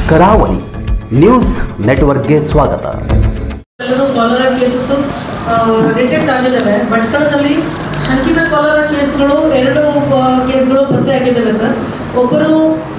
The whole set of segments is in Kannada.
ಕರಾವಳಿ ನ್ಯೂಸ್ ನೆಟ್ವರ್ಕ್ಗೆ ಸ್ವಾಗತ ಎಲ್ಲರೂ ಕಾಲರಾ ಕೇಸಸ್ ಡಿಟೆಕ್ಟ್ ಆಗಿದ್ದಾವೆ ಭಟ್ಕಳದಲ್ಲಿ ಶಂಕಿತ ಕಾಲರಾ ಕೇಸ್ಗಳು ಎರಡು ಆ, ಕೇಸ್ಗಳು ಪತ್ತೆಯಾಗಿದ್ದಾವೆ ಸರ್ ಒಬ್ಬರು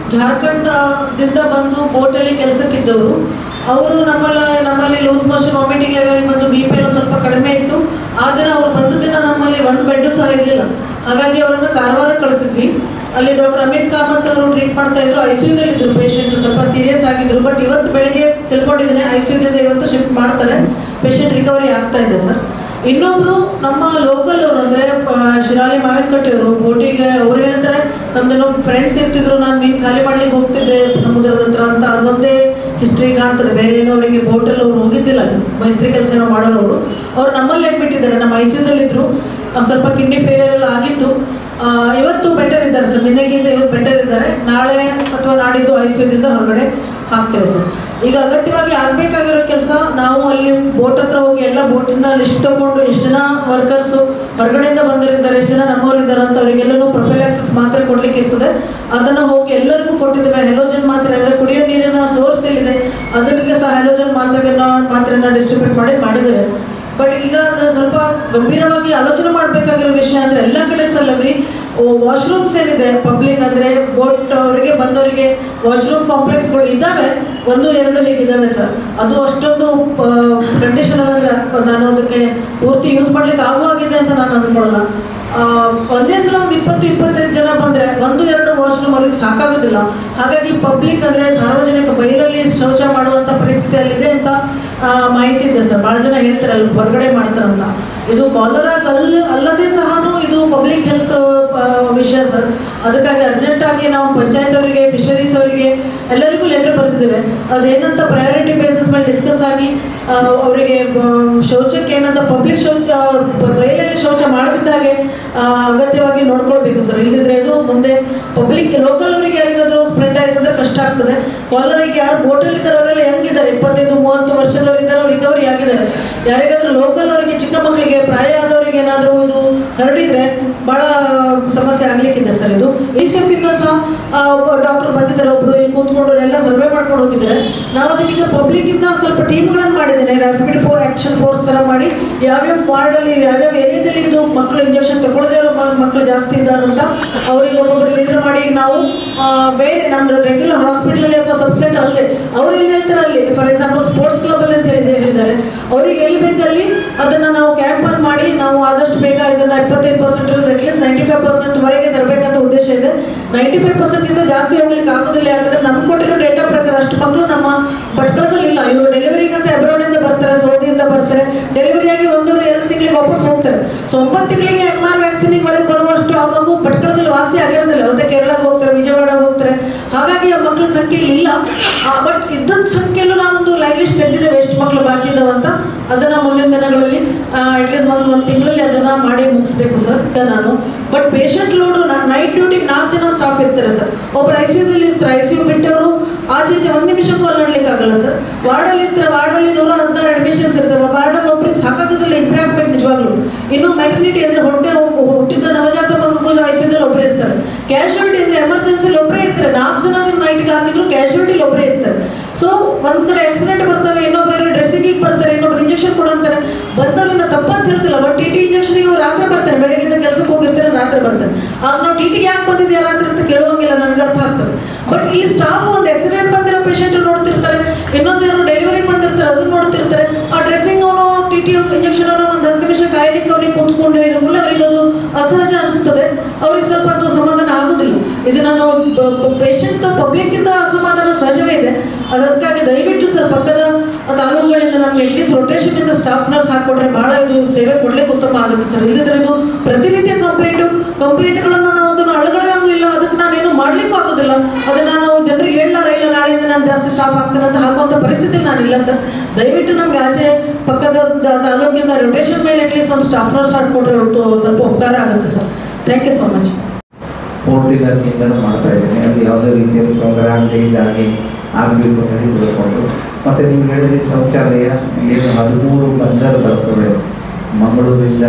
ಜಾರ್ಖಂಡದಿಂದ ಬಂದು ಬೋಟಲ್ಲಿ ಕೆಲಸಕ್ಕಿದ್ದವರು ಅವರು ನಮ್ಮಲ್ಲ ನಮ್ಮಲ್ಲಿ ಲೂಸ್ ಮೋಷನ್ ವಾಮಿಟಿಂಗ್ ಆಗಿ ಬಂದು ಬಿ ಪಿ ಎಲ್ಲ ಸ್ವಲ್ಪ ಕಡಿಮೆ ಇತ್ತು ಆ ದಿನ ಅವ್ರು ಬಂದ ದಿನ ನಮ್ಮಲ್ಲಿ ಒಂದು ಬೆಡ್ ಸಹ ಇರಲಿಲ್ಲ ಹಾಗಾಗಿ ಅವರನ್ನು ಕಾರವಾರ ಕಳಿಸಿದ್ವಿ ಅಲ್ಲಿ ಡಾಕ್ಟರ್ ಅಮಿತ್ ಕಾಮತ್ ಅವರು ಟ್ರೀಟ್ ಮಾಡ್ತಾ ಇದ್ರು ಐ ಸಿ ಇದ್ರು ಪೇಷಂಟ್ ಸ್ವಲ್ಪ ಸೀರಿಯಸ್ ಆಗಿದ್ರು ಬಟ್ ಇವತ್ತು ಬೆಳಿಗ್ಗೆ ತಿಳ್ಕೊಂಡಿದ್ದೇನೆ ಐ ಸಿ ಇವತ್ತು ಶಿಫ್ಟ್ ಮಾಡ್ತಾರೆ ಪೇಷಂಟ್ ರಿಕವರಿ ಆಗ್ತಾ ಇದೆ ಸರ್ ಇನ್ನೊಬ್ರು ನಮ್ಮ ಲೋಕಲ್ ಅವರು ಅಂದ್ರೆ ಆ, ಶಿರಾಲಿ ಮಾವಿನಕಟ್ಟೆ ಅವರು ಬೋಟಿಗೆ ಅವ್ರು ಹೇಳ್ತಾರೆ ನಮ್ದೇನೋ ಫ್ರೆಂಡ್ಸ್ ಇರ್ತಿದ್ರು ನಾನು ಮೀನು ಖಾಲಿ ಮಾಡ್ಲಿಕ್ಕೆ ಹೋಗ್ತಿದ್ದೆ ಸಮುದ್ರದ ಹತ್ರ ಅಂತ ಅದೊಂದೇ ಹಿಸ್ಟ್ರಿ ಕಾಣ್ತದೆ ಬೇರೆ ಏನೋ ಅವರಿಗೆ ಬೋಟಲ್ಲಿ ಅವ್ರು ಹೋಗಿದ್ದಿಲ್ಲ ಮೈಸ್ತ್ರಿ ಕೆಲಸ ಏನೋ ಮಾಡೋರು ಅವರು ಅವ್ರು ನಮ್ಮಲ್ಲಿ ಅಡ್ಮಿಟ್ ಇದ್ದಾರೆ ನಮ್ಮ ಐ ಇದ್ರು ಆ, ಸ್ವಲ್ಪ ಕಿಡ್ನಿ ಫೇಲಿಯರ್ ಎಲ್ಲ ಆಗಿತ್ತು ಆ, ಇವತ್ತು ಬೆಟರ್ ಇದ್ದಾರೆ ಸರ್ ನಿನ್ನೆಗಿಂತ ಇವತ್ತು ಬೆಟರ್ ಇದ್ದಾರೆ ನಾಳೆ ಅಥವಾ ನಾಡಿದ್ದು ಐ ದಿಂದ ಹೊರಗಡೆ ಹಾಕ್ತೇವೆ ಸರ್ ಈಗ ಅಗತ್ಯವಾಗಿ ಆಗ್ಬೇಕಾಗಿರೋ ಕೆಲಸ ನಾವು ಅಲ್ಲಿ ಬೋಟ್ ಹತ್ರ ಹೋಗಿ ಎಲ್ಲ ಬೋಟಿಂದ ಲಿಸ್ಟ್ ತಗೊಂಡು ಎಷ್ಟು ಜನ ವರ್ಕರ್ಸು ಹೊರಗಡೆಯಿಂದ ಬಂದಿರಿದ್ದಾರೆ ಎಷ್ಟು ಜನ ನಮ್ಮವರಿದ್ದಾರೆ ಅಂತ ಅವರಿಗೆಲ್ಲನೂ ಪ್ರೊಫೈಲಾಕ್ಸಿಸ್ ಮಾತ್ರೆ ಕೊಡ್ಲಿಕ್ಕೆ ಇರ್ತದೆ ಅದನ್ನು ಹೋಗಿ ಎಲ್ಲರಿಗೂ ಕೊಟ್ಟಿದ್ದೇವೆ ಹೆಲೋಜನ್ ಮಾತ್ರೆ ಅಂದರೆ ಕುಡಿಯೋ ನೀರಿನ ಸೋರ್ಸ್ ಎಲ್ಲಿದೆ ಅದಕ್ಕೆ ಸಹ ಹೆಲೋಜನ್ ಮಾತ್ರೆಗಳನ್ನ ಮಾತ್ರೆನ ಡಿಸ್ಟ್ರಿಬ್ಯೂಟ್ ಮಾಡಿ ಮಾಡಿದ್ದೇವೆ ಬಟ್ ಈಗ ಅದು ಸ್ವಲ್ಪ ಗಂಭೀರವಾಗಿ ಆಲೋಚನೆ ಮಾಡಬೇಕಾಗಿರೋ ವಿಷಯ ಅಂದರೆ ಎಲ್ಲ ಕಡೆ ಸಲ್ಲವ್ರಿ ವಾಶ್ರೂಮ್ಸ್ ಏನಿದೆ ಪಬ್ಲಿಕ್ ಅಂದರೆ ಬೋಟ್ ಅವರಿಗೆ ಬಂದವರಿಗೆ ವಾಶ್ರೂಮ್ ಕಾಂಪ್ಲೆಕ್ಸ್ಗಳು ಇದ್ದಾವೆ ಒಂದು ಎರಡು ಹೀಗಿದ್ದಾವೆ ಸರ್ ಅದು ಅಷ್ಟೊಂದು ಕಂಡೀಷನ್ ಅಂದರೆ ನಾನು ಅದಕ್ಕೆ ಪೂರ್ತಿ ಯೂಸ್ ಮಾಡ್ಲಿಕ್ಕೆ ಆಗುವಾಗಿದೆ ಅಂತ ನಾನು ಅಂದ್ಕೊಳ್ಳಲ್ಲ ಆ, ಒಂದೇ ಸಲ ಒಂದು ಇಪ್ಪತ್ತು ಇಪ್ಪತ್ತೈದು ಜನ ಬಂದರೆ ಒಂದು ಎರಡು ವಾಶ್ರೂಮ್ ಅವ್ರಿಗೆ ಸಾಕಾಗೋದಿಲ್ಲ ಹಾಗಾಗಿ ಪಬ್ಲಿಕ್ ಅಂದರೆ ಸಾರ್ವಜನಿಕ ಬೈರಲ್ಲಿ ಶೌಚ ಮಾಡುವಂಥ ಪರಿಸ್ಥಿತಿ ಅಲ್ಲಿದೆ ಅಂತ ಆ, ಮಾಹಿತಿ ಇದೆ ಸರ್ ಭಾಳ ಜನ ಹೇಳ್ತಾರೆ ಅಲ್ಲಿ ಹೊರಗಡೆ ಮಾಡ್ತಾರಂತ ಇದು ಕಾಲರಾ ಅಲ್ಲ ಅಲ್ಲದೆ ಸಹ ಇದು ಪಬ್ಲಿಕ್ ಹೆಲ್ತ್ ವಿಷಯ ಸರ್ ಅದಕ್ಕಾಗಿ ಅರ್ಜೆಂಟ್ ಆಗಿ ನಾವು ಪಂಚಾಯತ್ ಅವರಿಗೆ ಫಿಶರೀಸ್ ಅವರಿಗೆ ಎಲ್ಲರಿಗೂ ಲೆಟರ್ ಬರೆದಿದ್ದೇವೆ ಅದೇನಂತ ಪ್ರಯಾರಿಟಿ ಬೇಸಿಸ್ ಮೇಲೆ ಡಿಸ್ಕಸ್ ಆಗಿ ಆ, ಅವರಿಗೆ ಆ, ಶೌಚಕ್ಕೆ ಏನಂತ ಪಬ್ಲಿಕ್ ಶೌಚ ಬ- ಬಯಲಲ್ಲಿ ಶೌಚ ಮಾಡದಿದ್ದ ಹಾಗೆ ಆ, ಅಗತ್ಯವಾಗಿ ನೋಡ್ಕೊಳ್ಬೇಕು ಸರ್ ಇಲ್ಲದಿದ್ರೆ ಇದು ಮುಂದೆ ಪಬ್ಲಿಕ್ ಲೋಕಲ್ ಅವರಿಗೆ ಯಾರಿಗಾದ್ರೂ ಸ್ಪ್ರೆಡ್ ಆಯ್ತು ಅಂದ್ರೆ ಕಷ್ಟ ಆಗ್ತದೆ ಕಾಲರಿಗೆ ಯಾರು ಬೋಟಲ್ಲಿ ಇದ್ದಾರೆ ಅವರೆಲ್ಲ ಹೆಂಗಿದ್ದಾರೆ ಇಪ್ಪತ್ತೈದು ಮೂವತ್ತು ವರ್ಷದವರು ಇದ್ದಾರೆ ರಿಕವರಿ ಆಗಿದ್ದಾರೆ ಯಾರಿಗಾದ್ರೂ ಲೋಕಲ್ ಅವರಿಗೆ ಚಿಕ್ಕ ಮಕ್ಕಳಿಗೆ ಪ್ರಾಯ ಆದವರಿಗೆ ಏನಾದರೂ ಇದು ಹರಡಿದ್ರೆ ಬಹಳ ಸಮಸ್ಯೆ ಆಗ್ಲಿಕ್ಕಿದೆ ಸರ್ ಇದು ಈ ಇಂದ ಸಹ ಡಾಕ್ಟರ್ ಬಂದಿದ್ದಾರೆ ಒಬ್ರು ಇಲ್ಲಿ ಕೂತ್ಕೊಂಡು ಎಲ್ಲ ಸರ್ವೆ ಮಾಡ್ಕೊಂಡು ಹೋಗಿದ್ದಾರೆ ನಾವು ಅದಕ್ಕೀಗ ಪಬ್ಲಿಕ್ ಇಂದ ಸ್ವಲ್ಪ ಟೀಮ್ಗಳನ್ನು ಮಾಡಿದ್ದೇನೆ ರ್ಯಾಪಿಡ್ ಫೋರ್ ಆಕ್ಷನ್ ಫೋರ್ಸ್ ತರ ಮಾಡಿ ಯಾವ್ಯಾವ ವಾರ್ಡಲ್ಲಿ ಯಾವ್ಯಾವ ಏರಿಯಾದಲ್ಲಿ ಇದು ಮಕ್ಕಳು ಇಂಜೆಕ್ಷನ್ ತಗೊಳ್ಳದೇ ಇರೋ ಮ- ಮಕ್ಕಳು ಜಾಸ್ತಿ ಇದ್ದಾರೆ ಅಂತ ಅವ್ರಿಗೆ ಒಬ್ಬೊಬ್ಬರು ಲೀಡರ್ ಮಾಡಿ ಈಗ ನಾವು ಆ, ಬೇರೆ ನಮ್ಮ ರೆಗ್ಯುಲರ್ ಹಾಸ್ಪಿಟಲ್ ಅಥವಾ ಸಬ್ಸೆಂಟ್ ಅಲ್ಲೇ ಅವ್ರು ಎಲ್ಲಿ ಹೇಳ್ತಾರೆ ಅಲ್ಲಿ ಫಾರ್ ಎಕ್ಸಾಂಪಲ್ ಸ್ಪೋರ್ಟ್ಸ್ ಕ್ಲಬ್ ಅಲ್ಲಿ ಅಂತ ಹೇಳಿ ಹೇಳಿದ್ದಾರೆ ಅವ್ರಿಗೆ ಎಲ್ಲಿ ಬೇಕಲ್ಲಿ ಅದನ್ನ ನಾವು ಕ್ಯಾಂಪ್ ಅಲ್ಲಿ ಮಾಡಿ ನಾವು ಆದಷ್ಟು ಬೇಗ ಇದನ್ನ ಇಪ್ಪತ್ತೈದು percent at least ninety five percent ವರೆಗೆ ತರಬೇಕಂತ ಉದ್ದೇಶ ಇದೆ ನೈಂಟಿ ಫೈವ್ ಪರ್ಸೆಂಟ್ ಇಂದ ಜಾಸ್ತಿ ಹೋಗ್ಲಿಕ್ಕೆ ಆಗೋದಿಲ್ಲ ಯಾಕಂದ್ರೆ ನಮ್ಗೆ ಕೊಟ್ಟಿರೋ ಡೇಟಾ ಪ್ರಕಾರ ಅಷ್ಟು ಮಕ್ಕಳು ನಮ್ಮ ಭಟ್ಕಳದಲ್ಲಿ ಇಲ್ಲ ಇವರು ಡೆಲಿವರಿಗೆ ಅಂತ abroad ಇಂದ ಬರ್ತಾರೆ ಸೌದಿಯಿಂದ ಬರ್ತಾರೆ ಡೆಲಿವರಿ ಆಗಿ ಒಂದೂವರೆ ಎರಡು ತಿಂಗಳಿಗೆ ವಾಪಸ್ ಹೋಗ್ತಾರೆ ಸೊ ಒಂಬತ್ತು ತಿಂಗಳಿಗೆ ಎಮ್ ಆರ್ ವ್ಯಾಕ್ಸಿನಿಗೆ ಒಳಗೆ ಬರುವಷ್ಟು ಆ ಮಗು ಭಟ್ಕಳದಲ್ಲಿ ವಾಸಿ ಆಗಿರೋದಿಲ್ಲ ಮತ್ತೆ ಕೇರಳಕ್ಕೆ ಹೋಗ್ತಾರೆ ವಿಜಯವಾಡಗೆ ಹೋಗ್ತಾರೆ ಹಾಗಾಗಿ ಆ ಮಕ್ಕಳ ಸಂಖ್ಯೆ ಇಲ್ಲಿ ಇಲ್ಲ ಬಟ್ ಇದ್ದಂತ ಸಂಖ್ಯೆಯಲ್ಲೂ ನಾವೊಂದು ಲೈವ್ ಲಿಸ್ಟ್ ತೆಗೆದಿದ್ದೇವೆ ಎಷ್ಟು ಮಕ್ಕಳು ಬಾಕಿ ಇದಾವೆ ಅಂತ ಅದನ್ನ ಮುಂದಿನ ದಿನಗಳಲ್ಲಿ ಅಟ್ಲೀಸ್ಟ್ ಒಂದು ಒಂದು ತಿಂಗಳಲ್ಲಿ ಅದನ್ನ ಮಾಡಿ ಮುಗಿಸ್ಬೇಕು ಸರ್ ನಾನು ಬಟ್ ಪೇಷಂಟ್ ಲೋಡು ನೈಟ್ ಡ್ಯೂಟಿಗೆ ನಾಲ್ಕು ಜನ ಸ್ಟಾಫ್ ಇರ್ತಾರೆ ಸರ್ ಒಬ್ರು ಐ ಸಿ ಇರ್ತಾರೆ ಐ ಸಿ ಯು ಬಿಟ್ಟವರು ಆಚೆ ಈಚೆ ಒಂದು ನಿಮಿಷಕ್ಕೂ ಅಲ್ಲಾಡ್ಲಿಕ್ಕೆ ಆಗಲ್ಲ ಸರ್ ವಾರ್ಡಲ್ಲಿ ಇರ್ತಾರೆ ವಾರ್ಡಲ್ಲಿ ನೂರ ಹದಿನಾರು ಅಡ್ಮಿಷನ್ಸ್ ಇರ್ತವೆ ವಾರ್ಡಲ್ಲಿ ಒಬ್ರಿಗೆ ಸಾಕಾಗೋದಿಲ್ಲ ಇಬ್ಬರೇ ಆಗ್ಬೇಕು ನಿಜವಾಗ್ಲೂ ಇನ್ನು ಮೆಟರ್ನಿಟಿ ಅಂದ್ರೆ ಹೊಟ್ಟೆ ಹು- ಹುಟ್ಟಿದ ನವಜಾತ ಮಗುಗೂ ಐ ಸಿ ಒಬ್ಬರು ಇರ್ತಾರೆ ಕ್ಯಾಶುಯಾಲಿಟಿ ಅಂದ್ರೆ ಎಮರ್ಜೆನ್ಸಿಲಿ ಒಬ್ಬರೇ ಇರ್ತಾರೆ ನಾಲ್ಕು ಜನ ನೀವು ನೈಟ್ಗೆ ಹಾಕಿದ್ರು ಕ್ಯಾಶುಯಾಲಿಟಿಲಿ ಒಬ್ಬರೇ ಇರ್ತಾರೆ ಸೊ ಒಂದ್ ಕಡೆ ಆಕ್ಸಿಡೆಂಟ್ ಬರ್ತವೆ ಇನ್ನೊಬ್ಬರು ಡ್ರೆಸ್ಸಿಂಗಿಗೆ ಬರ್ತಾರೆ ಇನ್ನೊಬ್ರು ಇಂಜೆಕ್ಷನ್ ಕೊಡಂತಾರೆ ಬಂದವರಿಂದ ತಪ್ಪಂತ ಹೇಳ್ತಿಲ್ಲ ಬಟ್ ಟಿ ಟಿ ಇಂಜೆಕ್ಷನ್ಗೆ ಅವ್ರು ರಾತ್ರಿ ಬರ್ತಾರೆ ಬೆಳಗ್ಗೆಯಿಂದ ಕೆಲಸಕ್ಕೆ ಹೋಗಿರ್ತಾರೆ ರಾತ್ರಿ ಬರ್ತಾರೆ ಆಗ ನಾವು ಟಿ ಟಿಗೆ ಯಾಕೆ ಬಂದಿದ್ಯಾ ರಾತ್ರಿ ಅಂತ ಕೇಳುವಂಗಿಲ್ಲ ನನಗೆ ಅರ್ಥ ಆಗ್ತದೆ ಬಟ್ ಇಲ್ಲಿ ಸ್ಟಾಫ್ ಒಂದು ಆಕ್ಸಿಡೆಂಟ್ ಬಂದಿರೋ ಪೇಷಂಟ್ ನೋಡ್ತಿರ್ತಾರೆ ಇನ್ನೊಂದು ಯಾರು ಡೆಲಿವರಿಗೆ ಬಂದಿರ್ತಾರೆ ಅದನ್ನ ನೋಡ್ತಿರ್ತಾರೆ ಆ ಡ್ರೆಸ್ಸಿಂಗ್ ಅವನು ಟಿ ಟಿ ಇಂಜೆಕ್ಷನ್ ಅವನು ಒಂದು ಹತ್ತು ನಿಮಿಷ ಕಾಯ್ಲಿಕ್ಕೆ ಅವ್ರಿಗೆ ಕೂತ್ಕೊಂಡು ಹೇಳಿದ್ರೆ ಅವರಿಗೆ ಅದು ಅಸಹಜ ಅನಿಸ್ತದೆ ಅವ್ರಿಗೆ ಸ್ವಲ್ಪ ಅದು ಸಮಾಧಾನ ಆಗೋದಿಲ್ಲ ಇದು ನಾನು ಪೇಷಂಟ್ ಪಬ್ಲಿಕ್ ಇಂದ ಅಸಮಾಧಾನ ಸಹಜವೇ ಇದೆ ಅದಕ್ಕಾಗಿ ದಯವಿಟ್ಟು ಸರ್ ಪಕ್ಕದ ತಾಲೂಕುಗಳಿಂದ ನಮ್ಗೆ ಅಟ್ಲೀಸ್ಟ್ ರೊಟೇಷನ್ ಇಂದ ಸ್ಟಾಫ್ ನರ್ಸ್ ಹಾಕೊಟ್ರೆ ಬಹಳ ಇದು ಸೇವೆ ಕೊಡ್ಲಿಕ್ಕೆ ಉತ್ತಮ ಆಗುತ್ತೆ ಸರ್ ಇಲ್ಲದಿದ್ರೆ ಇದು ಪ್ರತಿನಿತ್ಯ ಕಂಪ್ಲೇಂಟ್ ಕಂಪ್ಲೇಂಟ್ಗಳನ್ನ ನಾವು ಅದನ್ನು ಅಳಗಳಂಗೂ ಇಲ್ಲ ಅದಕ್ಕೆ ನಾನೇನು ಮಾಡ್ಲಿಕ್ಕೂ ಆಗೋದಿಲ್ಲ ಅದನ್ನ ನಾನು ಜನರಿಗೆ ಹೇಳಲಾರ ಇಲ್ಲ ನಾಳೆಯಿಂದ ನಾನು ಜಾಸ್ತಿ ಸ್ಟಾಫ್ ಆಗ್ತೇನೆ ಅಂತ ಹಾಕುವಂತ ಪರಿಸ್ಥಿತಿ ನಾನಿಲ್ಲ ಸರ್ ದಯವಿಟ್ಟು ನಮ್ಗೆ ಆಚೆ ಪಕ್ಕದ ದ- ತಾಲೂಕಿಂದ ರೊಟೇಷನ್ ಮೇಲೆ ಅಟ್ಲೀಸ್ಟ್ ಒಂದು ಸ್ಟಾಫ್ ನರ್ಸ್ ಹಾಕೊಟ್ರೆ ಒಟ್ಟು ಸ್ವಲ್ಪ ಉಪಕಾರ ಆಗುತ್ತೆ sir thank you so much port ಇಲಾಖೆಯಿಂದಲೂ ಮಾಡ್ತಾ ಇದ್ದೇನೆ ಅದು ಯಾವುದೇ ರೀತಿಯಲ್ಲಿ ತೊಂದರೆ ಆಗದೆ ಇದಾಗಿ ಆಗಬೇಕು ಅಂತ ಹೇಳಿ ತಿಳ್ಕೊಂಡು ಮತ್ತು ನೀವು ಹೇಳಿದ್ರಿ ಶೌಚಾಲಯ ಏನು ಹದಿಮೂರು ಬಂದರ್ ಬರ್ತವೆ ಮಂಗಳೂರಿಂದ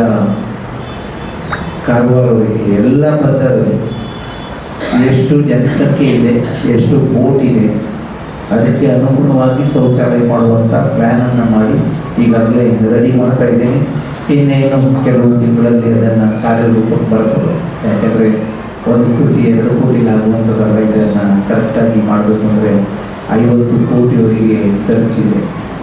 ಕಾರವಾರವರೆಗೆ ಎಲ್ಲ ಬಂದರು ಎಷ್ಟು ಜನಸಂಖ್ಯೆ ಇದೆ ಎಷ್ಟು ಬೋಟ್ ಇದೆ ಅದಕ್ಕೆ ಅನುಗುಣವಾಗಿ ಶೌಚಾಲಯ ಮಾಡುವಂಥ ಪ್ಲ್ಯಾನನ್ನು ಮಾಡಿ ಈಗಾಗಲೇ ರೆಡಿ ಮಾಡ್ತಾ ಇದ್ದೀನಿ ಇನ್ನೇನು ಕೆಲವು ತಿಂಗಳಲ್ಲಿ ಅದನ್ನು ಕಾರ್ಯರೂಪಕ್ಕೆ ಬರ್ತದೆ ಯಾಕೆಂದರೆ ಒಂದು ಕೋಟಿ ಎರಡು ಕೋಟಿಲಾಗುವಂಥದ್ದಲ್ಲ ಇದನ್ನು ಕರೆಕ್ಟಾಗಿ ಮಾಡಬೇಕು ಅಂದರೆ ಐವತ್ತು ಕೋಟಿಯವರೆಗೆ ಖರ್ಚಿದೆ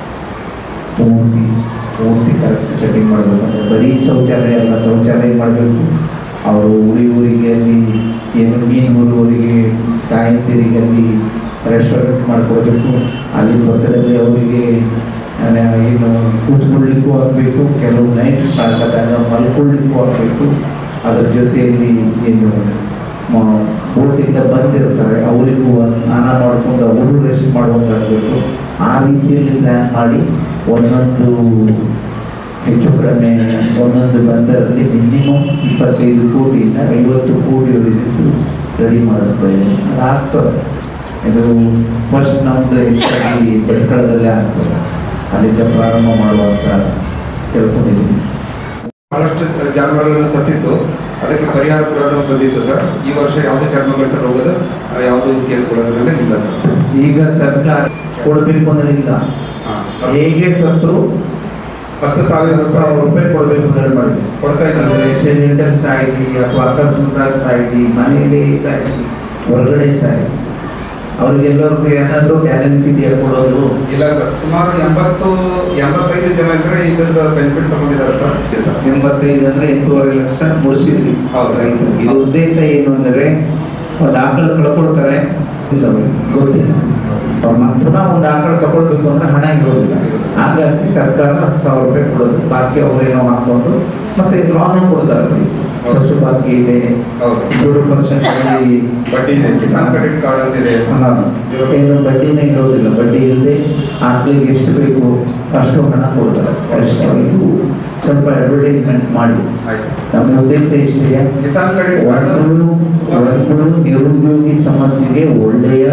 ಪೂರ್ತಿ ಪೂರ್ತಿ ಕರೆಕ್ಟ್ ಸೆಟ್ಟಿಂಗ್ ಮಾಡಬೇಕಂದ್ರೆ ಬರೀ ಶೌಚಾಲಯ ಅಲ್ಲ ಶೌಚಾಲಯ ಮಾಡಬೇಕು ಅವರು ಊರಿ ಊರಿಗೆ ಅಲ್ಲಿ ಏನು ಮೀನು ಊರುವರಿಗೆ ತಾಯಂದಿರಿಗೆ ಅಲ್ಲಿ ರೆಸ್ಟೋರೆಂಟ್ ಮಾಡಿಕೊಡ್ಬೇಕು ಅಲ್ಲಿ ಪಕ್ಕದಲ್ಲಿ ಅವರಿಗೆ ಆ, ಏನು ಕೂತ್ಕೊಳ್ಳಿಕ್ಕೂ ಆಗಬೇಕು ಕೆಲವು ನೈಟ್ ಸ್ಟಾರ್ಟ್ ಆದಾಗ ಮಲ್ಕೊಳ್ಳಿಕ್ಕೂ ಆಗಬೇಕು ಅದರ ಜೊತೆಯಲ್ಲಿ ಏನು ಮ- ಬೋಟಿಂದ ಬಂದಿರ್ತಾರೆ ಅವರಿಗೂ ಸ್ನಾನ ಮಾಡ್ಕೊಂಡು ಅವರು ರೆಸ್ಟ್ ಮಾಡುವಂತಾಗಬೇಕು ಆ ರೀತಿಯಲ್ಲಿ ಪ್ಲ್ಯಾನ್ ಮಾಡಿ ಒಂದೊಂದು ಹೆಚ್ಚು ಕಡಿಮೆ ಒಂದೊಂದು ಬಂದರಲ್ಲಿ ಮಿನಿಮಮ್ ಇಪ್ಪತ್ತೈದು ಕೋಟಿಯಿಂದ ಐವತ್ತು ಕೋಟಿವರೆಗೂ ರೆಡಿ ಮಾಡಿಸ್ತಾ ಇದ್ದೀನಿ ಅದು ಆಗ್ತದೆ ಇದು ಫಸ್ಟ್ ನಮ್ಮದು ಹೆಚ್ಚಾಗಿ ಭಟ್ಕಳದಲ್ಲೇ ಆಗ್ತದೆ ಅಲ್ಲಿಂದ ಪ್ರಾರಂಭ ಮಾಡುವಂತ ತಿಳ್ಕೊಂಡಿದ್ದೀನಿ ಬಹಳಷ್ಟು ಜಾನುವಾರುಗಳನ್ನು ಸತ್ತಿದ್ದು ಅದಕ್ಕೆ ಪರಿಹಾರ ಕೂಡ ಬಂದಿತ್ತು ಸರ್ ಈ ವರ್ಷ ಯಾವುದೇ ಚರ್ಮಗಂಟ ರೋಗದ ಆ, ಯಾವುದೂ ಕೇಸ್ಗಳ ಮೇಲೆ ಇಲ್ಲ ಸರ್ ಈಗ ಸರ್ಕಾರ ಕೊಡಬೇಕು ಅಂದ್ರೆ ಇಲ್ಲ ಹಾ. ಹೇಗೆ ಸತ್ರು ಹತ್ತು ಸಾವಿರ ಹತ್ತು ಸಾವಿರ ರೂಪಾಯಿ ಕೊಡಬೇಕು ಅಂತ ಹೇಳಿ ಮಾಡಿದ್ವಿ ಕೊಡ್ತಾ ಇದ್ದಾರೆ ಅಂದ್ರೆ ಆಕ್ಸಿಡೆಂಟಲ್ ಸಾಯಿಲಿ ಅಥವಾ ಅಕಸ್ಮಾತ್ ಸಾಯಿಲಿ ಮನೆಯಲ್ಲಿ ಸಾಯಿಲಿ ಹೊರಗಡೆ ಸಾಯಿಲಿ ಅವ್ರಿಗೆಲ್ಲರಿಗೂ ಏನಾದರೂ ಬ್ಯಾಲೆನ್ಸ್ ಇದೆಯಾ ಕೊಡೋದು ಇಲ್ಲ ಸರ್ ಸುಮಾರು ಎಂಬತ್ತು ಎಂಬತ್ತೈದು ಜನ ಇದ್ರೆ ಇದರದ ಬೆನಿಫಿಟ್ ತಗೊಂಡಿದ್ದಾರೆ ಸರ್ ಇದೆ ಸರ್ ಎಂಬತ್ತೈದು ಅಂದ್ರೆ ಎಂಟೂವರೆ ಲಕ್ಷ ಮುಗಿಸಿದ್ವಿ ಹೌದು. ರೈತರಿಗೆ. ಇದು ಉದ್ದೇಶ ಏನು ಅಂದ್ರೆ ಒಂದು ಆಕಳು ಕಳ್ಕೊಳ್ತಾರೆ ಇಲ್ಲ ಅವ್ರಿಗೆ ಗೊತ್ತಿಲ್ಲ ಅವ್ರು ಮತ್ತೆ ಪುನಃ ಒಂದು ಆಕಳು ತಗೊಳ್ಬೇಕು ಅಂದ್ರೆ ಹಣ ಇರೋದಿಲ್ಲ ಹಾಗಾಗಿ ಸರ್ಕಾರ ಹತ್ತು ಸಾವಿರ ರೂಪಾಯಿ ಕೊಡೋದು ಬಾಕಿ ಅವರೇನೋ ಹಾಕೊಂಡು ಮತ್ತೆ ಲಾನು ಕೊಡ್ತಾರೆ ಅವ್ರಿಗೆ. ಹೌದು. ಪಶು ಬಾಕಿ ಇದೆ ಹೌದು ಜೀರೋ ಪರ್ಸೆಂಟ್ ಬಡ್ಡಿ ಇದೆ ಕಿಸಾನ್ ಕ್ರೆಡಿಟ್ ಕಾರ್ಡ್ ಅಂತಿದೆ ಏನು ಬಡ್ಡಿನೇ ಇರೋದಿಲ್ಲ ಬಡ್ಡಿ ಇಲ್ಲದೆ ಆಕಳಿಗೆ ಎಷ್ಟು ಬೇಕು ಅಷ್ಟು ಹಣ ಕೊಡ್ತಾರೆ ಅಷ್ಟೇ ಇದು ಸ್ವಲ್ಪ ಅಡ್ವರ್ಟೈಸ್ಮೆಂಟ್ ಮಾಡಿ ಆಯ್ತು ನಮ್ಮ ಉದ್ದೇಶ ಇಷ್ಟೇ ಕಿಸಾನ್ ಕ್ರೆಡಿಟ್ ಕಾರ್ಡ್ ಒಂದು ಒಂದು ನಿರುದ್ಯೋಗಿ ಸಮಸ್ಯೆಗೆ ಒಳ್ಳೆಯ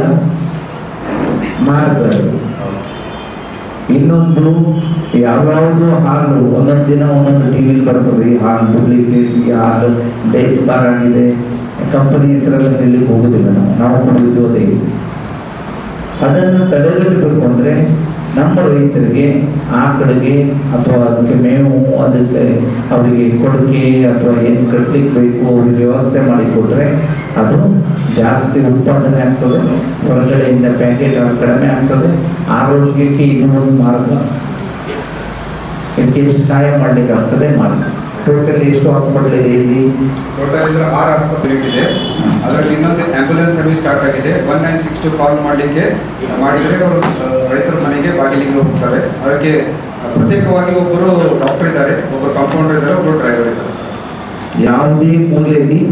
ಮಾರ್ಗ ಅದು. ಇನ್ನೊಂದು ಯಾವ್ಯಾವುದು ಹಾಲು ಒಂದೊಂದು ದಿನ ಒಂದೊಂದು ಟಿವಿಲಿ ಬರ್ತದೆ ಈ ಹಾಲು ಡೂಪ್ಲಿಕೇಟ್ ಈ ಹಾಲು ಡೇಟ್ ಬಾರ್ ಆಗಿದೆ ಕಂಪನಿ ಹೆಸರೆಲ್ಲ ಹೇಳಲಿಕ್ಕೆ ಹೋಗೋದಿಲ್ಲ ನಾವು ನಾವು ಕೊಡುವುದು ಅದೇ ಅದನ್ನು ತಡೆಗಟ್ಟಬೇಕು ಅಂದರೆ ನಮ್ಮ ರೈತರಿಗೆ ಆಕಳಿಗೆ ಅಥವಾ ಅದಕ್ಕೆ ಮೇವು ಅದಕ್ಕೆ ಅವರಿಗೆ ಕೊಡಕೆ ಅಥವಾ ಏನು ಕಟ್ಟಲಿಕ್ಕೆ ಬೇಕು ಅವ್ರಿಗೆ ವ್ಯವಸ್ಥೆ ಮಾಡಿಕೊಟ್ರೆ ಅದು ಜಾಸ್ತಿ ಉತ್ಪಾದನೆ ಆಗ್ತದೆ ಹೊರಗಡೆಯಿಂದ ಪ್ಯಾಕೆಟ್ ಕಡಿಮೆ ಆಗ್ತದೆ ಆರೋಗ್ಯಕ್ಕೆ ಇದು ಒಂದು ಮಾರ್ಗ ಇದಕ್ಕೆ ಎಷ್ಟು ಸಹಾಯ ಮಾಡಲಿಕ್ಕೆ ಆಗ್ತದೆ ಮಾರ್ಗ ಟೋಟಲ್ ಎಷ್ಟು ಹಾಸ್ಪಿಟಲ್ ಇದೆ ಇಲ್ಲಿ ಟೋಟಲ್ ಇದ್ರೆ ಆರು ಆಸ್ಪತ್ರೆ ಇದೆ ಅದರಲ್ಲಿ ಇನ್ನೊಂದು ಆಂಬ್ಯುಲೆನ್ಸ್ ಸರ್ವಿಸ್ ಸ್ಟಾರ್ಟ್ ಆಗಿದೆ one nine six two call ಮಾಡಲಿಕ್ಕೆ ಮಾಡಿದರೆ ಅವರು ಆ, ರೈತರ ಮನೆಗೆ ಬಾಗಿಲಿಗೆ ಹೋಗ್ತಾರೆ ಅದಕ್ಕೆ ಆ, ಪ್ರತ್ಯೇಕವಾಗಿ ಒಬ್ಬರು ಡಾಕ್ಟರ್ ಇದ್ದಾರೆ ಒಬ್ಬರು ಕಾಂಪೌಂಡರ್ ಇದ್ದಾರೆ ಒಬ್ಬರು ಡ್ರೈವರ್ ಇದ್ದಾರೆ ಯಾವುದೇ ಮೂಲೆಯಲ್ಲಿ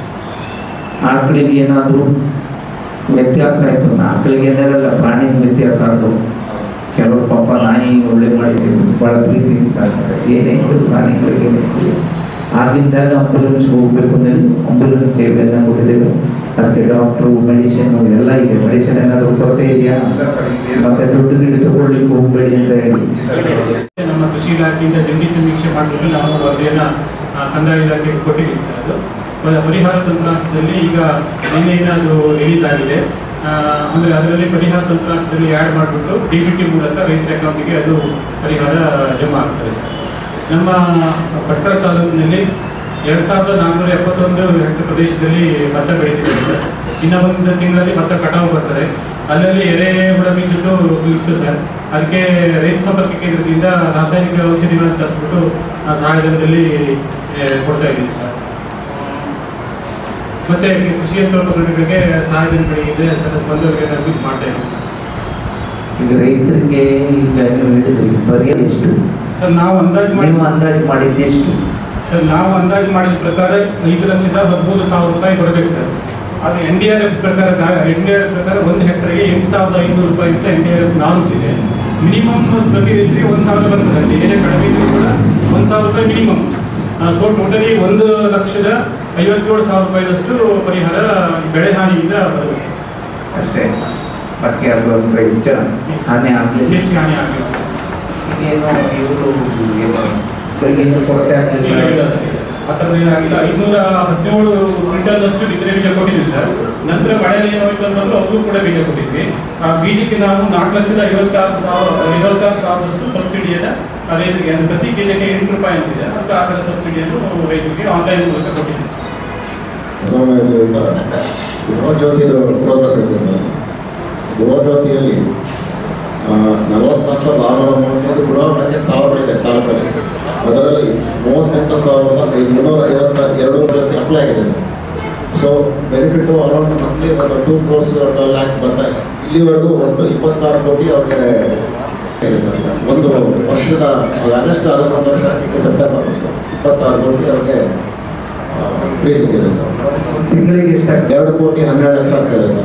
ಆಕಳಿಗೆ ಏನಾದರೂ ವ್ಯತ್ಯಾಸ ಆಯಿತು ಆಕಳಿಗೆ ಏನಾರಲ್ಲ ಪ್ರಾಣಿಗೆ ವ್ಯತ್ಯಾಸ ಆಯಿತು ಕೆಲವರು ಪಾಪ ನಾಯಿ ಒಳ್ಳೆ ಮಾಡಿ ಭಾಳ ಪ್ರೀತಿಯಿಂದ ಸಾಕ್ತಾರೆ ಏನೇ ಇದ್ರು ಪ್ರಾಣಿಗಳಿಗೆ ಏನೇ ಇದ್ರು. ಆಗಿದ್ದಾಗ ಅಂಬುಲೆನ್ಸ್ ಹೋಗ್ಬೇಕು ಅಂದ್ರೆ ಅಂಬುಲೆನ್ಸ್ ಸೇವೆಯನ್ನು ಕೊಟ್ಟಿದ್ದೇವೆ ಅದಕ್ಕೆ ಡಾಕ್ಟ್ರು ಮೆಡಿಸಿನ್ ಎಲ್ಲ ಇದೆ ಮೆಡಿಸಿನ್ ಏನಾದರೂ ಕೊರತೆ ಇದೆಯಾ ಇಲ್ಲ ಸರ್ ಇದೇನು ಮತ್ತೆ ದುಡ್ಡು ಗಿಡ್ಡು ತಗೊಳ್ಳಿಕ್ಕೆ ಹೋಗ್ಬೇಡಿ ಅಂತ ಹೇಳಿ ಇಲ್ಲ ಸರ್ ನಮ್ಮ ಕೃಷಿ ಇಲಾಖೆಯಿಂದ ಜಂಟಿ ಸಮೀಕ್ಷೆ ಮಾಡಿಬಿಟ್ಟು ನಾವು ವರದಿಯನ್ನು ಆ, ಕಂದಾಯ ಇಲಾಖೆಗೆ ಕೊಟ್ಟಿದ್ದೀವಿ ಸರ್ ಅದು ಪ- ಪರಿಹಾರ ತಂತ್ರಾಂಶದಲ್ಲಿ ಈಗ ನಿನ್ನೆಯಿಂದ ಅದು ರಿಲೀಸ್ ಆಗಿದೆ ಆ, ಅಂದರೆ ಅದರಲ್ಲಿ ಪರಿಹಾರ ತಂತ್ರಾಂಶದಲ್ಲಿ ಆ್ಯಡ್ ಮಾಡಿಬಿಟ್ಟು ಡಿ ಬಿ ಟಿ ಮೂಲಕ ರೈತರ ಅಕೌಂಟಿಗೆ ಅದು ಪರಿಹಾರ ಜಮಾ ಆಗ್ತದೆ ಸರ್ ನಮ್ಮ ಭಟ್ಕಳ ತಾಲೂಕಿನಲ್ಲಿ ಎರಡು ಸಾವಿರದ ನಾನ್ನೂರ ಎಪ್ಪತ್ತೊಂದು ಹೆಕ್ಟರ್ ಪ್ರದೇಶದಲ್ಲಿ ಭತ್ತ ಬೆಳೀತಿದ್ದಾರೆ ಸರ್ ಇನ್ನು ಒಂದು ತಿಂಗಳಲ್ಲಿ ಭತ್ತ ಕಟಾವು ಬರ್ತದೆ ಅಲ್ಲಲ್ಲಿ ಎರೆಹುಳ ಬೀಜದ್ದು ಇತ್ತು ಸರ್ ಅದಕ್ಕೆ ರೈತ ಸಂಪರ್ಕ ಕೇಂದ್ರದಿಂದ ರಾಸಾಯನಿಕ ಔಷಧಿಗಳನ್ನು ತರಿಸ್ಬಿಟ್ಟು ಆ ಸಹಾಯಧನದಲ್ಲಿ ಆ, ಕೊಡ್ತಾ ಇದ್ದೀವಿ ಸರ್ ಮತ್ತೆ ಕೃಷಿ ಯಂತ್ರೋಪಕರಣಗಳಿಗೆ ಸಹಾಯಧನಗಳಿಗೆ ಸರ್ ಬಂದವರಿಗೆ ನಾವು ಇದು ಮಾಡ್ತಾ ಇದ್ದೀವಿ ಸರ್. ಈಗ ರೈತರಿಗೆ ಈಗ ನೀವು ಹೇಳಿದ್ರಿ ಬರೀ ಎಷ್ಟು ಸರ್ ನಾವು ಅಂದಾಜು ಮಾಡಿ ನೀವು ಅಂದಾಜು ಮಾಡಿದ್ದು ಎಷ್ಟು ಸರ್ ನಾವು ಅಂದಾಜು ಮಾಡಿದ ಪ್ರಕಾರ ಐದು ಲಕ್ಷದ ಹದಿಮೂರು ಸಾವಿರ ರೂಪಾಯಿ ಬರಬೇಕು ಸರ್ ಆದರೆ ಎನ್ ಡಿ ಆರ್ ಎಫ್ ಪ್ರಕಾರ ಎನ್ ಡಿ ಆರ್ ಎಫ್ ಪ್ರಕಾರ ಒಂದು ಹೆಕ್ಟರ್ಗೆ ಎಂಟು ಸಾವಿರದ ಐನೂರು ರೂಪಾಯಿ ಅಂತ N D R F norms ಇದೆ ಮಿನಿಮಮ್ ಪ್ರತಿ ರೈತರಿಗೆ ಒಂದು ಸಾವಿರ ಬರ್ತದೆ ಏನೇ ಕಡಿಮೆ ಇದ್ರೂ ಕೂಡ ಒಂದು ಸಾವಿರ ರೂಪಾಯಿ ಮಿನಿಮಮ್ ಸೊ ಟೋಟಲಿ ಒಂದು ಲಕ್ಷದ ಐವತ್ತೇಳು ಸಾವಿರ ರೂಪಾಯಿದಷ್ಟು ಪರಿಹಾರ ಬೆಳೆ ಹಾನಿಯಿಂದ ಬರಬೇಕು ಅಷ್ಟೇ ಬಾಕಿ ಅದು ಅಂದ್ರೆ ಹೆಚ್ಚು ಹಾನಿ ಆಗಲಿಲ್ಲ ಹೆಚ್ಚು ಹಾನಿ ಆಗಬೇಕು ಏನು ಇವರು ಏನು ಕೈಗೆ ಕೊರತೆ ಇಲ್ಲ, ಇಲ್ಲ ಆಗಲಿಲ್ಲ ಸರ್. ಆ ಥರದ್ದು ಏನಾಗಿಲ್ಲ ಐನೂರ ಹದಿನೇಳು ಕ್ವಿಂಟಲ್ನಷ್ಟು ಬಿತ್ತನೆ ಬೀಜ ಕೊಟ್ಟಿದ್ವಿ ಸರ್ ನಂತರ ಮಳೆಯಲ್ಲಿ ಏನಾಯ್ತು ಅಂತಂದ್ರೆ ಅವ್ರಿಗೂ ಕೂಡ ಬೀಜ ಕೊಟ್ಟಿದ್ವಿ ಆ ಬೀಜಕ್ಕೆ ನಾವು ನಾಲ್ಕು ಲಕ್ಷದ ಐವತ್ತಾರು ಸಾವಿರ ಐವತ್ತಾರು ಸಾವಿರದಷ್ಟು ಸಬ್ಸಿಡಿಯನ್ನು ರೈತರಿಗೆ ಅಂದ್ರೆ ಪ್ರತಿ ಕೆಜಿಗೆ ಎಂಟು ರೂಪಾಯಿ ಅಂತಿದೆ ಮತ್ತು ಆ ಥರ ಸಬ್ಸಿಡಿಯನ್ನು ರೈತರಿಗೆ ಆನ್ಲೈನ್ ಮೂಲಕ ಕೊಟ್ಟಿದ್ದೀವಿ ಸಮಯದಿಂದ ಗೃಹಜ್ಯೋತಿ ಪ್ರೋಗ್ರೆಸ್ ಇದೆ ಸರ್ ಗೃಹಜ್ಯೋತಿಯಲ್ಲಿ ನಲವತ್ತು ಲಕ್ಷದ ಆರುನೂರ ಮೂವತ್ತೈದು ಗೃಹಗಳಿಗೆ ಸ್ಥಾವರಗಳಿದೆ ತಾಲೂಕಲ್ಲಿ ಅದರಲ್ಲಿ ಮೂವತ್ತೆಂಟು ಸಾವಿರದ ಐದುನೂರ ಐವತ್ತ ಎರಡು ಜೊತೆ ಅಪ್ಲೈ ಆಗಿದೆ sir so benefit around monthly ಒಂದು ಟೂ ಕ್ರೋರ್ಸ್ ಟ್ವೆಲ್ ಲ್ಯಾಕ್ಸ್ ಬರ್ತಾ ಇದೆ ಇಲ್ಲಿವರೆಗೂ ಒಟ್ಟು ಇಪ್ಪತ್ತಾರು ಕೋಟಿ ಅವ್ರಿಗೆ ಇದೆ ಸರ್ ಈಗ. ಒಂದು ವರ್ಷದ ಆಗಸ್ಟ್ ಆಗಸ್ಟ್ ವರ್ಷ ಈಗ ಸೆಪ್ಟೆಂಬರ್ ವರ್ಷ ಇಪ್ಪತ್ತಾರು ಕೋಟಿ ಅವ್ರಿಗೆ ಫ್ರೀ ಸಿಕ್ಕಿದೆ ಸರ್ ತಿಂಗಳಿಗೆ ಎಷ್ಟಾಗ್ತದೆ ಎರಡು ಕೋಟಿ ಹನ್ನೆರಡು ಲಕ್ಷ ಆಗ್ತದೆ ಸರ್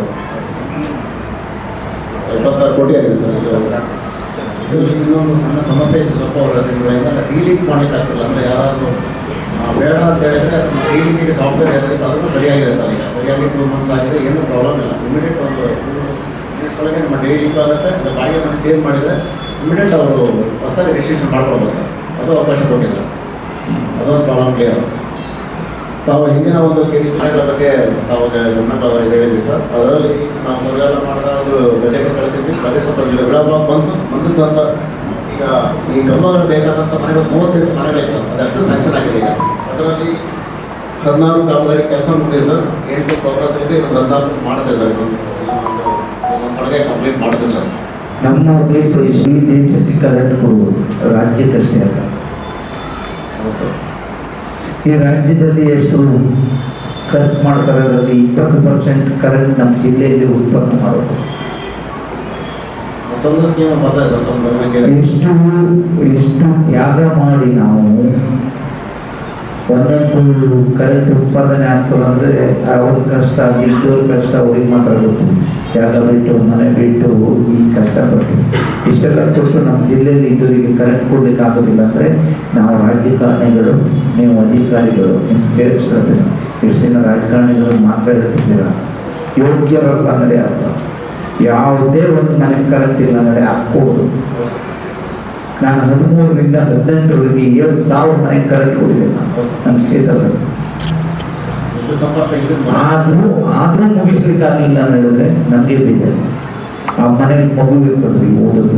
ಇಪ್ಪತ್ತಾರು ಕೋಟಿ ಆಗಿದೆ ಸರ್ ಇದು ಇದು ಇನ್ನೊಂದು ಸಣ್ಣ ಸಮಸ್ಯೆ ಇತ್ತು ಸ್ವಲ್ಪ ಅವರ ತಿಂಗಳಿಂದ ಡೀಲಿಂಗ್ ಮಾಡ್ಲಿಕ್ಕೆ ಆಗ್ತಿಲ್ಲ ಅಂದರೆ ಯಾರಾದರೂ ಆ, ಬೇಡ ಅಂತ ಹೇಳಿದ್ರೆ ಅದನ್ನ ಡೀಲಿಂಗಿಗೆ ಸಾಫ್ಟ್ವೇರ್ ಇರಲಿಕ್ಕೆ ಅದನ್ನು ಸರಿಯಾಗಿದೆ ಸರ್ ಈಗ ಸರಿಯಾಗಿ ಟೂ ಮಂತ್ಸ್ ಆಗಿದೆ ಏನೂ ಪ್ರಾಬ್ಲಮ್ ಇಲ್ಲ ಇಮಿಡಿಯೇಟ್ ಒಂದು ಮಿನಿಟ್ಸ್ ಒಳಗೆ ನಮ್ಮ ಡೈಲಿಂಗ್ ಆಗುತ್ತೆ ಅಂದರೆ ಬಾಡಿಗೆ ಮನೆ ಚೇಂಜ್ ಮಾಡಿದರೆ ಇಮಿಡಿಯೇಟ್ ಅವರು ಹೊಸದಾಗಿ ರಿಜಿಸ್ಟ್ರೇಷನ್ ಮಾಡ್ಬೋದು ಸರ್ ಅದು ಅವಕಾಶ ಕೊಟ್ಟಿಲ್ಲ ಅದೊಂದು ಪ್ರಾಬ್ಲಮ್ ಕ್ಲಿಯರ್ ತಾವು ಹಿಂದಿನ ಒಂದು ಕೇಳಿ ಮನೆಗಳ ಬಗ್ಗೆ ತಾವು ಗಮನ ಹೇಳಿದ್ವಿ ಸರ್ ಅದರಲ್ಲಿ ನಾವು ಸರ್ವೆಲ್ಲ ಮಾಡಿದ ಒಂದು ಬಜೆಟ್ ಕಳಿಸಿದ್ವಿ ಬಜೆಟ್ ಸ್ವಲ್ಪ ವಿಳಂಬ ಬಂತು ಬಂದದ್ದು ಅಂತ ಈಗ ಈ ಗಮನ ಬೇಕಾದಂಥ ಮನೆಗಳು ಮೂವತ್ತೆಂಟು ಮನೆಗಳಿದೆ ಸರ್ ಅದಷ್ಟು ಸ್ಯಾಂಕ್ಷನ್ ಆಗಿದೆ ಈಗ ಅದರಲ್ಲಿ ಹದಿನಾರು ಕಾಮಗಾರಿ ಕೆಲಸ ಮುಗಿದಿದೆ ಸರ್ ಎಂಟು ಪ್ರೋಗ್ರೆಸ್ ಇದೆ ಇನ್ನೊಂದು ಹದಿನಾರು ಮಾಡ್ತೇವೆ ಸರ್ ಇನ್ನೊಂದು ಒಂದು ಸೊಳಗೆ ಕಂಪ್ಲೀಟ್ ಮಾಡ್ತೇವೆ ಸರ್ ನಮ್ಮ ಉದ್ದೇಶ ಈ ದೇಶಕ್ಕೆ ಕರೆಂಟ್ ಕೊಡುವುದು ರಾಜ್ಯಕ್ಕಷ್ಟೇ ಅಲ್ಲ ಹೌದು ಸರ್ ಈ ರಾಜ್ಯದಲ್ಲಿ ಎಷ್ಟು ಖರ್ಚು ಮಾಡ್ತಾರೆ ಅದರಲ್ಲಿ ಇಪ್ಪತ್ತು ಪರ್ಸೆಂಟ್ ಕರೆಂಟ್ ನಮ್ಮ ಜಿಲ್ಲೆಯಲ್ಲಿ ಉತ್ಪನ್ನ ಮಾಡೋದು ಮತ್ತೊಂದು ಸ್ಕೀಮ್ ಬರ್ತಾ ಇದೆ ಸರ್ ನಮ್ಮ ಗಮನಕ್ಕೆ ಇದೆ. ಎಷ್ಟು ಎಷ್ಟು ತ್ಯಾಗ ಮಾಡಿ ನಾವು ಒಂದೊಂದು ಕರೆಂಟ್ ಉತ್ಪಾದನೆ ಆಗ್ತದಂದ್ರೆ ಅವ್ರ ಕಷ್ಟ ಇದ್ದವ್ರ ಕಷ್ಟ ಅವ್ರಿಗೆ ಮಾತ್ರ ಗೊತ್ತು ತ್ಯಾಗ ಬಿಟ್ಟು ಮನೆ ಬಿಟ್ಟು ಈ ಕಷ್ಟಪಟ್ಟು ಇಷ್ಟೆಲ್ಲ ಕೊಟ್ಟು ನಮ್ಮ ಜಿಲ್ಲೆಯಲ್ಲಿ ಇದ್ದವರಿಗೆ ಕರೆಂಟ್ ಕೊಡ್ಲಿಕ್ಕೆ ಆಗೋದಿಲ್ಲ ಅಂದರೆ ನಾವು ರಾಜಕಾರಣಿಗಳು ನೀವು ಅಧಿಕಾರಿಗಳು ನಿಮ್ಮ ಸೇರಿಸ್ಕೊಳ್ತೀನಿ ಇಷ್ಟು ದಿನ ರಾಜಕಾರಣಿಗಳು ಮಾತ್ರ ಹೇಳ್ತಿದ್ದೀರ ಯೋಗ್ಯರಲ್ಲ ಅಂದರೆ ಅರ್ಥ ಯಾವುದೇ ಒಂದು ಮನೆಗೆ ಕರೆಂಟ್ ಇಲ್ಲ ಅಂದರೆ ಹಾಕ್ಬೋದು ನಾನು ಹದಿಮೂರರಿಂದ ಹದಿನೆಂಟರವರೆಗೆ ಏಳು ಸಾವಿರ ಮನೆಗೆ ಕರೆಂಟ್ ಕೊಡಿದೆ ನಾನು ನನ್ನ ಕ್ಷೇತ್ರದಲ್ಲಿ ವಿದ್ಯುತ್ ಸಂಪರ್ಕ ಇದು ಆದರೂ ಆದರೂ ಮುಗಿಸ್ಲಿಕ್ಕೆ ಆಗಲಿಲ್ಲ ಅಂತ ಹೇಳಿದ್ರೆ ನಮಗೆ ಬೇಜಾರು ಆ ಮನೆಗೆ ಮಗು ಇರ್ತದ್ರಿ ಓದೋದು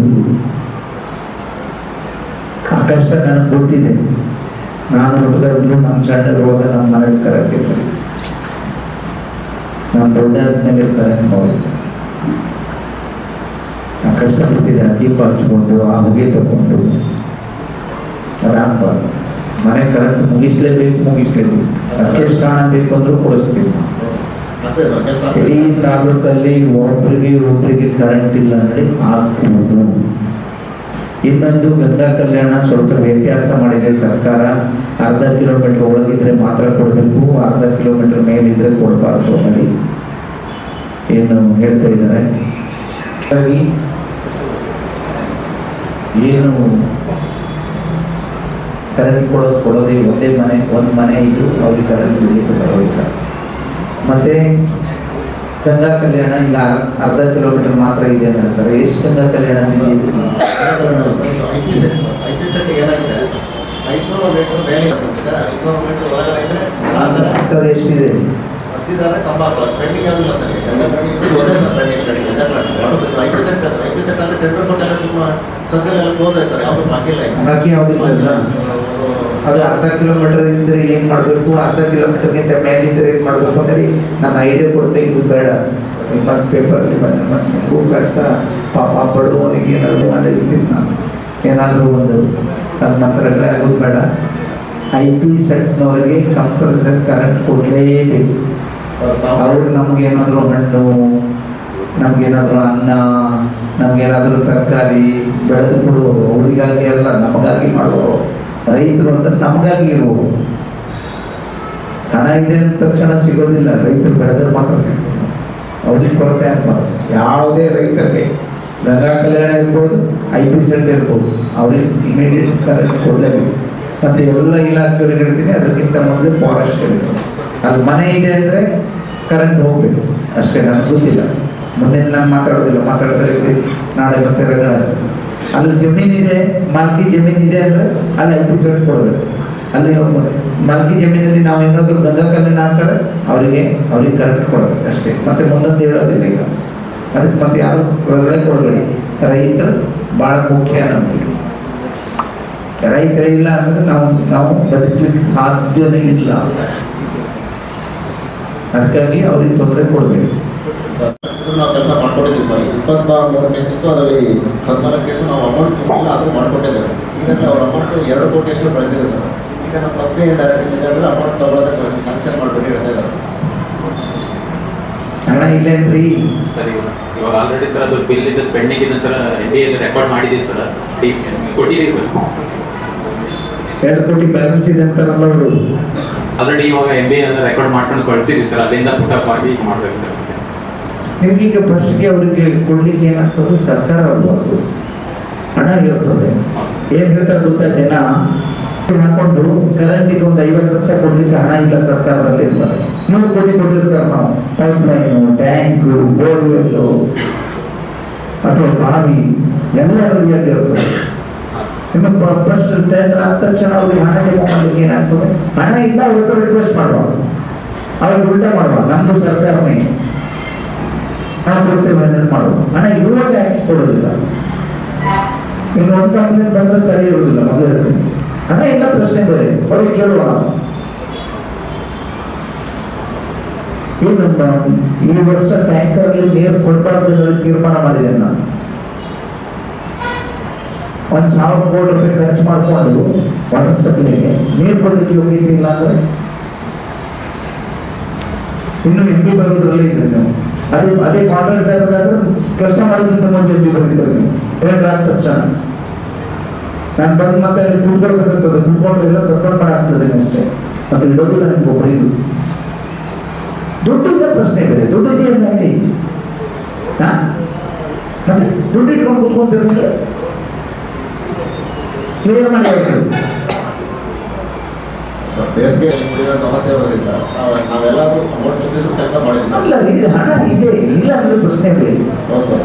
ಆ ಕಷ್ಟ ನನಗೆ ಗೊತ್ತಿದೆ ನಾನು ಹುಡುಗರಿದ್ರು ನಮ್ಮ ಸಣ್ಣದಿರುವಾಗ ನಮ್ಮ ಮನೇಲಿ ಕರೆಂಟ್ ಇರ್ತದೆ ನಾನು ದೊಡ್ಡ ಆದ್ಮೇಲೆ ಕರೆಂಟ್ ಹೋಗಿದ್ದೆ ಆ ಕಷ್ಟ ಗೊತ್ತಿದೆ ಆ ದೀಪ ಹಚ್ಕೊಂಡು ಆ ಹೊಗೆ ತಗೊಂಡು ಅದಾಗಬಾರ್ದು ಮನೆ ಕರೆಂಟ್ ಮುಗಿಸ್ಲೇಬೇಕು ಮುಗಿಸ್ಲೇಬೇಕು ಅದಕ್ಕೆ ಸ್ಥಾನ ಬೇಕು ಅಂದ್ರೂ ಕೊಡಿಸ್ತೀವಿ ನಾವು. ಅದೇ ಸರ್ ಕೆಲಸ ಇಡೀ ತಾಲೂಕಲ್ಲಿ ಒಬ್ಬರಿಗೆ ಒಬ್ಬರಿಗೆ ಕರೆಂಟ್ ಇಲ್ಲ ಅಂದ್ರೆ ಆಗ್ಬೋದು ಇನ್ನೊಂದು ಗಂಗಾ ಕಲ್ಯಾಣ ಸ್ವಲ್ಪ ವ್ಯತ್ಯಾಸ ಮಾಡಿದೆ ಸರ್ಕಾರ ಅರ್ಧ ಕಿಲೋಮೀಟರ್ ಒಳಗಿದ್ರೆ ಮಾತ್ರ ಕೊಡಬೇಕು ಅರ್ಧ ಕಿಲೋಮೀಟರ್ ಮೇಲಿದ್ರೆ ಕೊಡಬಾರ್ದು ಅನ್ನೋದು ಏನು ಹೇಳ್ತಾ ಇದ್ದಾರೆ ಹಾಗಾಗಿ ಏನು ಕರೆಂಟ್ ಕೊಡೋದು ಕೊಡೋದೇ ಒಂದೇ ಮನೆ ಒಂದು ಮನೆ ಇದ್ದು ಅವ್ರಿಗೆ ಕರೆಂಟ್ ಬಿಡಲಿಕ್ಕೆ ಬರೋದಿಲ್ಲ ಮತ್ತೆ ಗಂಗಾ ಕಲ್ಯಾಣ ಈಗ ಅರ್- ಅರ್ಧ ಕಿಲೋಮೀಟರ್ ಮಾತ್ರ ಇದೆ ಅಂತ ಹೇಳ್ತಾರೆ ಎಷ್ಟು ಗಂಗಾ ಕಲ್ಯಾಣ ಇದೆ? I P set I P set ಏನಾಗಿದೆ ಐದುನೂರು ಮೀಟರ್ ಮೇಲೆ ಬಂದಿದೆ ಐದುನೂರು ಮೀಟರ್ ಒಳಗಡೆ ಇದ್ರೆ ಆ ಥರ ಅಂಥದ್ದು ಎಷ್ಟಿದೆ ಬರ್ತಿದ್ದಾರೆ ಕಂಬ ಹಾಕೋದು ಪೆಂಡಿಂಗ್ ಆಗಿಲ್ಲ ಸರ್ ಈಗ ಎಲ್ಲ ಪೆಂಡಿಂಗ್ ಒಂದೇ sir pending pending I P set I P set ಅಂದರೆ ಟೆಂಡರ್ ಕೊಟ್ಟೆಲ್ಲ ನಿಮ್ಮ ಸದ್ಯದಲ್ಲೆಲ್ಲ ಕ್ಲೋಸ್ ಆಯ್ತು ಸರ್ ಯಾವುದು ಬಾಕಿಲ್ಲ ಈಗ ಬಾಕಿ ಯಾವುದಿಲ್ಲ ಅಲ್ಲ? ಅದು ಅರ್ಧ ಕಿಲೋಮೀಟರ್ ಇದ್ರೆ ಏನ್ ಮಾಡಬೇಕು ಅರ್ಧ ಕಿಲೋಮೀಟರ್ಗಿಂತ ಮೇಲಿದ್ರೆ ಏನ್ ಮಾಡಬೇಕು ಅಂದ್ರೆ ನನ್ನ ಐಡಿಯಾ ಕೊಡ್ತಾ ಇದು ಬೇಡ ಬಂದು ಪೇಪರಲ್ಲಿ ಬಂದು ನನಗೂ ಕಷ್ಟ ಪಾಪ ಬಡವನಿಗೆ ಏನಾದರೂ ಮಾಡಿರ್ತೀನಿ ನಾನು ಏನಾದರೂ ಒಂದು ನನ್ನ ಹತ್ರ ಆಗೋದು ಬೇಡ ಐ ಪಿ ಸೆಟ್ನವರಿಗೆ ಕಂಪಲ್ಸರಿ ಕರೆಂಟ್ ಕೊಡಲೇಬೇಕು ಅವರು ನಮಗೇನಾದರೂ ಹಣ್ಣು ನಮಗೇನಾದರೂ ಅನ್ನ ನಮಗೇನಾದರೂ ತರಕಾರಿ ಬೆಳೆದು ಕೊಡುವವರು ಅವರಿಗಾಗಿ ಅಲ್ಲ ನಮಗಾಗಿ ಮಾಡುವವರು ರೈತರು ಅಂದ್ರೆ ನಮಗಾಗಿ ಇರುವವರು ಹಣ ಇದೆ ಅಂದ ತಕ್ಷಣ ಸಿಗೋದಿಲ್ಲ ರೈತರು ಬೆಳೆದ್ರೆ ಮಾತ್ರ ಸಿಗ್ತದೆ ಅವ್ರಿಗೆ ಕೊರತೆ ಆಗ್ಬಾರ್ದು ಯಾವುದೇ ರೈತರಿಗೆ ಗಂಗಾ ಕಲ್ಯಾಣ ಇರ್ಬೋದು ಐ ಪಿ ಸೆಂಟ್ ಇರ್ಬೋದು ಅವ್ರಿಗೆ ಇಮಿಡಿಯೇಟ್ ಕರೆಂಟ್ ಕೊಡಲೇಬೇಕು ಮತ್ತು ಎಲ್ಲ ಇಲಾಖೆಯವ್ರಿಗೆ ಹೇಳ್ತೀನಿ ಅದಕ್ಕಿಂತ ಮೊದಲು ಫಾರೆಸ್ಟ್ ಇರ್ತದೆ ಅಲ್ಲಿ ಮನೆ ಇದೆ ಅಂದರೆ ಕರೆಂಟ್ ಹೋಗಬೇಕು ಅಷ್ಟೇ ನನಗೆ ಗೊತ್ತಿಲ್ಲ ಮುಂದೆ ನಾನು ಮಾತಾಡೋದಿಲ್ಲ ಮಾತಾಡ್ತಾ ಇರ್ತೀನಿ ನಾಳೆ ಮತ್ತೆ ರಗಡ ಅಲ್ಲಿ ಜಮೀನಿದೆ ಮಾಲ್ಕಿ ಜಮೀನಿದೆ ಅಂದರೆ ಅಲ್ಲಿ ಐದು ಪರ್ಸೆಂಟ್ ಕೊಡಬೇಕು ಅಲ್ಲಿ ಮಲ್ಕಿ ಜಮೀನಲ್ಲಿ ನಾವು ಏನಾದರೂ ಗಂಗಾ ಕಲ್ಲಿನ ಹಾಕ್ತಾರೆ ಅವರಿಗೆ ಅವ್ರಿಗೆ ಕರೆಕ್ಟ್ ಕೊಡಬೇಕು ಅಷ್ಟೇ ಮತ್ತೆ ಮುಂದೊಂದು ಹೇಳೋದಿಲ್ಲ ಈಗ ಅದಕ್ಕೆ ಮತ್ತೆ ಯಾರು ಹೊರಗಡೆ ಕೊಡಬೇಡಿ ರೈತರು ಭಾಳ ಮುಖ್ಯ ನಮಗೆ ರೈತರೇ ಇಲ್ಲ ಅಂದ್ರೆ ನಾವು ನಾವು ಬದುಕಲಿಕ್ಕೆ ಸಾಧ್ಯನೇ ಇಲ್ಲ ಅದಕ್ಕಾಗಿ ಅವ್ರಿಗೆ ತೊಂದರೆ ಕೊಡಬೇಕು ಸರ್ ಇದು ನಾವು ಕೆಲಸ ಮಾಡ್ಕೊಂಡಿದ್ದೀವಿ ಸರ್ ಇಪ್ಪತ್ತ ಮೂರು ಕೇಸ್ ಇತ್ತು ಅದರಲ್ಲಿ ಹದಿನಾಲ್ಕು ಕೇಸು ನಾವು ಅಮೌಂಟ್ ಕೊಟ್ಟಿಲ್ಲ ಅದು ಮಾಡ್ಕೊಟ್ಟಿದ್ದೇವೆ ಈಗ ಅವ್ರ ಅಮೌಂಟ್ ಎರಡು ಕೋಟಿ ಅಷ್ಟು ಬೆಳೆದಿದೆ ಸರ್ ಈಗ ನಮ್ಮ ಕಂಪ್ನಿ ಡೈರೆಕ್ಷನ್ ಇದೆ ಅಂದರೆ ಅಮೌಂಟ್ ತಗೊಳ್ಳೋದಕ್ಕೆ ಸ್ಯಾಂಕ್ಷನ್ ಮಾಡಿಬಿಟ್ಟು ಹೇಳ್ತಾ ಇದ್ದಾರೆ ಹಣ ಇಲ್ಲೇನ್ರಿ ಸರ್ ಇವಾಗ ಇವಾಗ ಆಲ್ರೆಡಿ ಸರ್ ಅದು ಬಿಲ್ ಇದ್ದು ಪೆಂಡಿಂಗ್ ಇದೆ ಸರ್ ಎನ್ ಡಿ ರೆಕಾರ್ಡ್ ಮಾಡಿದ್ದೀವಿ ಸರ್ ಕೊಟ್ಟಿದ್ದೀವಿ ಸರ್ ಎರಡು ಕೋಟಿ ಬ್ಯಾಲೆನ್ಸ್ ಇದೆ ಅಂತಾರಲ್ಲ ಅವರು ಆಲ್ರೆಡಿ ಇವಾಗ ಎಂ ಬಿ ರೆಕಾರ್ಡ್ ಮಾಡ್ಕೊಂಡು ಕಳಿಸಿದ್ದೀವಿ ಸರ್ ಅಲ್ಲಿಂದ ಪುಟಪ್ ಆಗಿ ಮಾಡ್ಬೇಕು ಸರ್ ನಿಮ್ಗೀಗ ಫಸ್ಟ್ಗೆ ಅವರಿಗೆ ಕೊಡ್ಲಿಕ್ಕೆ ಏನಾಗ್ತದೆ ಸರ್ಕಾರ ಅಲ್ವಾ ಅದು ಹಣ ಇರ್ತದೆ ಏನ್ ಹೇಳ್ತಾರೆ ಗೊತ್ತಾ ಜನ ಹಾಕೊಂಡು ಕರೆಂಟಿಗೆ ಒಂದು ಐವತ್ತು ಲಕ್ಷ ಕೊಡ್ಲಿಕ್ಕೆ ಹಣ ಇಲ್ಲ ಸರ್ಕಾರದಲ್ಲಿ ಇರ್ತಾರೆ ನೂರು ಕೋಟಿ ಕೊಟ್ಟಿರ್ತಾರೆ ನಾವು ಪೈಪ್ ಲೈನು ಟ್ಯಾಂಕ್ ಬೋರ್ವೆಲ್ಲು ಅಥವಾ ಬಾವಿ ಎಲ್ಲ ರೆಡಿಯಾಗಿರ್ತದೆ ನಿಮಗೆ ಫಸ್ಟ್ ಟೆಂಡರ್ ಆದ ತಕ್ಷಣ ಅವ್ರಿಗೆ ಹಣ ಜಮಾ ಮಾಡ್ಲಿಕ್ಕೆ ಏನಾಗ್ತದೆ ಹಣ ಇಲ್ಲ ಅವ್ರ ಹತ್ರ ರಿಕ್ವೆಸ್ಟ್ ಮಾಡುವ ಅವ್ರಿಗೆ ಉಲ್ಟಾ ಮಾಡುವ ನಮ್ದು ಸರ್ಕಾರನೇ ನಾವು ಕೊಡ್ತೇವೆ ಅಂತ ಮಾಡುವ ಹಣ ಇರುವಾಗ ಯಾಕೆ ಕೊಡೋದಿಲ್ಲ ಇನ್ನು ಒಂದು ಕಂಪ್ಲೇಂಟ್ ಬಂದ್ರೆ ಸರಿ ಇರೋದಿಲ್ಲ ಮೊದಲು ಹೇಳ್ತೀನಿ ಹಣ ಇಲ್ಲ ಪ್ರಶ್ನೆ ಬೇರೆ ಅವ್ರಿಗೆ ಕೇಳುವ ಏನು ನಮ್ಮ ಈ ವರ್ಷ ಟ್ಯಾಂಕರ್ ಅಲ್ಲಿ ನೀರು ಕೊಡಬಾರ್ದು ಅಂತ ಹೇಳಿ ತೀರ್ಮಾನ ಮಾಡಿದ್ದೇನೆ ನಾನು ಒಂದ್ ಸಾವಿರ ಕೋಟಿ ರೂಪಾಯಿ ಖರ್ಚು ಮಾಡಿಕೊಂಡು ವಾಟರ್ ಸಪ್ಲೈಗೆ ನೀರು ಕೊಡಲಿಕ್ಕೆ ಯೋಗ್ಯತೆ ಇಲ್ಲ ಅಂದ್ರೆ ಇನ್ನು ಎಂ ಪಿ ಬರೋದ್ರಲ್ಲಿ ಇದ್ರಿ ನೀವು ಅದೇ ಅದೇ ಕಾಂಟ್ರಾಕ್ಟ್ ಇರೋದಾದ್ರೆ ಕೆಲಸ ಮಾಡೋದ್ರಿಂದ ಮೊದಲು ಎಂ ಪಿ ಬರೀತಾರೆ ನೀವು ಟೆಂಡರ್ ಆದ ತಕ್ಷಣ ನಾನು ಬಂದು ಮತ್ತೆ ಅಲ್ಲಿ ಕೂತ್ಕೊಳ್ಬೇಕಾಗ್ತದೆ ಕೂತ್ಕೊಂಡು ಎಲ್ಲ ಸಪೋರ್ಟ್ ಮಾಡಾಗ್ತದೆ ಅಷ್ಟೇ ಮತ್ತೆ ಇಡೋದಿಲ್ಲ ನಿಮ್ಗೆ ಒಬ್ಬರಿಗೂ ದುಡ್ಡು ಇಲ್ಲ ಪ್ರಶ್ನೆ ಬೇರೆ ದುಡ್ಡು ಇದೆ ಅಂತ ಹೇಳಿ ಹಾ ಮತ್ತೆ ದುಡ್ಡು ಇಟ್ಕೊಂಡು ಕೂತ್ಕೊಂತಿರ್ತಾರೆ ಕ್ಲಿಯರ್ ಮಾಡಿ ಹೇಳ್ತಾರೆ ಸರ್ ಬೇಸಿಗೆ ಮುಂದಿನ ಸಮಸ್ಯೆ ಇರೋದ್ರಿಂದ ನಾವು- ನಾವೆಲ್ಲರೂ ಅಮೌಂಟ್ ಬಂದಿದ್ರು ಕೆಲಸ ಮಾಡಿದ್ವಿ ಅಲ್ಲ ಸರ್ ಇದು ಹಣ ಇದೆ ಇಲ್ಲ ಅಂದ್ರೆ ಪ್ರಶ್ನೆ ಬೇರೆ ಹೌದು ಸರ್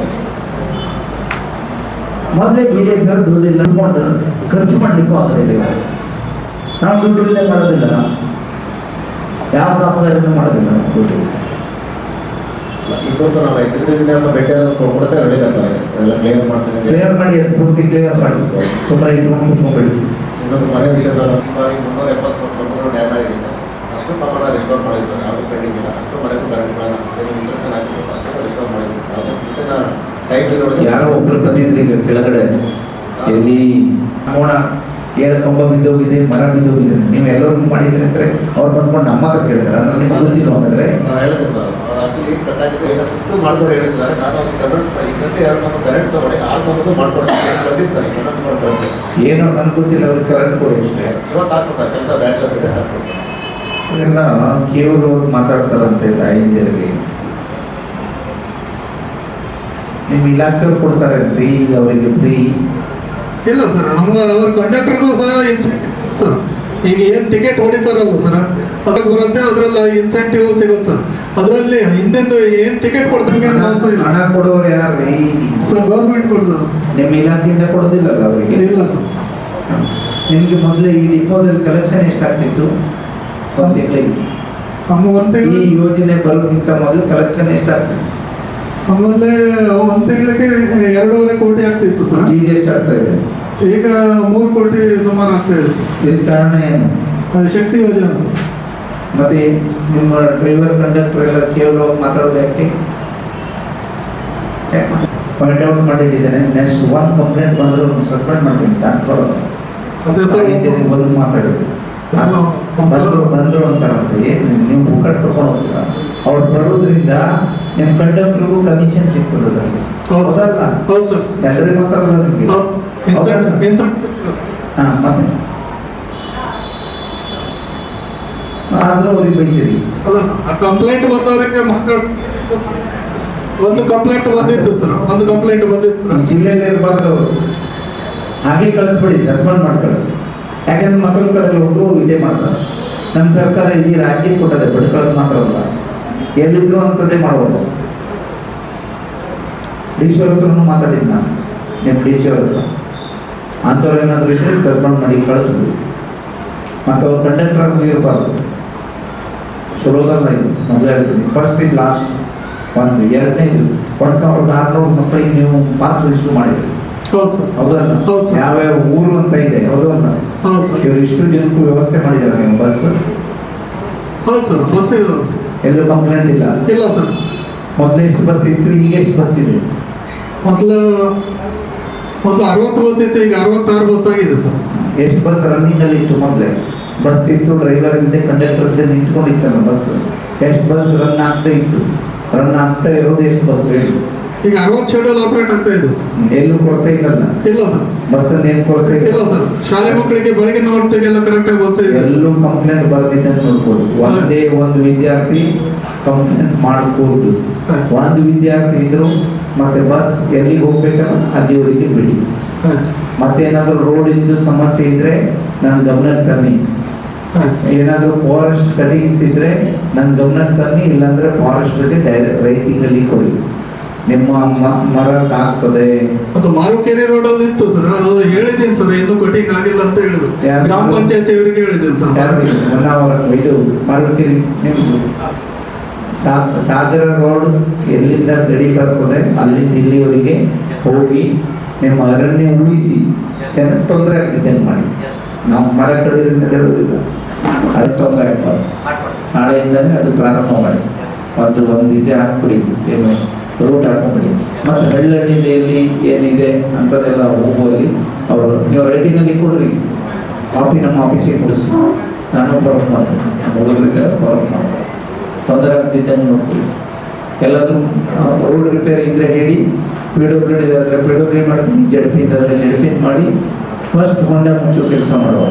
ಮೊದಲೇ ಬಿಜೆಪಿಯವರು ದುಡ್ಡು ಇಲ್ಲ ಅಂದ್ಕೊಂಡು ಖರ್ಚು ಮಾಡ್ಲಿಕ್ಕೂ ಆಗೋದಿಲ್ಲ ಇವಾಗ. ನಾವು ದುಡ್ಡು ಇಲ್ಲದೆ ಮಾಡೋದಿಲ್ಲ ನಾವು ಯಾವ ಕಾಮಗಾರಿನೂ ಮಾಡೋದಿಲ್ಲ ನಾವು ದುಡ್ಡು ಇವತ್ತು ನಾವು ಎಕ್ಸಿಕ್ಯೂಟಿವ್ ಇಂಜಿನಿಯರ್ನ ಭೇಟಿ ಆದ ಕೊಡ್ತಾ ಹೇಳಿದ್ದಾರೆ ಸರ್ ಎಲ್ಲ ಕ್ಲಿಯರ್ ಮಾಡ್ತೀನಿ ಅಂತ ಹೇಳಿ. ಕ್ಲಿಯರ್ ಮಾಡಿ ಅದು ಪೂರ್ತಿ ಕ್ಲಿಯರ್ ಮಾಡಿ ಸುಮ್ಮನೆ ಇಟ್ಕೊಂಡು ಕುತ್ಕೊಂಡ್ಬಿಡಿ ಇನ್ನೊಂದು ಮನೆ ವಿಷಯ ಸರ್ ಸುಮಾರು ಮುನ್ನೂರ ಎಪ್ಪತ್ಮೂರು ಮನೆಗಳು ಡ್ಯಾಮ್ ಆಗಿದೆ ಸರ್ ಅಷ್ಟು ಪ್ರಮಾಣ ರಿಸ್ಟೋರ್ ಮಾಡಿದ್ವಿ ಸರ್ ಯಾವುದು ಪೆಂಡಿಂಗ್ ಇಲ್ಲ ಅಷ್ಟು ಮನೆಗೂ ಕರೆಂಟ್ ಇಂಟ್ರೆಕ್ಷನ್ ಆಗಿದೆ ಅಷ್ಟು ರಿಸ್ಟೋರ್ ಮಾಡಿದ್ವಿ ಅದು ಇದನ್ನ ಟೈಮ್ ಯಾರೋ ಒಬ್ರು ಬಂದಿದ್ರು ಈಗ ಕೆಳಗಡೆ ಎಲ್ಲಿ ನೋಡ ಏಳು ಕಂಬ ಬಿದ್ದೋಗಿದೆ ಮರ ಬಿದ್ದೋಗಿದೆ ನೀವು ಎಲ್ಲರೂ ಮಾಡಿದ್ರಿ ಅಂದ್ರೆ ಅವ್ರು ಬಂದ್ಕೊಂಡು ನಮ್ಮ ಹತ್ರ ಕೇಳಿದಾರೆ ಅಂದ್ರೆ ನಿಮ್ಗೆ ಗೊತ್ತಿಲ್ಲ ಹಾಗಾದ್ರೆ ನಾನು ಹೇಳಿದೆ ಸರ್ ಅವ್ರು ಆಕ್ಚುಲಿ ಕಟ್ಟಾಗಿದ್ದು ಈಗ ಸುತ್ತು ಮಾಡ್ಕೊಂಡು ಹೇಳಿದ್ದಾರೆ ನಾನು ಅವ್ರಿಗೆ ಕನ್ವರ್ಸ್ ಮಾಡಿ ಈ ಸರ್ತಿ ಎರಡು ಕಂಬ ಕರೆಂಟ್ ತಗೊಳ್ಳಿ ಆರು ಕಂಬದ್ದು ಮಾಡ್ಕೊಡ್ತೀನಿ ಕಳಿಸಿದ್ದು ಸರ್ ಕನ್ವರ್ಸ್ ಮಾಡಿ ಕಳಿಸ್ತೀನಿ ಏನೋ ನನ್ಗೆ ಗೊತ್ತಿಲ್ಲ ಅವ್ರಿಗೆ ಕರೆಂಟ್ ಕೊಡಿ ಅಷ್ಟೇ ಇವತ್ತು ಆಗ್ತದೆ ಸರ್ ಕೆಲಸ ಬ್ಯಾಚ್ ಆಗಿದೆ ಆಗ್ತದೆ ಸರ್ ಇದೆಲ್ಲ ಕೇವಲ ಮಾತಾಡ್ತಾರಂತೆ ತಾಯಿಂದಿರಿಗೆ ನಿಮ್ಮ ಇಲಾಖೆಯವ್ರು ಕೊಡ್ತಾರೆ ಫ್ರೀ ಅವರಿಗೆ ಫ್ರೀ ಇಲ್ಲ ಸರ್ ನಮ್ಗೆ ಅವ್ರ ಕಂಡಕ್ಟರ್ಗೂ ಸಹ ಇನ್ಸೆಂಟಿವ್ ಸರ್ ಈಗ ಏನು ಟಿಕೆಟ್ ಹೊಡಿತಾರಲ್ಲ ಸರ್ ಅದಕ್ಕೆ ಬರುತ್ತೆ ಅದರಲ್ಲಿ ಇನ್ಸೆಂಟಿವ್ ಸಿಗುತ್ತೆ ಅದರಲ್ಲಿ ಹಿಂದೆಂದು ಏನು ಟಿಕೆಟ್ ಕೊಡ್ತಾರೆ ಹಣ ಕೊಡೋರು ಯಾರ್ರೀ ಸರ್ ಗೌರ್ಮೆಂಟ್ ಕೊಡ್ತಾರೆ ನಿಮ್ಮ ಇಲಾಖೆಯಿಂದ ಕೊಡೋದಿಲ್ಲಲ್ಲ ಅವರಿಗೆ ಇಲ್ಲ ಸರ್ ನಿಮಗೆ ಮೊದಲೇ ಈ ಡಿಪೋದಲ್ಲಿ ಕಲೆಕ್ಷನ್ ಎಷ್ಟಾಗ್ತಿತ್ತು ಒಂದು ತಿಂಗಳಿಗೆ ನಮ್ಮ ಒಂದು ಈ ತಿಂಗಳು ಯೋಜನೆ ಬರೋದಕ್ಕಿಂತ ಮೊದಲು ಕಲೆಕ್ಷನ್ ಎಷ್ಟಾಗ್ತಿತ್ತು ಆಮೇಲೆ ಒಂದು ತಿಂಗಳಿಗೆ ಎರಡೂವರೆ ಕೋಟಿ ಆಗ್ತಿತ್ತು ಸರ್ ಈಗ ಎಷ್ಟಾಗ್ತಾ ಇದೆ ಈಗ ಮೂರು ಕೋಟಿ ಸುಮಾರು ಆಗ್ತಾ ಇದೆ ಇದಕ್ಕೆ ಕಾರಣ ಏನು ಅದು ಶಕ್ತಿ ಯೋಜನೆ ಸರ್. ಮತ್ತೆ ನಿಮ್ಮ ಡ್ರೈವರ್ ಕಂಡಕ್ಟರ್ ಎಲ್ಲ ಕೇವಲ ಮಾತಾಡೋದು ಯಾಕೆ ಪಾಯಿಂಟ್ ಔಟ್ ಮಾಡಿಟ್ಟಿದ್ದೇನೆ ನೆಕ್ಸ್ಟ್ ಒನ್ ಕಂಪ್ಲೇಂಟ್ ಬಂದರೂ ಸಸ್ಪೆಂಡ್ ಮಾಡ್ತೀನಿ ಟ್ರಾನ್ಸ್ಫರ್ ಅದೇ ಸರ್ ಬಂದು ಮಾತಾಡೋದು ಬಂದ್ರು ಬಂದ್ರು ಅಂತಾರಂತೆ ಏನು ನೀವು ಬುಕ್ಕಟ್ ಕರ್ಕೊಂಡು ಹೋಗ್ತೀರ ಅವ್ರು ಬರೋದ್ರಿಂದ ನಿಮ್ಮ ಕಂಡಕ್ಟರ್ಗೂ ಕಮಿಷನ್ ಸಿಗ್ತದೆ ಅದರಲ್ಲಿ ಹೌದು ಹೌದಲ್ಲ ಹೌದು ಸರ್ ಸ್ಯಾಲರಿ ಮಾತ್ರ ಅಲ್ಲ ನಿಮಗೆ ಹೌದು ಹೌದಲ್ಲ? ಇನ್ಸೆಂಟಿವ್ ಹಾ ಮತ್ತೆ ಆದ್ರೂ ಅವ್ರಿಗೆ ಬೈತೀರಿ ಅಲ್ಲ ಕಂಪ್ಲೇಂಟ್ ಬಂದವರಿಗೆ ಮಾತಾಡ್ ಒಂದು ಕಂಪ್ಲೇಂಟ್ ಬಂದಿತ್ತು ಸರ್ ಒಂದು ಕಂಪ್ಲೇಂಟ್ ಬಂದಿತ್ತು ಈ ಜಿಲ್ಲೆಯಲ್ಲಿ ಇರಬಾರ್ದು ಅವರು ಹಾಗೆ ಕಳಿಸ್ಬಿಡಿ ಸಸ್ಪೆಂಡ್ ಮಾಡಿ ಕಳಿಸಿ ಯಾಕಂದ್ರೆ ಮಕ್ಕಳ ಕಡೆ ಹೋದ್ರು ಇದೇ ಮಾಡ್ತಾರೆ ನಮ್ಮ ಸರ್ಕಾರ ಇಡೀ ರಾಜ್ಯಕ್ಕೆ ಕೊಟ್ಟದೆ ಬಿಡ್ಕೊಳ್ಳೋದು ಮಾತ್ರ ಅಲ್ಲ ಎಲ್ಲಿದ್ರು ಅಂಥದ್ದೇ ಮಾಡೋದು ಡಿ ಸಿ ಅವ್ರ ಹತ್ರನೂ ಮಾತಾಡಿದ್ದು ನಾನು ನಿಮ್ಮ ಡಿ ಸಿ ಅವ್ರ ಹತ್ರ ಅಂಥವ್ರು ಏನಾದರೂ ಇದ್ರೆ ಸಸ್ಪೆಂಡ್ ಮಾಡಿ ಕಳಿಸ್ಬಿಡಿ ಮತ್ತು ಅವ್ರು ಕಂಡಕ್ಟರ್ ಇರಬಾರ್ದು ಚಲೋದಲ್ಲ ಇದು ಮೊದಲು ಹೇಳ್ತೀನಿ ಫಸ್ಟ್ ಇದು ಲಾಸ್ಟ್ ಒಂದು ಎರಡನೇದು ಒಂದು ಸಾವಿರದ ಆರುನೂರು ಮಕ್ಕಳಿಗೆ ನೀವು ಪಾಸ್ ರಿಜಿಸ್ಟರ್ ಮಾಡಿದ್ರಿ ಹೌದು ಸರ್ ಹೌದಲ್ಲ ಹೌದು ಸರ್. ಯಾವ್ಯಾವ ಊರು ಅಂತ ಇದೆ ಹೌದಲ್ಲ ಹೌದು ಸರ್ ಇವರು ಇಷ್ಟು ಜನಕ್ಕೂ ವ್ಯವಸ್ಥೆ ಮಾಡಿದ್ದಾರೆ ನೀವು ಬಸ್ ಹೌದು ಸರ್ ಬಸ್ ಇದೆ ಸರ್ ಎಲ್ಲೂ ಕಂಪ್ಲೇಂಟ್ ಇಲ್ಲ ಇಲ್ಲ ಸರ್ ಮೊದಲು ಎಷ್ಟು ಬಸ್ ಇತ್ತು ಈಗ ಎಷ್ಟು ಬಸ್ ಇದೆ ಮೊದಲು ಮೊದಲು ಅರವತ್ತು ಬಸ್ ಇತ್ತು ಈಗ ಅರವತ್ತಾರು ಬಸ್ ಆಗಿದೆ ಸರ್ ಎಷ್ಟು ಬಸ್ ರನ್ನಿಂಗ್ ಅಲ್ಲಿ ಇತ್ತು ಮೊದಲೇ ಬಸ್ ಇತ್ತು ಡ್ರೈವರ್ ಇಲ್ಲದೆ ಕಂಡಕ್ಟರ್ ಇಲ್ಲದೆ ನಿಂತ್ಕೊಂಡಿತ್ತಲ್ಲ ಬಸ್ ಎಷ್ಟು ಬಸ್ ರನ್ ಆಗ್ತಾ ಇತ್ತು ರನ್ ಆಗ್ತಾ ಇರೋದು ಎಷ್ಟು ಬಸ್ ಹೇಳಿ ಈಗ ಅರವತ್ತು ಶೆಡ್ಯೂಲ್ ಆಪರೇಟ್ ಆಗ್ತಾ ಇದೆ ಸರ್ ಎಲ್ಲೂ ಕೊಡ್ತಾ ಇಲ್ಲಲ್ಲ ಇಲ್ಲ ಸರ್ ಬಸ್ ಏನು ಕೊಡ್ತಾ ಇಲ್ಲ ಇಲ್ಲ ಸರ್ ಶಾಲೆ ಮಕ್ಕಳಿಗೆ ಬೆಳಗಿನ ಹೊತ್ತಿಗೆಲ್ಲ ಕರೆಕ್ಟಾಗಿ ಬರ್ತಾ ಇದೆ ಎಲ್ಲೂ ಕಂಪ್ಲೇಂಟ್ ಬರ್ದಿದ್ದಂಗೆ ನೋಡ್ಬೋದು ಒಂದೇ ಒಂದು ವಿದ್ಯಾರ್ಥಿ ಕಂಪ್ಲೇಂಟ್ ಮಾಡಬಹುದು ಒಂದು ವಿದ್ಯಾರ್ಥಿ ಇದ್ರು ಮತ್ತೆ ಬಸ್ ಎಲ್ಲಿಗೆ ಹೋಗ್ಬೇಕಲ್ಲ ಅಲ್ಲಿವರೆಗೆ ಬಿಡಿ ಆಯ್ತು ಮತ್ತೇನಾದ್ರೂ ರೋಡ್ ಇದ್ದು ಸಮಸ್ಯೆ ಇದ್ರೆ ನನ್ನ ಗಮನಕ್ಕೆ ತನ್ನಿ ಆಯ್ತು ಏನಾದರೂ ಫಾರೆಸ್ಟ್ ಕಟಿಂಗ್ಸ್ ಇದ್ರೆ ನನ್ನ ಗಮನಕ್ಕೆ ತನ್ನಿ ಇಲ್ಲಾಂದ್ರೆ ಫಾರೆಸ್ಟ್ಗೆ ಡೈರೆಕ್ಟ್ ರೈಟಿಂಗ್ ಅಲ್ಲಿ ಕೊಡಿ ನಿಮ್ಮ ಮ- ಮರ ಆಗ್ತದೆ ಅದು ಮಾರುಕೇರಿ ರೋಡ್ ಅಲ್ಲಿ ಇತ್ತು ಸರ್ ಅದು ಹೇಳಿದ್ದೀನಿ ಸರ್ ಇನ್ನೂ ಕಟಿಂಗ್ ಆಗಿಲ್ಲ ಅಂತ ಹೇಳಿದ್ರು ಯಾರು? ಗ್ರಾಮ ಪಂಚಾಯತಿ ಅವರಿಗೆ ಹೇಳಿದ್ದೀನಿ ಸರ್ ಯಾರು ಹೊನ್ನಾವರ ಇದು ಮಾರುಕಟ್ಟೆ ನಿಮ್ದು ಸಾ- ಸಾಗರ ರೋಡ್ ಎಲ್ಲಿಂದ ಗಡಿ ಬರ್ತದೆ ಅಲ್ಲಿಂದ ಇಲ್ಲಿವರೆಗೆ ಹೋಗಿ ನಿಮ್ಮ ಅರಣ್ಯ ಉಳಿಸಿ ಚೆನ್ನಾಗಿ ತೊಂದರೆ ಆಗ್ತಿದ್ದಂಗೆ ಮಾಡಿ ನಾವು ಮರ ಕಡಿಯೋದ್ರಿಂದ ಹೇಳೋದಿಲ್ಲ ಅದಕ್ಕೆ ತೊಂದರೆ ಆಗ್ಬಾರ್ದು ನಾಳೆಯಿಂದಲೇ ಅದು ಪ್ರಾರಂಭ ಮಾಡಿ ಒಂದು ಒಂದು ಇದೆ ಹಾಕ್ಬಿಡಿ ಏನು ರೂಟ್ ಹಾಕೊಂಬಿಡಿ ಮತ್ತು ಹಳ್ಳಹಳ್ಳಿಲಿ ಎಲ್ಲಿ ಏನಿದೆ ಅಂಥದ್ದೆಲ್ಲ ಹೋಗುವಲ್ಲಿ ಅವರು ನೀವು ರೆಡಿನಲ್ಲಿ ಕೊಡ್ರಿ ಕಾಪಿ ನಮ್ಮ ಆಫೀಸಿಗೆ ಕೊಡಿಸಿ ನಾನು ಬರೋಕ್ ಮಾಡ್ತೀನಿ ನಮ್ಮ ಹುಡುಗರಿದ್ದಾರೆ ಬರೋಕ್ ಮಾಡ್ತೀನಿ ತೊಂದರೆ ಆಗ್ತಿದ್ದಂಗೆ ನೋಡ್ಕೊಳ್ಳಿ ಎಲ್ಲಾದರೂ ರೋಡ್ ರಿಪೇರಿ ಇದ್ರೆ ಹೇಳಿ ಪಿ ಡಬ್ಲ್ಯೂ ಡಿ ಆದರೆ ಪಿ ಡಬ್ಲ್ಯೂ ಮಾಡ್ತೀನಿ ಜಡ್ ಪಿ ಇದ್ರೆ ಜಡ್ ಪಿ ಮಾಡಿ ಫಸ್ಟ್ ಹೊಂಡ ಮುಚ್ಚೋ ಕೆಲಸ ಮಾಡುವ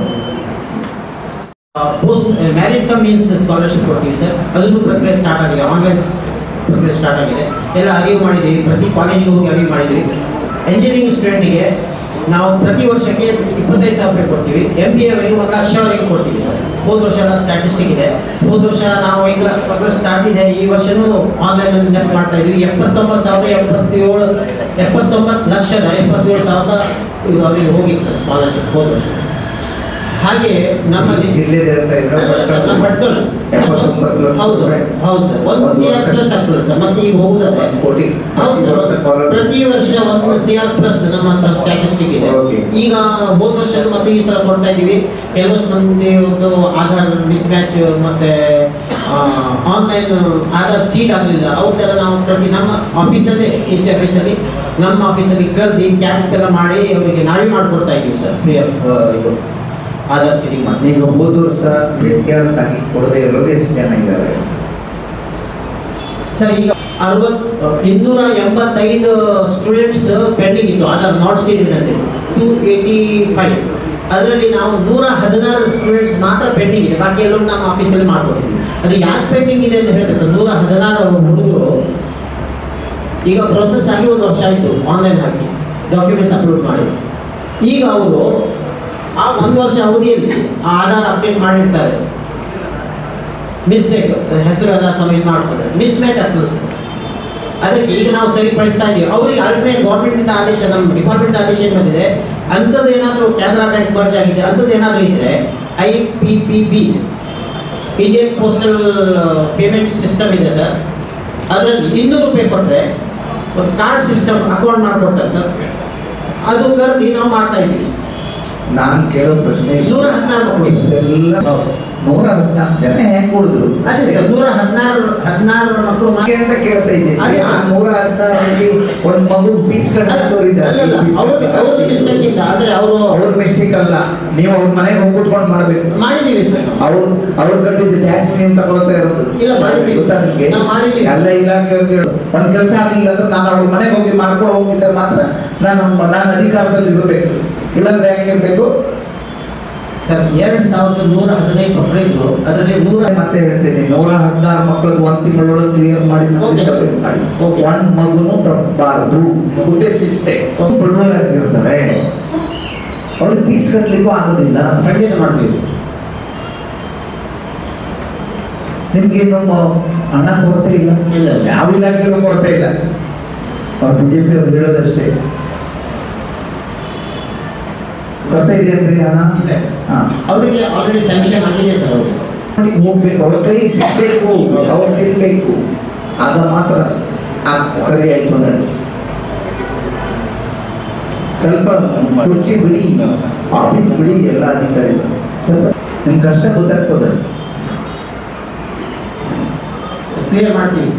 post matric cum means scholarship ಕೊಡ್ತೀವಿ ಸರ್ ಅದನ್ನು ಪ್ರಕ್ರಿಯೆ ಸ್ಟಾರ್ಟ್ ಆಗಿದೆ ಆನ್ಲೈನ್ ಪ್ರಕ್ರಿಯೆ ಸ್ಟಾರ್ಟ್ ಆಗಿದೆ ಎಲ್ಲ ಅರಿವು ಮಾಡಿದ್ದೀವಿ ಪ್ರತಿ ಕಾಲೇಜಿಗೆ ಹೋಗಿ ಅರಿವು ಮಾಡಿದ್ದೀವಿ ಎಂಜಿನಿಯರಿಂಗ್ ಸ್ಟೂಡೆಂಟಿಗೆ ನಾವು ಪ್ರತಿ ವರ್ಷಕ್ಕೆ ಇಪ್ಪತ್ತೈದು ಸಾವಿರ ರೂಪಾಯಿ ಕೊಡ್ತೀವಿ ಎಂ ಬಿ ಅವರಿಗೆ ಒಂದು ಲಕ್ಷವರೆಗೆ ಕೊಡ್ತೀವಿ ಸರ್ ಹೋದ ವರ್ಷ ಎಲ್ಲ ಸ್ಟ್ಯಾಟಿಸ್ಟಿಕ್ ಇದೆ ಹೋದ ವರ್ಷ ನಾವು ಈಗ ಪ್ರೋಗ್ರೆಸ್ ಸ್ಟಾರ್ಟ್ ಇದೆ ಈ ವರ್ಷನೂ ಆನ್ಲೈನ್ ಅಲ್ಲಿ ನೆಫ್ಟ್ ಮಾಡ್ತಾ ಇದೀವಿ ಎಪ್ಪತ್ತೊಂಬತ್ತು ಸಾವಿರದ ಎಪ್ಪತ್ತೇಳು ಎಪ್ಪತ್ತೊಂಬತ್ತು ಲಕ್ಷದ ಎಪ್ಪತ್ತೇಳು ಸಾವಿರದ ಇದು ಅವರಿಗೆ ಹೋಗಿತ್ತು ಸರ್ ಸ್ಕಾಲರ್ಶಿಪ್ ಹೋದ ವರ್ಷ ಹಾಗೆ ನಮ್ಮಲ್ಲಿ ಜಿಲ್ಲೆದ ಹೇಳ್ತಾ ಇದ್ರೆ ನಮ್ಮ ಭಟ್ಕಳ. ಎಪ್ಪತ್ತೊಂಬತ್ತು ಲಕ್ಷ ಹೌದು ರೂಪಾಯಿ. ಹೌದು ಸರ್ ಒಂದು ಒಂದು ಸಿ ಆರ್ ವರ್ಷ. ಪ್ಲಸ್ ಆಗ್ತದೆ ಸರ್ ಮತ್ತೆ ಈಗ ಹೋಗುದಾದ್ರೆ ಒಂದು ಕೋಟಿ ಹೌದು ಪ್ರತಿ ವರ್ಷ ಸರ್ ಸ್ಕಾಲರ್ಶಿಪ್. ಪ್ರತಿ ವರ್ಷ ಒಂದು ಸಿ ಆರ್ ಪ್ಲಸ್ ನಮ್ಮ ಹತ್ರ ಸ್ಟ್ಯಾಟಿಸ್ಟಿಕ್ ಇದೆ Okay. ಈಗ ಹೋದ ವರ್ಷ ಮತ್ತೆ ಈ ಸಲ ಕೊಡ್ತಾ ಇದ್ದೀವಿ ಕೆಲವಷ್ಟು ಮಂದಿ ಒಂದು ಆಧಾರ್ ಮಿಸ್ ಮ್ಯಾಚ್ ಮತ್ತೆ ಆನ್ಲೈನ್ ಆಧಾರ್ ಸೀಟ್ ಆಗಲಿಲ್ಲ ಅವ್ರದ್ದೆಲ್ಲ ನಾವು ಪ್ರತಿ ನಮ್ಮ ಆಫೀಸಲ್ಲೇ ಎ ಸಿ ಆಫೀಸಲ್ಲಿ ನಮ್ಮ ಆಫೀಸಲ್ಲಿ ಕರೆದಿ ಕ್ಯಾಂಪ್ ಎಲ್ಲ ಮಾಡಿ ಅವರಿಗೆ ನಾವೇ ಮಾಡಿಕೊಡ್ತಾ ಇದ್ದೀವಿ ಸರ್ ಫ್ರೀ ಆಫ್ ಇದು ಆಧಾರ್ ಸೀಟಿಂಗ್ ಮಾಡಿ ಈಗ ಹೋದ ವರ್ಷ ವ್ಯತ್ಯಾಸ ಆಗಿ ಕೊಡದೇ ಇರೋದು ಎಷ್ಟು ಜನ ಇದ್ದಾರೆ ಸರ್ ಈಗ ಅರವತ್ ಇನ್ನೂರ ಎಂಬತ್ತೈದು ಸ್ಟೂಡೆಂಟ್ಸ್ ಪೆಂಡಿಂಗ್ ಇತ್ತು ಆಧಾರ್ ನಾಟ್ ಸೀಟೆಡ್ ಅಂತ ಟೂ ಏಯ್ಟಿ ಫೈವ್ ಅದರಲ್ಲಿ ನಾವು ನೂರ ಹದಿನಾರು ಸ್ಟೂಡೆಂಟ್ಸ್ ಮಾತ್ರ ಪೆಂಡಿಂಗ್ ಇದೆ ಬಾಕಿ ಎಲ್ಲರೂ ನಮ್ಮ ಆಫೀಸಲ್ಲಿ ಮಾಡ್ಕೊಟ್ಟಿದ್ವಿ ಅದು ಯಾಕೆ ಪೆಂಡಿಂಗ್ ಇದೆ ಅಂತ ಹೇಳಿದ್ರೆ ಸರ್ ನೂರ ಹದಿನಾರು ಹುಡುಗರು ಈಗ ಪ್ರೊಸೆಸ್ ಆಗಿ ಒಂದು ವರ್ಷ ಆಯಿತು ಆನ್ಲೈನ್ ಹಾಕಿ ಡಾಕ್ಯುಮೆಂಟ್ಸ್ ಅಪ್ಲೋಡ್ ಮಾಡಿ ಈಗ ಅವರು ಆ ಒಂದು ವರ್ಷ ಅವಧಿಯಲ್ಲಿ ಆ ಆಧಾರ್ ಅಪ್ಡೇಟ್ ಮಾಡಿರ್ತಾರೆ ಮಿಸ್ಟೇಕ್ ಹೆಸರೆಲ್ಲ ಸಬ್ಮಿಟ್ ಮಾಡ್ತಾರೆ ಮಿಸ್ ಮ್ಯಾಚ್ ಆಗ್ತದೆ ಸರ್ ಅದಕ್ಕೆ ಈಗ ನಾವು ಸರಿಪಡಿಸ್ತಾ ಇದ್ದೀವಿ ಅವರಿಗೆ ಆಲ್ಟರ್ನೇಟ್ ಗೌರ್ಮೆಂಟಿಂದ ಆದೇಶ ನಮ್ಮ ಡಿಪಾರ್ಟ್ಮೆಂಟ್ ಆದೇಶ ಏನ್ ಬಂದಿದೆ ಅಂಥದ್ದು ಏನಾದರೂ ಕೆನರಾ ಬ್ಯಾಂಕ್ ಮರ್ಜ್ ಆಗಿದೆ ಅಂಥದ್ದು ಏನಾದರೂ ಇದ್ದರೆ I P P B Indian postal payment system ಇದೆ ಸರ್ ಅದರಲ್ಲಿ ಇನ್ನೂರು ರೂಪಾಯಿ ಕೊಟ್ಟರೆ ಒಂದು ಕಾರ್ಡ್ ಸಿಸ್ಟಮ್ ಅಕೌಂಟ್ ಮಾಡಿಕೊಡ್ತಾರೆ ಸರ್ ಅದು ಕರೆದಿ ನಾವು ಮಾಡ್ತಾ ಇದ್ದೀವಿ ನಾನು ಕೇಳೋ ಪ್ರಶ್ನೆ ಇಷ್ಟು. ನೂರ ಹದಿನಾರು ಮಕ್ಕಳು. ಇಷ್ಟೆಲ್ಲ ನೂರ ಹದಿನಾಲ್ಕು ಜನ ಹೆಂಗ್ ಕೊಡುದು ಅದೇ ಸರ್ ನೂರ ಹದಿನಾರು ಹದಿನಾರು ಮಕ್ಕಳು ಮಾ- ಹಾಗೆ ಅಂತ ಕೇಳ್ತಾ ಇದ್ದೀನಿ ಅದೇ ಆ ಸರ್. ನೂರ ಹದಿನಾರಲ್ಲಿ ಒಂದು ಮಗು ಪೀಸ್ ಅಲ್ಲಲ್ಲ, ಅವ್ರದ್ದು ಅವ್ರದ್ದು ಮಿಸ್ಟೇಕ್ ಇಲ್ಲ ಆದರೆ ಅವರು ಅವ್ರ ಮಿಸ್ಟೇಕ್ ಅಲ್ಲ ನೀವು ಅವ್ರ ಮನೆಗೆ ಹೋಗಿ ಕೂತ್ಕೊಂಡು ಮಾಡ್ಬೇಕು ಮಾಡಿದ್ದೀವಿ ಸರ್ ಅವ್ರು ಅವ್ರು ಕಟ್ಟಿದ ಟ್ಯಾಕ್ಸ್ ನೀವು ತಗೊಳ್ತಾ ಇರೋದು ಇಲ್ಲ, ಮಾಡಿದ್ದೀವಿ. ಗೊತ್ತಾ ನಿಮ್ಗೆ? ನಾವು ಮಾಡಿದ್ದೀವಿ. ಎಲ್ಲ ಇಲಾಖೆಯವ್ರಿಗೆ ಹೇಳು. ಒಂದ್ ಕೆಲಸ ಆಗಲಿಲ್ಲ ಅಂದ್ರೆ ನಾನು ಅವ್ರ ಮನೆಗೆ ಹೋಗಿ ಮಾಡ್ಕೊಂಡು ಹೋಗಿದ್ದರೆ ಮಾತ್ರ ನಾನು ನಾನು ಅಧಿಕಾರದಲ್ಲಿ ಇರಬೇಕು ಇಲ್ಲಾಂದ್ರೆ ಯಾಕೆ ಇರಬೇಕು ಸರ್ ಎರಡು ಸಾವಿರದ ನೂರ ಹದಿನೈದು ಮಕ್ಕಳಿದ್ರು ಅದರಲ್ಲಿ ನೂರ ಮತ್ತೆ ಹೇಳ್ತೀನಿ ನೂರ ಹದಿನಾರು ಮಕ್ಕಳಿಗೆ ಒಂದು ತಿಂಗಳೊಳಗೆ ಕ್ಲಿಯರ್ ಮಾಡಿ ನಮ್ಗೆ Okay, sir. submit ಮಾಡಿ Okay. ಒಂದ್ ಮಗುನು ತಪ್ಪಬಾರದು ಉದ್ದೇಶಿಷ್ಟೇ ಬಿಡುಗಡೆ ಆಗಿರ್ತಾರೆ ಅವ್ರಿಗೆ ಫೀಸ್ ಕಟ್ಟಲಿಕ್ಕೂ ಆಗೋದಿಲ್ಲ ಖಂಡಿತ ಮಾಡ್ತೀವಿ ನಿಮ್ಗೆ ನಮ್ಮ ಹಣ ಕೊರತೆ ಇಲ್ಲ ಇಲ್ಲ. ಯಾವ ಇಲಾಖೆಯಲ್ಲೂ ಕೊರತೆ ಇಲ್ಲ ಅವ್ರು ಬಿಜೆಪಿ ಅವ್ರು ಹೇಳೋದಷ್ಟೇ ಬರ್ತಾ ಇದೆಯಲ್ರಿ ಹಣ ಹಾಂ ಅವರಿಗೆ ಆಲ್ರೆಡಿ ಸ್ಯಾಂಕ್ಷನ್ ಆಗಿದೆ ಸರ್ ಅವರಿಗೆ ನೋಡಿ ಹೋಗ್ಬೇಕು ಅವ್ರ ಕೈ ಸಿಗ್ಬೇಕು ಅವ್ರ ತಿರ್ಬೇಕು ಆಗ ಮಾತ್ರ ಆ, ಸರಿ ಆಯ್ತು ನೋಡಿ ಸ್ವಲ್ಪ ಕುರ್ಚಿ ಬಿಡಿ ಆಫೀಸ್ ಬಿಡಿ ಎಲ್ಲ ಅಧಿಕಾರಿಗಳು ಸ್ವಲ್ಪ ನಿಮ್ ಕಷ್ಟ ಗೊತ್ತಾಗ್ತದೆ ಕ್ಲಿಯರ್ ಮಾಡ್ತೀವಿ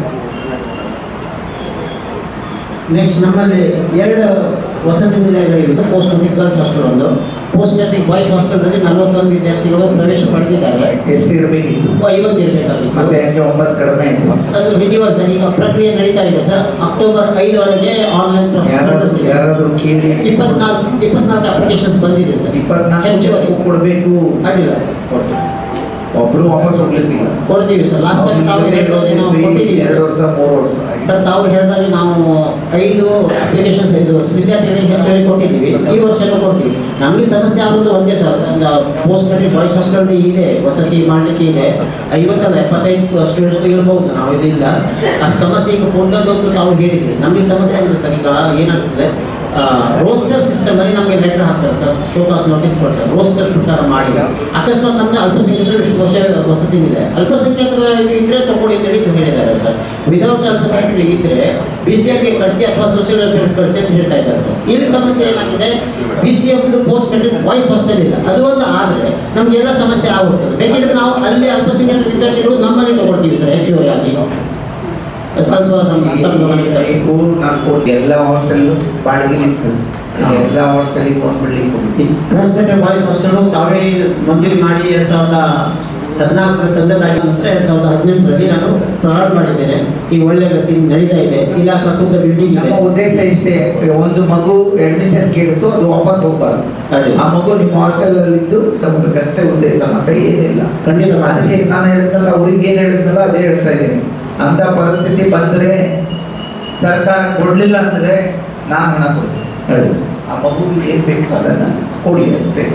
ನೆಕ್ಸ್ಟ್ ನಮ್ಮಲ್ಲಿ ಎರಡು ವಸತಿ ನಿಲಯಗಳಿವೆ ಪೋಸ್ಟ್ ಮೆಟ್ರಿಕ್ ಗರ್ಲ್ಸ್ ಹಾಸ್ಟೆಲ್ ಒಂದು ಪೋಸ್ಟ್ ಮೆಟ್ರಿಕ್ ಬಾಯ್ಸ್ ಹಾಸ್ಟೆಲ್ನಲ್ಲಿ ನಲವತ್ತೊಂದು ವಿದ್ಯಾರ್ಥಿಗಳು ಪ್ರವೇಶ ಪಡೆದಿದ್ದಾರೆ ಎಷ್ಟು ಇರಬೇಕಿತ್ತು ಐವತ್ತು ಇರಬೇಕಾಗಿತ್ತು ಮತ್ತೆ ಯಾಕೆ ಒಂಬತ್ತು ಕಡಿಮೆ ಆಯ್ತು ಅದು ರಿನ್ಯೂವಲ್ ಸರ್ ಈಗ ಪ್ರಕ್ರಿಯೆ ನಡೀತಾ ಇದೆ ಸರ್ ಅಕ್ಟೋಬರ್ ಐದವರೆಗೆ ಆನ್ಲೈನ್ ಯಾರಾದ್ರೂ ಯಾರಾದ್ರೂ ಕೇಳಿ ಇಪ್ಪತ್ನಾಲ್ಕು ಇಪ್ಪತ್ನಾಲ್ಕು ಅಪ್ಲಿಕೇಶನ್ಸ್ ಬಂದಿದೆ ಸರ್ ಇಪ್ಪತ್ನಾಲ್ಕು ಹೆಚ್ಚುವರಿ. ಕೊಡ್ಬೇಕು ಅಡ್ಡಿಲ್ಲ ಸರ್ ಕೊಡ್ತೀವಿ ಒಬ್ರು ವಾಪಸ್ ಹೋಗ್ಲಿಕ್ಕಿಲ್ಲ ಕೊಡ್ತೀವಿ ಸರ್ ಲಾಸ್ಟ್ ಟೈಮ್ ತಾವು ಹೇಳಿದಾಗೆ ನಾವು ಕೊಟ್ಟಿದ್ದೀವಿ ಎರಡು ಸರ್. ವರ್ಷ ಮೂರು ವರ್ಷ ಸರ್ ತಾವು ಹೇಳಿದಾಗೆ ನಾವು ಐದು ಅಪ್ಲಿಕೇಶನ್ಸ್ ಇದು ವಿದ್ಯಾರ್ಥಿಗಳಿಗೆ ಹೆಚ್ಚುವರಿ ಕೊಟ್ಟಿದ್ದೀವಿ ಈ ವರ್ಷನೂ ಕೊಡ್ತೀವಿ ನಮಗೆ ಸಮಸ್ಯೆ ಆಗೋದು ಒಂದೇ sir post matric boys hostel ಇದೆ ವಸತಿ ಮಾಡಲಿಕ್ಕೆ ಇದೆ ಐವತ್ತಲ್ಲ ಎಪ್ಪತ್ತೈದು ಸ್ಟೂಡೆಂಟ್ಸ್ ಇರ್ಬೋದು ನಾವು ಇದಿಲ್ಲ ಆ ಸಮಸ್ಯೆ ಈಗ ಫೋನ್ದೊಂದು ತಾವು ಹೇಳಿದ್ರಿ ನಮಗೆ ಸಮಸ್ಯೆ ಅಂದ್ರೆ ಸರ್ ಈಗ ಏನಾಗ್ತದೆ ರೋಸ್ಟರ್ ಸಿಸ್ಟಮ್ ಅಲ್ಲಿ ನಮಗೆ ಲೆಟರ್ ಹಾಕ್ತಾರೆ ಸರ್ ಶೋಕಾಸ್ ನೋಟಿಸ್ ಕೊಡ್ತಾರೆ ರೋಸ್ಟರ್ ಪ್ರಕಾರ ಮಾಡಿ ಅಕಸ್ಮಾತ್ ನಮ್ದು ಅಲ್ಪಸಂಖ್ಯಾತರು ಇಷ್ಟು ವರ್ಷ ವಸತಿ ಇದೆ ಅಲ್ಪಸಂಖ್ಯಾತರ ಇದ್ರೆ ತಗೊಳ್ಳಿ ಅಂತ ಹೇಳಿ ಹೇಳಿದ್ದಾರೆ ಸರ್ ವಿದೌಟ್ ಅಲ್ಪಸಂಖ್ಯಾತರು ಇದ್ರೆ ಬಿ ಸಿ ಎಮ್ಗೆ ಕಳಿಸಿ ಅಥವಾ ಸೋಷಿಯಲ್ ವೆಲ್ಫೇರ್ ಕಳಿಸಿ ಅಂತ ಹೇಳ್ತಾ ಇದ್ದಾರೆ ಸರ್ ಇಲ್ಲಿ ಸಮಸ್ಯೆ ಏನಾಗಿದೆ ಬಿ ಸಿ ಎಮ್ದು ಪೋಸ್ಟ್ ಮೆಟ್ರಿಕ್ ವಾಯ್ಸ್ ಹಾಸ್ಟೆಲ್ ಇಲ್ಲ ಅದು ಒಂದು ಆದರೆ ನಮಗೆಲ್ಲ ಸಮಸ್ಯೆ ಆಗುತ್ತದೆ ಬೇಕಿದ್ರೆ ನಾವು ಅಲ್ಲಿ ಅಲ್ಪಸಂಖ್ಯಾತ ವಿದ್ಯಾರ್ಥಿಗಳು ನಮ್ಮಲ್ಲಿ ತಗೊಳ್ತೀವಿ ಸರ್ ಹೆಚ್ಚುವರಿ ಆಗಿ ಸ್ವಲ್ಪ ನಮ್ಮ ಸ್ವಲ್ಪ ಗಮನಿಸ್ತಾರೆ. ಬೇಕು ನಾನು ಕೊಟ್ಟು ಎಲ್ಲ ಹಾಸ್ಟೆಲ್ ಬಾಡಿಗೆ ಇತ್ತು ಎಲ್ಲ ಹಾಸ್ಟೆಲಿಗೆ ಕೊಂಡ್ಬಿಡ್ಲಿಕ್ಕೆ ಪೋಸ್ಟ್ ಮೆಟ್ರಿಕ್ ಬಾಯ್ಸ್ ಹಾಸ್ಟೆಲ್ ತಾವೇ ಮಂಜೂರಿ ಮಾಡಿ ಎರಡ್ ಸಾವಿರದ ಹದಿನಾಲ್ಕರ ತಂದೆದಾಗಿ ನಂತರ ಎರಡ್ ಸಾವಿರದ ಹದಿನೆಂಟರಲ್ಲಿ ನಾನು ಪ್ರಾರಂಭ ಮಾಡಿದ್ದೇನೆ ಈ ಒಳ್ಳೆ ಗತಿ ನಡೀತಾ ಇದೆ ಇಲಾಖಾ ತೂಕ ಬಿಲ್ಡಿಂಗ್ ಇದೆ ನಮ್ಮ ಉದ್ದೇಶ ಇಷ್ಟೇ ಒಂದು ಮಗು ಅಡ್ಮಿಷನ್ ಕೇಳಿತು ಅದು ವಾಪಸ್ ಹೋಗ್ಬಾರ್ದು ಅಡ್ಡಿಲ್ಲ. ಆ ಮಗು ನಿಮ್ಮ ಹಾಸ್ಟೆಲ್ ಅಲ್ಲಿ ಇದ್ದು ನಮ್ಗೆ ಅಷ್ಟೇ ಉದ್ದೇಶ ಮತ್ತೆ ಏನಿಲ್ಲ ಖಂಡಿತ ಅದಕ್ಕೆ ನಾನು ಹೇಳಿದ್ನಲ್ಲ ಅವ್ರಿಗೆ ಏನ್ ಹೇಳಿದ್ನಲ್ಲ ಅದೇ ಹೇಳ್ತಾ ಇದ್ದೀನಿ ಅಂತ ಪರಿಸ್ಥಿತಿ ಬಂದ್ರೆ ಸರ್ಕಾರ ಕೊಡ್ಲಿಲ್ಲ ಅಂದ್ರೆ ನಾನು ಹಣ ಕೊಡ್ತೀನಿ ಆ ಮಗುವಿಗೆ ಏನ್ ಬೇಕು ಅದನ್ನ ಕೊಡಿ ಅಷ್ಟೇ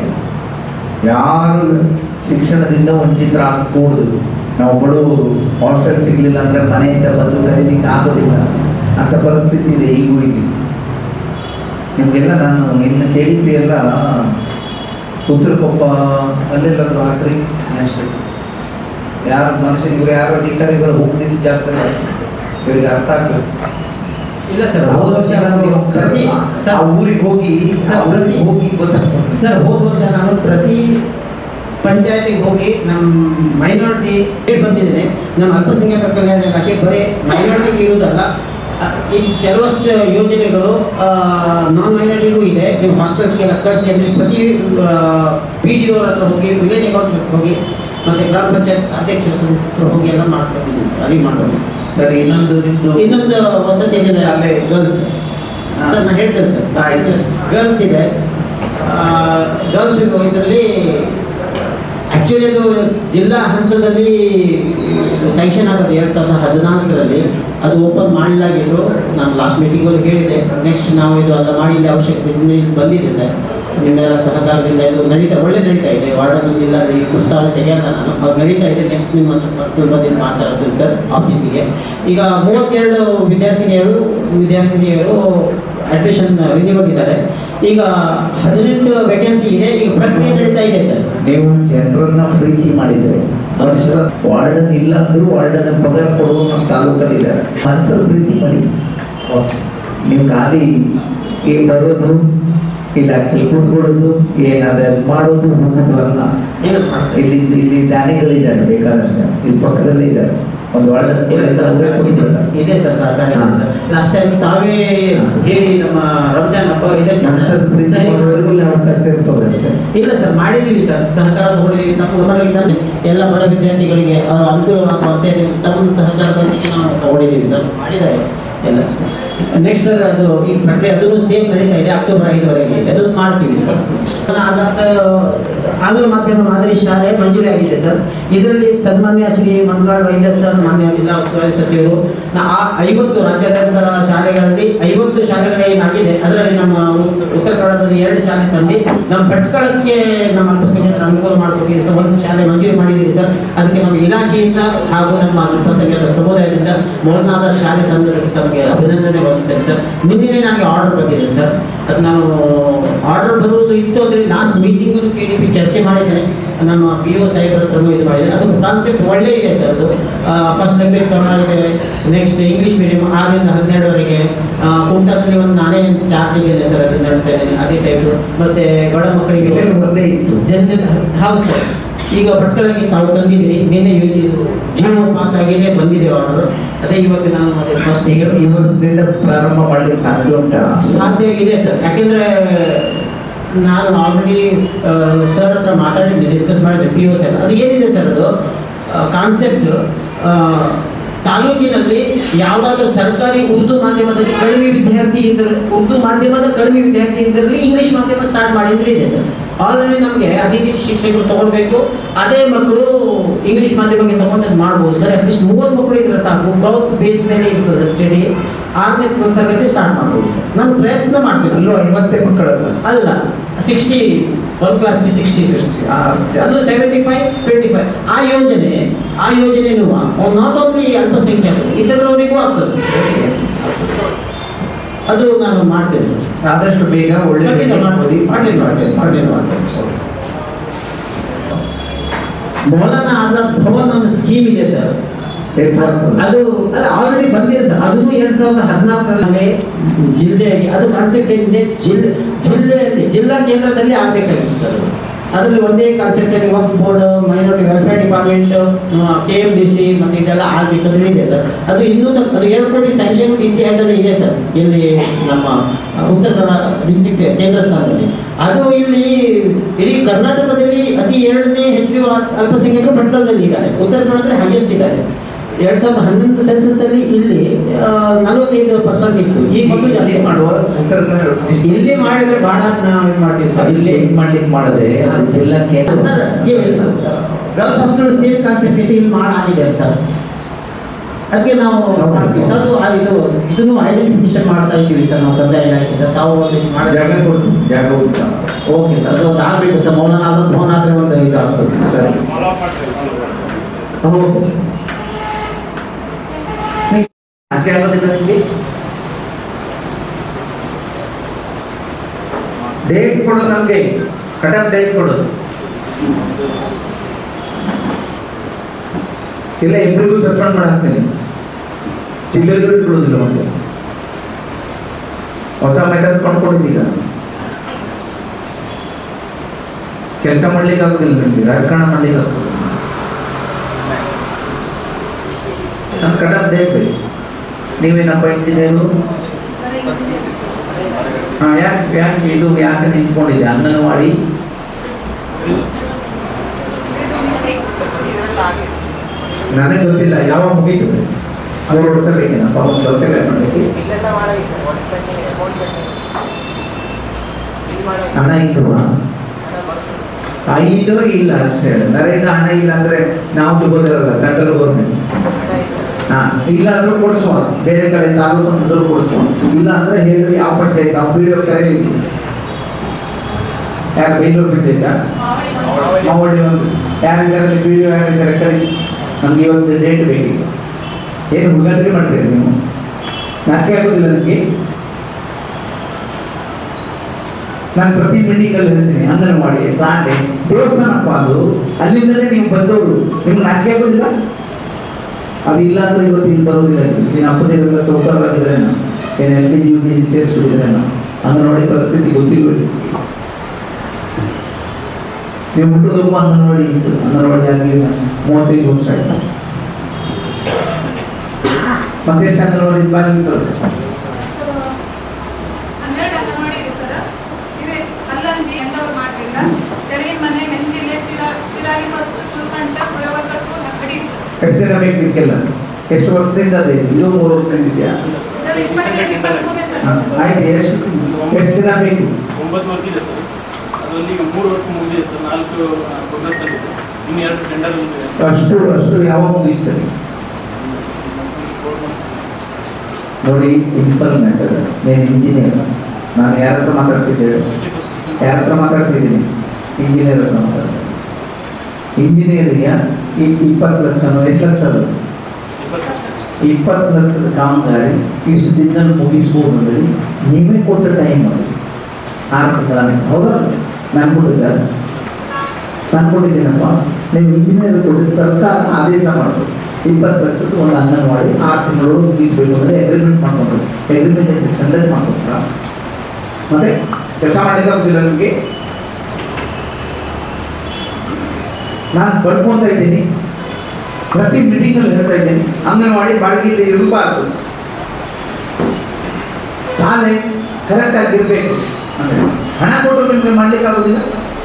ಯಾರು ಶಿಕ್ಷಣದಿಂದ ವಂಚಿತರಾಗಕೂಡದು ನಾವು ಬಡವರು ಹಾಸ್ಟೆಲ್ ಸಿಗ್ಲಿಲ್ಲ ಅಂದ್ರೆ ಮನೆಯಿಂದ ಬಂದು ಕರೀಲಿಕ್ಕೆ ಆಗೋದಿಲ್ಲ ಅಂತ ಪರಿಸ್ಥಿತಿ ಇದೆ ಈಗೂ ಇಲ್ಲಿ ನಿಮಗೆಲ್ಲ ನಾನು ಇನ್ನು ಕೆ ಡಿ ಪಿ ಎಲ್ಲ ಉತ್ತರಕೊಪ್ಪ ಅಲ್ಲೆಲ್ಲಾದ್ರೂ ಹಾಕ್ರಿ ಅಷ್ಟೇ ಯಾರು ಮನುಷ್ಯ ಇವ್ರು ಯಾರು ಅಧಿಕಾರಿಗಳು ಹೋಗ್ತಿದ್ದ ಜಾಗದಲ್ಲಿ ಇವರಿಗೆ ಅರ್ಥ ಆಗ್ತದೆ ಇಲ್ಲ ಸರ್ ಹೋದ ವರ್ಷ ನಾನು ಪ್ರತಿ ಆ ಸರ್ ಊರಿಗೆ ಹೋಗಿ ಆ ಸರ್, ಊರಿಗೆ ಹೋಗಿ ಗೊತ್ತಾಗ್ತದೆ ಸರ್ ಹೋದ ವರ್ಷ ನಾನು ಪ್ರತಿ ಪಂಚಾಯತಿಗೆ ಹೋಗಿ ನಮ್ಮ ಮೈನಾರಿಟಿ ಬಂದಿದ್ದೇನೆ ನಮ್ಮ ಅಲ್ಪಸಂಖ್ಯಾತರ ಕಲ್ಯಾಣ ಇಲಾಖೆ ಬರೀ ಮೈನಾರಿಟಿಗೆ ಇರುವುದಲ್ಲ ಅ- ಈ ಕೆಲವಷ್ಟು ಯೋಜನೆಗಳು ನಾನ್ ಮೈನಾರಿಟಿಗೂ ಇದೆ ನೀವು ಹಾಸ್ಟೆಲ್ಸ್ಗೆಲ್ಲ ಕಳಿಸಿ ಅಂದರೆ ಪ್ರತಿ ಪಿ ಡಿ ಅವ್ರ ಹತ್ರ ಹೋಗಿ ವಿಲೇಜ್ ಅಕೌಂಟ್ ಹತ್ರ ಹೋಗಿ ಮತ್ತು ಗ್ರಾಮ ಪಂಚಾಯತ್ ಅಧ್ಯಕ್ಷರ ಸದಸ್ಯರ ಹೋಗಿ ಎಲ್ಲ ಮಾಡ್ಕೊಂಡಿದ್ದೀನಿ ಸರ್ ಅಲ್ಲಿ ಮಾಡೋದು ಸರಿ ಇನ್ನೊಂದು ನಿಮ್ದು ಇನ್ನೊಂದು ವಸತಿ ಏನಿದೆ ಅಲ್ಲೇ ಗರ್ಲ್ಸ್ ಸರ್ ನಾನು ಹೇಳ್ತೇನೆ ಸರ್ ಆಯ್ತು. ಗರ್ಲ್ಸ್ ಇದೆ ಗರ್ಲ್ಸ್ ಇದರಲ್ಲಿ ಆ್ಯಕ್ಚುಲಿ ಅದು ಜಿಲ್ಲಾ ಹಂತದಲ್ಲಿ ಸ್ಯಾಂಕ್ಷನ್ ಆಗೋದು ಎರಡು ಸಾವಿರದ ಹದಿನಾಲ್ಕರಲ್ಲಿ ಅದು ಓಪನ್ ಮಾಡಲಾಗಿದ್ರು ನಾನು ಲಾಸ್ಟ್ ಮೀಟಿಂಗಲ್ಲಿ ಹೇಳಿದೆ ನೆಕ್ಸ್ಟ್ ನಾವು ಇದು ಎಲ್ಲ ಮಾಡಿ ಇಲ್ಲಿ ಅವಶ್ಯಕತೆ ಇದೆ, ಇಲ್ಲಿ ಬಂದಿದೆ ಸರ್ ನಿಮ್ಮೆಲ್ಲ ಸಹಕಾರದಿಂದ ಇದು ನಡೀತಾ ಒಳ್ಳೆ ನಡೀತಾ ಇದೆ ವಾರ್ಡನ್ ಇಲ್ಲ ಈ ಪ್ರಸ್ತಾವ ತೆಗೆಯಲ್ಲ ನಾನು ಅದು ನಡೀತಾ ಇದೆ ನೆಕ್ಸ್ಟ್ ನಿಮ್ಮ ಹತ್ರ ಪರ್ಸ್ನಲ್ ಬಂದು ಮಾಡ್ತಾ ಇರ್ತೀನಿ ಸರ್ ಆಫೀಸಿಗೆ ಈಗ ಮೂವತ್ತೆರಡು ವಿದ್ಯಾರ್ಥಿನಿಯರು ವಿದ್ಯಾರ್ಥಿನಿಯರು ಅಡ್ಮಿಷನ್ ರಿನ್ಯೂವಲ್ ಇದ್ದಾರೆ ಈಗ ಹದಿನೆಂಟು ವೇಕೆನ್ಸಿ ಇದೆ ಈಗ ಪ್ರಕ್ರಿಯೆ ನಡೀತಾ ಇದೆ ಸರ್ ನೀವು ಜನರನ್ನ ಪ್ರೀತಿ ಮಾಡಿದ್ರೆ ವರ್ಷದ ವಾರ್ಡನ್ ಇಲ್ಲ ಅಂದ್ರೂ ವಾರ್ಡನ್ ಪಗಾರ ಕೊಡುವ ನಮ್ಮ ತಾಲೂಕಲ್ಲಿ ಇದ್ದಾರೆ ಮನಸ್ಸಲ್ಲಿ ಪ್ರೀತಿ ಮಾಡಿ ನೀವು ಖಾಲಿ ಈ ಬರೋದು ಇಲ್ಲ ಕೂತ್ಕೊಳ್ಳೋದು ಏನಾದ್ರೆ ಮಾಡೋದು ಹೋಗೋದು ಅಲ್ಲ ಏನು ಮಾಡ್ತಾರೆ ಇಲ್ಲಿ ಇಲ್ಲಿ ದಾನಿಗಳಿದ್ದಾರೆ ಬೇಕಾದಷ್ಟು ಇಲ್ಲಿ ಪಕ್ಕದಲ್ಲೇ ಇದ್ದಾರೆ ಒಂದು ವಾರ್ಡನ್ ಕೂಡ ಹೆಸರು ಅವರೇ ಕೊಟ್ಟಿದ್ದಾರೆ ಇದೆ ಸರ್ ಸಹಕಾರ ಹಾ. ಲಾಸ್ಟ್ ಟೈಮ್ ತಾವೇ ಹೇಳಿ ನಮ್ಮ ರಂಜಾನ್ ಹಬ್ಬ ಮನಸ್ಸಲ್ಲಿ ಪ್ರೀತಿ ಮಾಡೋರಿಗೆ ಇದೆ ಅವಕಾಶ ಇರ್ತದೆ ಅಷ್ಟೇ ಇಲ್ಲ ಸರ್ ಮಾಡಿದ್ದೀವಿ ಸರ್ ಸಹಕಾರ ತಗೊಂಡಿದ್ದೀವಿ ನಮ್ಮ ಗಮನದಲ್ಲಿ ಎಲ್ಲ ಬಡ ವಿದ್ಯಾರ್ಥಿಗಳಿಗೆ ಅವರ ಅನುಕೂಲ ಆಗುವಂತೆ ತಮ್ಮ ಸಹಕಾರದೊಂದಿಗೆ ನಾವು ತಗೊಂಡಿದ್ದೀವಿ ಸರ್ ಮಾಡಿದ್ದಾರೆ ಎಲ್ಲ ನೆಕ್ಸ್ಟ್ ಸರ್ ಅದು ಈ ಪ್ರಕ್ರಿಯೆ ಅದನ್ನು ಸೇಮ್ ನಡೀತಾ ಇದೆ ಅಕ್ಟೋಬರ್ ಐದವರೆಗೆ ಇದೆ ಅದನ್ನು ಮಾಡ್ತೀವಿ ಸರ್ ಆಜಾದ್ ಆಂಗ್ಲ ಮಾಧ್ಯಮ ಮಾದರಿ ಶಾಲೆ ಮಂಜೂರಿ ಆಗಿದೆ ಸರ್ ಇದರಲ್ಲಿ ಸನ್ಮಾನ್ಯ ಶ್ರೀ ಮನ್ಗಾಡ್ ವೈದ್ಯ ಸರ್ ಮಾನ್ಯ ಜಿಲ್ಲಾ ಉಸ್ತುವಾರಿ ಸಚಿವರು ನಾ- ಆ ಐವತ್ತು ರಾಜ್ಯಾದ್ಯಂತ ಶಾಲೆಗಳಲ್ಲಿ ಐವತ್ತು ಶಾಲೆಗಳೇನಾಗಿದೆ ಅದರಲ್ಲಿ ನಮ್ಮ ಉತ್- ಉತ್ತರ ಕನ್ನಡದ ಅದರಲ್ಲಿ ಎರಡು ಶಾಲೆ ತಂದು ನಮ್ಮ ಭಟ್ಕಳಕ್ಕೆ ನಮ್ಮ ಅಲ್ಪಸಂಖ್ಯಾತರ ಅನುಕೂಲ ಮಾಡಿಕೊಟ್ಟಿದ್ದೀವಿ ಸರ್ ಒಂದು ಶಾಲೆ ಮಂಜೂರು ಮಾಡಿದ್ದೀವಿ ಸರ್ ಅದಕ್ಕೆ ನಮ್ಮ ಇಲಾಖೆಯಿಂದ ಹಾಗೂ ನಮ್ಮ ಅಲ್ಪಸಂಖ್ಯಾತ ಸಮುದಾಯದಿಂದ ಮೊದಲಾದ ಶಾಲೆ ತಂದಕ್ಕೆ ತಮಗೆ ಅಭಿನಂದನೆ ಬಯಸ್ತೇನೆ ಸರ್ ನಿನ್ನೆ ನನಗೆ ಆರ್ಡರ್ ಬಂದಿದೆ ಸರ್ ಅದು ನಾವು ಆರ್ಡರ್ ಬರುವುದು ಇತ್ತು ಅಂದರೆ ಲಾಸ್ಟ್ ಮೀಟಿಂಗಲ್ಲಿ ಕೆ ಡಿ ಪಿ ಚರ್ಚೆ ಮಾಡಿದ್ದೇನೆ ನಮ್ಮ ಪಿ ಒ ಸಾಹೇಬ್ರ ಹತ್ರನೂ ಇದು ಮಾಡಿದೆ ಅದು ಕಾನ್ಸೆಪ್ಟ್ ಒಳ್ಳೆ ಇದೆ ಸರ್ ಅದು ಫಸ್ಟ್ ಲ್ಯಾಂಗ್ವೇಜ್ ಕನ್ನಡ ಇದೆ ನೆಕ್ಸ್ಟ್ ಇಂಗ್ಲೀಷ್ ಮೀಡಿಯಂ ಆರರಿಂದ ಹನ್ನೆರಡವರೆಗೆ ಕುಂಟದಲ್ಲಿ ಒಂದು ನಾನೇ ಚಾರ್ಜಿಂಗ್ ಇದೆ ಸರ್ ಅದು ನಡೆಸ್ತಾ ಇದ್ದೀನಿ ಅದೇ ಟೈಪು ಮತ್ತೆ ಬಡ ಮಕ್ಕಳಿಗೆ ಎಲ್ಲೆಲ್ಲೂ ಒಂದೇ ಇತ್ತು. ಜನ ಹೌದು ಸರ್ ಈಗ ಭಟ್ಕಳಕ್ಕೆ ತಾವು ತಂದಿದ್ದೀರಿ ನಿನ್ನೆ ಇದು ಜೀವ ಪಾಸ್ ಆಗಿದೆ ಬಂದಿದೆ ಆರ್ಡರ್ ಅದೇ ಇವತ್ತು ನಾನು ಫಸ್ಟ್ ಈಗ ಈ ವರ್ಷದಿಂದ ಪ್ರಾರಂಭ ಮಾಡ್ಲಿಕ್ಕೆ ಸಾಧ್ಯ ಉಂಟಾ ಸಾಧ್ಯ ಇದೆ ಸರ್ ಯಾಕೆಂದ್ರೆ ನಾನು ಆಲ್ರೆಡಿ ಸರ್ ಹತ್ರ ಮಾತಾಡಿದ್ದೆ ಡಿಸ್ಕಸ್ ಮಾಡಿದ್ದೆ ಪಿ ಒ ಸರ್ ಅದು ಏನಿದೆ ಸರ್ ಅದು ಕಾನ್ಸೆಪ್ಟ್ ತಾಲೂಕಿನಲ್ಲಿ ಯಾವುದಾದ್ರೂ ಸರ್ಕಾರಿ ಉರ್ದು ಮಾಧ್ಯಮದಲ್ಲಿ ಕಡಿಮೆ ವಿದ್ಯಾರ್ಥಿ ಇದ್ದರೆ ಉರ್ದು ಮಾಧ್ಯಮದ ಕಡಿಮೆ ವಿದ್ಯಾರ್ಥಿ ಇದ್ರಲ್ಲಿ ಇಂಗ್ಲಿಷ್ ಮಾಧ್ಯಮ ಸ್ಟಾರ್ಟ್ ಮಾಡಿದ್ರೆ ಇದೆ ಸರ್ ಆಲ್ರೆಡಿ ನಮಗೆ ಅತಿಥಿ ಶಿಕ್ಷಕರು ತಗೊಳ್ಬೇಕು ಅದೇ ಮಕ್ಕಳು ಇಂಗ್ಲಿಷ್ ಮಾಧ್ಯಮಕ್ಕೆ ತಗೊಂಡದ್ದು ಮಾಡ್ಬೋದು ಸರ್ ಅಟ್ಲೀಸ್ಟ್ ಮೂವತ್ತು ಮಕ್ಕಳು ಇದ್ರೆ ಸಾಕು ಗ್ರೌತ್ ಬೇಸ್ ಮೇಲೆ ಇರ್ತದೆ ಸ್ಟಡಿ ಆರನೇ ತರಗತಿ ಸ್ಟಾರ್ಟ್ ಮಾಡ್ಬೋದು ಸರ್ ನಾನು ಪ್ರಯತ್ನ ಮಾಡ್ತೀನಿ ಅಲ್ಲೂ ಐವತ್ತೇ ಮಕ್ಕಳಲ್ಲ ಅಲ್ಲ ಸಿಕ್ಸ್ಟಿ ಒನ್ ಕ್ಲಾಸ್ಗೆ ಸಿಕ್ಸ್ಟಿ ಸಿಕ್ಸ್ಟಿ ಅದು ಸೆವೆಂಟಿ ಫೈವ್ ಟ್ವೆಂಟಿ ಫೈವ್ ಆ ಯೋಜನೆ ಆ ಯೋಜನೆನೂ ನಾಟ್ ಓನ್ಲಿ ಅಲ್ಪಸಂಖ್ಯಾತರು ಇತರವರಿಗೂ ಆಗ್ತದೆ ಅದು ನಾನು ಮಾಡ್ತೇನೆ ಸರ್ ಆದಷ್ಟು ಬೇಗ ಒಳ್ಳೆ ಖಂಡಿತ ಮಾಡ್ತೀನಿ ಮಾಡ್ತೀನಿ ಮಾಡ್ತೀನಿ ಮಾಡ್ತೀನಿ ಮಾಡ್ತೀನಿ ಮೌಲಾನಾ ಆಜಾದ್ ಭವನ್ ಒಂದು ಸ್ಕೀಮ್ ಇದೆ ಸರ್ ಎಷ್ಟು ಬರ್ತದೆ? ಅದು ಅಲ್ಲ ಆಲ್ರೆಡಿ ಬಂದಿದೆ ಸರ್ ಅದನ್ನು ಎರಡ್ ಸಾವಿರದ ಹದಿನಾಲ್ಕರಲ್ಲಿ ಜಿಲ್ಲೆಯಾಗಿ ಅದು ಕಾನ್ಸೆಪ್ಟ್ ಏನಿದೆ ಜಿಲ್ಲೆ ಜಿಲ್ಲೆಯಲ್ಲಿ ಜಿಲ್ಲಾ ಕೇಂದ್ರದಲ್ಲಿ ಆಗ್ಬೇಕಾಗಿತ್ತು ಸರ್ ಅದು. ಅದರಲ್ಲಿ ಒಂದೇ ಕಾನ್ಸೆಪ್ಟ್ ಅಲ್ಲಿ Waqf board minority welfare department K M D C ಮತ್ತೆ ಇದೆಲ್ಲ ಆಗ್ಬೇಕಂದ್ರೆ ಇದೆ ಸರ್ ಅದು ಇನ್ನೂ ತನಕ- ಅದು ಎರಡು ಕೋಟಿ ಸ್ಯಾಂಕ್ಷನ್ ಡಿ ಸಿ ಅಲ್ಲಿ ಇದೆ ಸರ್ ಇಲ್ಲಿ ನಮ್ಮ ಉತ್ತರ ಕನ್ನಡ ಡಿಸ್ಟ್ರಿಕ್ಟ್ ಕೇಂದ್ರ ಸ್ಥಾನದಲ್ಲಿ ಅದು ಇಲ್ಲಿ ಇಡೀ ಕರ್ನಾಟಕದಲ್ಲಿ ಅತಿ ಎರಡನೇ ಹೆಚ್ಚು ಅ- ಅಲ್ಪಸಂಖ್ಯಾತರು ಭಟ್ಕಳದಲ್ಲಿ ಇದ್ದಾರೆ ಉತ್ತರ ಕನ್ನಡದಲ್ಲಿ ಹೈಯೆಸ್ಟ್ ಇದ್ದಾರೆ ಎರಡ್ ಸಾವಿರದ ಹನ್ನೊಂದು ಸೆನ್ಸಸ್ ಅಲ್ಲಿ ಇಲ್ಲಿ ನಲವತ್ತೈದು ಪರ್ಸೆಂಟ್ ಇತ್ತು ಈ ಮತ್ತು ಜಾಸ್ತಿ ಇಲ್ಲಿ ಮಾಡುವ ಉತ್ತರ ಕನ್ನಡ district ಇಲ್ಲಿ ಮಾಡಿದ್ರೆ ಬಹಳ ನಾವು ಇದು ಮಾಡ್ತೀವಿ ಸರ್ ಅಲ್ಲಿ ಇಲ್ಲಿ change ಮಾಡ್ಲಿಕ್ಕೆ ಮಾಡಿದ್ರೆ ಅದು ಜಿಲ್ಲಾ ಕೇಂದ್ರ sir girls hostel same concept ಇತ್ತು ಇಲ್ಲಿ ಮಾಡಾಗಿದೆ ಸರ್ ಅದಕ್ಕೆ ನಾವು ಮಾಡ್ತೀವಿ ಸರ್ ಅದು ಆ ಇದು ಇದನ್ನು ಐಡೆಂಟಿಫಿಕೇಶನ್ ಮಾಡ್ತಾ ಇದ್ದೀವಿ ಸರ್ ನಾವು ಕಂದಾಯ ಇಲಾಖೆಯಿಂದ ತಾವು ಒಂದು ಇದು ಮಾಡಿ ಜಾಗ ಕೊಡ್ತೀನಿ ಜಾಗ ಉಂಟಾ ಓಕೆ ಸರ್ ಅದು ಒಂದು ಆಗಬೇಕು ಸರ್ ಮೌಲಾನ ಆಜಾದ್ ಭವನ ಆದರೆ ಒಂದು ಇದು ಆಗ್ತದೆ ಸರ್ ಸರಿ ಓಕೆ ಸರ್ ಅಷ್ಟೇ ಆಗೋದಿಲ್ಲ ನಿಮಗೆ ಡೇಟ್ ಕೊಡು ನಮಗೆ ಕಟಪ್ ಡೇಟ್ ಕೊಡು ಇಲ್ಲ ಇಬ್ಬರಿಗೂ ಸಸ್ಪೆಂಡ್ ಮಾಡಾಕ್ತೀನಿ ಜಿಲ್ಲೆಗೂ ಇಟ್ಕೊಳ್ಳೋದಿಲ್ಲ ಮತ್ತೆ ಹೊಸ ಮೆಥಡ್ ಕೊಂಡ್ಕೊಂಡಿದ್ದೀಗ ಕೆಲಸ ಮಾಡ್ಲಿಕ್ಕೆ ಆಗೋದಿಲ್ಲ ನಿಮಗೆ ರಾಜಕಾರಣ ಮಾಡ್ಲಿಕ್ಕೆ ಆಗೋದಿಲ್ಲ ನಮ್ಮ ಕಟಪ್ ಡೇಟ್ ಬೇಕು ನೀವೇನಪ್ಪ ಇಂಜಿನಿಯರು ಹಾಂ ಯಾಕೆ ಯಾಕೆ ಇದು ಯಾಕೆ ನಿಂತ್ಕೊಂಡಿದೆ ಅಂಗನವಾಡಿ ನನಗೆ ಗೊತ್ತಿಲ್ಲ ಯಾವಾಗ ಮುಗೀತು ಮೂರು ವರ್ಷ ಬೇಕೇನಪ್ಪ ಒಂದು ಶೌಚಾಲಯ ಮಾಡಲಿಕ್ಕೆ ಹಣ ಇಲ್ವಾ ಐದು ಇಲ್ಲ ಅಷ್ಟೇ ನರೇಗಾ ಹಣ ಇಲ್ಲ ಅಂದ್ರೆ ನಾವು ತಗೋದಿರಲ್ಲ ಸೆಂಟ್ರಲ್ ಗೌರ್ಮೆಂಟ್ ಹಾ ಇಲ್ಲ ಅಂದ್ರೆ ಕೊಡಿಸುವ ಬೇರೆ ಕಡೆ ತಾಲೂಕು ಅಂದ್ರೂ ಕೊಡಿಸುವ ಇಲ್ಲ ಅಂದ್ರೆ ಹೇಳಿ ಯಾವ ಪಂಚಾಯತ್ ನಾವು ವಿಡಿಯೋ ಕರೆಯಲ್ಲಿ ಯಾರು ಬೆಂಗಳೂರು ಬಿಟ್ಟಿದ್ದ ಮಾವಳ್ಳಿ ಒಂದು ಯಾರಿದ್ದಾರೆ ವಿಡಿಯೋ ಯಾರಿದ್ದಾರೆ ಕಳಿಸಿ ನಮ್ಗೆ ಇವತ್ತು ಡೇಟ್ ಬೇಕಿತ್ತು ಏನು ಹುಡುಗಾರಿಕೆ ಮಾಡ್ತೀರಿ ನೀವು ನಾಚಿಕೆ ಆಗೋದಿಲ್ಲ ನನಗೆ ನಾನು ಪ್ರತಿ ಮೀಟಿಂಗಲ್ಲಿ ಹೇಳ್ತೀನಿ ಅಂಗನವಾಡಿ ಸಾಂಡೆ ದೇವಸ್ಥಾನಪ್ಪ ಅದು ಅಲ್ಲಿಂದಲೇ ನೀವು ಬಂದವರು ನಿಮ್ಗೆ ನಾಚಿಕೆ ಆಗೋದಿಲ್ಲ ಅದಿಲ್ಲ ಅಂದ್ರೆ ಇವತ್ತು ಇಲ್ಲಿ ಬರೋದಿಲ್ಲ ನೀನು ಅಪ್ಪದೇವೆಲ್ಲ ಸೌಕರ್ಯರಾಗಿದ್ರೆ ಏನು L K G U K G ಸೇರಿಸ್ಬಿಟ್ಟಿದ್ರೆ ಅಂಗನವಾಡಿ ಪರಿಸ್ಥಿತಿ ಗೊತ್ತಿಲ್ಲ ನೀವು ಹುಟ್ಟುದಪ್ಪ ಅಂಗನವಾಡಿ ಇತ್ತು ಅಂಗನವಾಡಿ ಆಗಲಿ ಮೂವತ್ತೈದು ವರ್ಷ ಆಯ್ತು ಮತ್ತೆ ಎಷ್ಟು ಅಂಗನವಾಡಿ ಬ್ಯಾಲೆನ್ಸ್ ಹನ್ನೆರಡು ಅಂಗನವಾಡಿ ಇದೆ ಸರ್ ಇದೆ ಅಲ್ಲಂಜಿ ಎಂದವರು ಮಾಡ್ತಿಲ್ಲ ತೆರಿಗೆ ಮನೆ ಮೆಂಜಿಲೆ ಚಿರ ಚಿರಾಗಿ ಫಸ್ಟ್ ಸುಲ್ಕಂಟ ಪುರವಕಟ್ಟು ನಕ್ಕಡಿ ಎಷ್ಟು ದಿನ ಬೇಕು ಇದಕ್ಕೆಲ್ಲ ಎಷ್ಟು ವರ್ಷದಿಂದ ಅದೇ ಇದು ಮೂರು ವರ್ಷದಿಂದ ಇದೆಯಾ ಇದರಲ್ಲಿ ಇಪ್ಪತ್ತೈದು ಇಪ್ಪತ್ಮೂರೇ ಹಾ, ಸರ್ ಆಯ್ತು ಎಷ್ಟು ಎಷ್ಟು ದಿನ ಬೇಕು ಒಂಬತ್ತು ವರ್ಕ್ ಇದೆ ಸರ್ ಅದರಲ್ಲಿ ಈಗ ಮೂರು ವರ್ಕ್ ಮುಗಿದಿದೆ ಸರ್ ನಾಲ್ಕು ಪ್ರೋಗ್ರೆಸ್ ಆಗಿದೆ ಇನ್ನು ಎರಡು ಟೆಂಡರ್ ಇದೆ ಅಷ್ಟು ಅಷ್ಟು ಯಾವಾಗ ಮುಗಿಸ್ತಾರೆ ನೋಡಿ ಸಿಂಪಲ್ ಮ್ಯಾಟರ್ నేను ಇಂಜಿನಿಯರ್ ನಾನು ಯಾರ ಹತ್ರ ಮಾತಾಡ್ತಿದ್ದೇವೆ ಫಿಫ್ಟಿ ಯಾರ ಹತ್ರ ಮಾತಾಡ್ತಿದ್ದೀನಿ ಇಂಜಿನಿಯರ್ ಹತ್ರ ಮಾತಾಡ್ತೀನಿ ಇಂಜಿನಿಯರಿಂಗ್ ಇಪ್ಪತ್ತು ಲಕ್ಷನೋ ಎಷ್ಟು ಲಕ್ಷ ಅದು ಇಪ್ಪತ್ತು ಲಕ್ಷದ ಕಾಮಗಾರಿ ಇಷ್ಟು ದಿನದಲ್ಲಿ ಮುಗಿಸ್ಬೋದು ಅಂದರೆ ನೀವೇ ಕೊಟ್ಟ ಟೈಮ್ ಅದು ಆರು ಕಾಲ ಹೌದಾ ನಾನು ಕೊಟ್ಟಿದ್ದ ನಾನು ಕೊಟ್ಟಿದ್ದೀನಪ್ಪ ನೀವು ಇಂಜಿನಿಯರ್ ಕೊಟ್ಟಿದ್ದು ಸರ್ಕಾರ ಆದೇಶ ಮಾಡೋದು ಇಪ್ಪತ್ತು ಲಕ್ಷದ ಒಂದು ಅಂಗನವಾಡಿ ಆರು ತಿಂಗಳು ಮುಗಿಸ್ಬೇಕು ಅಂದರೆ ಅಗ್ರಿಮೆಂಟ್ ಮಾಡ್ಕೊಂಡು ಅಗ್ರಿಮೆಂಟ್ ಎಷ್ಟು ಚಂದಾಗಿ ಮಾಡ್ಕೊಟ್ರ ಮತ್ತೆ ಕೆಲಸ ಮಾಡಿದ ಗೊತ್ತಿಲ್ಲ ನಿಮಗೆ ನಾನು ಬರ್ಕೊಂತ ಇದ್ದೀನಿ ಪ್ರತಿ ಮೀಟಿಂಗಲ್ಲಿ ಹೇಳ್ತಾ ಇದ್ದೀನಿ ಅಂಗನವಾಡಿ ಬಾಡಿಗೆ ಇರಬಾರ್ದು ಶಾಲೆ ಕರೆಕ್ಟಾಗಿ ಇರಬೇಕು ಅಂದ್ರೆ ಹಣ ಕೊಟ್ಟು ನಿಮಗೆ ಮಾಡ್ಲಿಕ್ಕೆ ಆಗೋದಿಲ್ಲ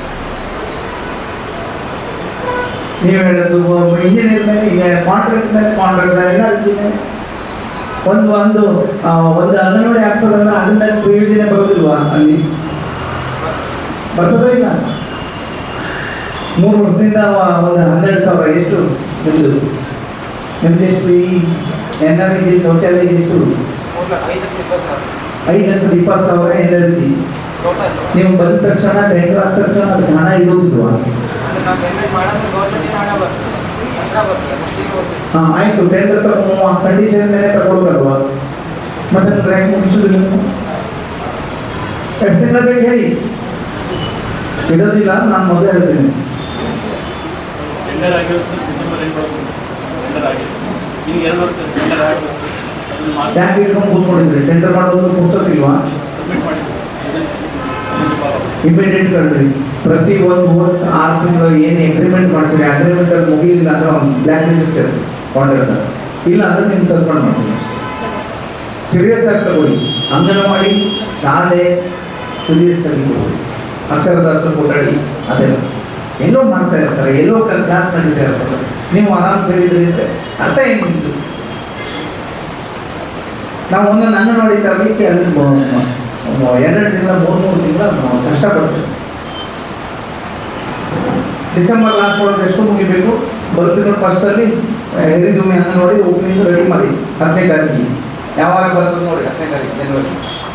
ನೀವು ಹೇಳೋದು ಇಂಜಿನಿಯರ್ ಮೇಲೆ ಈಗ ಕಾಂಟ್ರಾಕ್ಟ್ ಮೇಲೆ ಕಾಂಟ್ರಾಕ್ಟ್ ಮೇಲೆ ಎಲ್ಲ ಅಲ್ಲಿದೆ. ಒಂದು ಒಂದು ಆ, ಒಂದು ಅಂಗನವಾಡಿ ಆಗ್ತದಂದ್ರೆ ಅದರಿಂದ ಪ್ರಯೋಜನ ಬರೋದಿಲ್ವಾ ಅಲ್ಲಿ ಬರ್ತದೋ ಇಲ್ಲ ಮೂರು ವರ್ಷದಿಂದ ವ- ಒಂದು ಹನ್ನೆರಡು ಸಾವಿರ ಎಷ್ಟು ನಿಮ್ಮದು ನಿಮ್ದು ಎಷ್ಟು ಈ ಎನ್ ಆರ್ ಐ ಶೌಚಾಲಯ ಎಷ್ಟು ಐದು ಲಕ್ಷದ ಇಪ್ಪತ್ತು ಸಾವಿರ ಎನ್ ಆರ್ ಐ ನೀವು ಬಂದ ತಕ್ಷಣ ಟೆಂಡರ್ ಆದ ತಕ್ಷಣ ಅದಕ್ಕೆ ಹಣ ಇರೋದಿಲ್ವಾ ಹಾಂ ಆಯಿತು ಟೆಂಡರ್ ತಗೊಂಡು ಕಂಡೀಷನ್ ಮೇಲೆ ತಗೊಳ್ಬೇಕಲ್ವಾ ಮತ್ತೆ ರ್ಯಾಂಕ್ ಮುಗಿಸೋದು ನೀವು ಎಷ್ಟು ತಿಂಗಳ ಬೇಕು ಹೇಳಿ ಇಡೋದಿಲ್ಲ ನಾನು ಮೊದಲೇ ಹೇಳ್ತೀನಿ ಟೆಂಡರ್ ಆಗಿರುತ್ತೆ ಡಿಸೆಂಬರ್ ಎಂಟು ಟೆಂಡರ್ ಆಗಿದೆ ಈಗ ಎರಡು ವರ್ಷ ಟೆಂಡರ್ ಆಗಿರುತ್ತೆ ಅದನ್ನು ಮಾಡಿ ಯಾಕೆ ಇಟ್ಕೊಂಡು ಕೂತ್ಕೊಂಡಿದ್ರಿ ಟೆಂಡರ್ ಮಾಡೋದು ಮುಗ್ಸೋದಿಲ್ವಾ ಸಬ್ಮಿಟ್ ಮಾಡಿ ಇಮಿಡಿಯೇಟ್ ಕಳ್ರಿ ಪ್ರತಿ ಒಂದು ಮೂವತ್ತು ಆರು ತಿಂಗಳು ಏನು ಅಗ್ರಿಮೆಂಟ್ ಮಾಡ್ತೀವಿ ಅಗ್ರಿಮೆಂಟ್ ಅಲ್ಲಿ ಮುಗಿಲಿಲ್ಲ ಅಂದ್ರೆ ಅವ್ನು ಬ್ಲ್ಯಾಕ್ ಲಿಸ್ಟ್ ಸೇರಿಸಿ ಕಾಂಟ್ರಾಕ್ಟರ್ ಇಲ್ಲ ಅಂದ್ರೆ ನಿಮ್ಗೆ ಸಸ್ಪೆಂಡ್ ಮಾಡ್ತೀನಿ ಸೀರಿಯಸ್ ಆಗಿ ತಗೊಳ್ಳಿ ಅಂಗನವಾಡಿ ಶಾಲೆ ಸೀರಿಯಸ್ ಆಗಿ ತಗೊಳ್ಳಿ ಅಕ್ಷರದಾಸ ಕೊಠಡಿ ಅದೆಲ್ಲ ಎಲ್ಲೋ ಮಾಡ್ತಾ ಇರ್ತಾರೆ ಎಲ್ಲೋ ಕ್ಲಾಸ್ ನಡೀತಾ ಇರ್ತಾರೆ ನೀವು ಆರಾಮ್ ಸೇರಿದ್ರೆ ಅರ್ಥ ಏನಿತ್ತು ನಾವು ಒಂದೊಂದು ಅಂಗನವಾಡಿ ತರಲಿಕ್ಕೆ ಅಲ್ಲಿ ಮ- ಮ- ಮ- ಎರಡು ತಿಂಗಳ ಮೂರು ಮೂರು ತಿಂಗಳ ನಾವು ಕಷ್ಟಪಡ್ತೇವೆ ಡಿಸೆಂಬರ್ ಲಾಸ್ಟ್ ಒಳಗೆ ಎಷ್ಟು ಮುಗಿಬೇಕು ಬರುತ್ತಿನ ಫಸ್ಟಲ್ಲಿ ಹೆರಿದುಮೆ ಅಂಗನವಾಡಿ ಓಪನಿಂಗ್ ರೆಡಿ ಮಾಡಿ ಹತ್ತನೇ ತಾರೀಕಿಗೆ ಯಾವಾಗ ಬರ್ತದೆ ನೋಡಿ ಹತ್ತನೇ ತಾರೀಕು ಜನವರಿ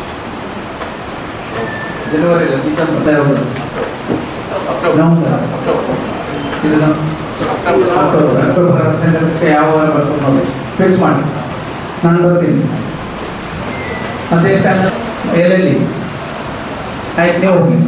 ಜನವರಿ ಇಲ್ಲ ಡಿಸೆಂಬರ್ ನವಂಬರ್ ಇದು ನವ್- ಅಕ್ಟೋಬರ್ ಅಕ್ಟೋಬರ್ ಹತ್ತನೇ ತಾರೀಕು ಯಾವ ವಾರ ಬರ್ತದೆ ನೋಡಿ ಫಿಕ್ಸ್ ಮಾಡಿ ನಾನು ಬರ್ತೀನಿ ಮತ್ತೆ ಎಷ್ಟು ಎಲ್ಲೆಲ್ಲಿ ಆಯ್ತು ನೀವು ಹೋಗಿ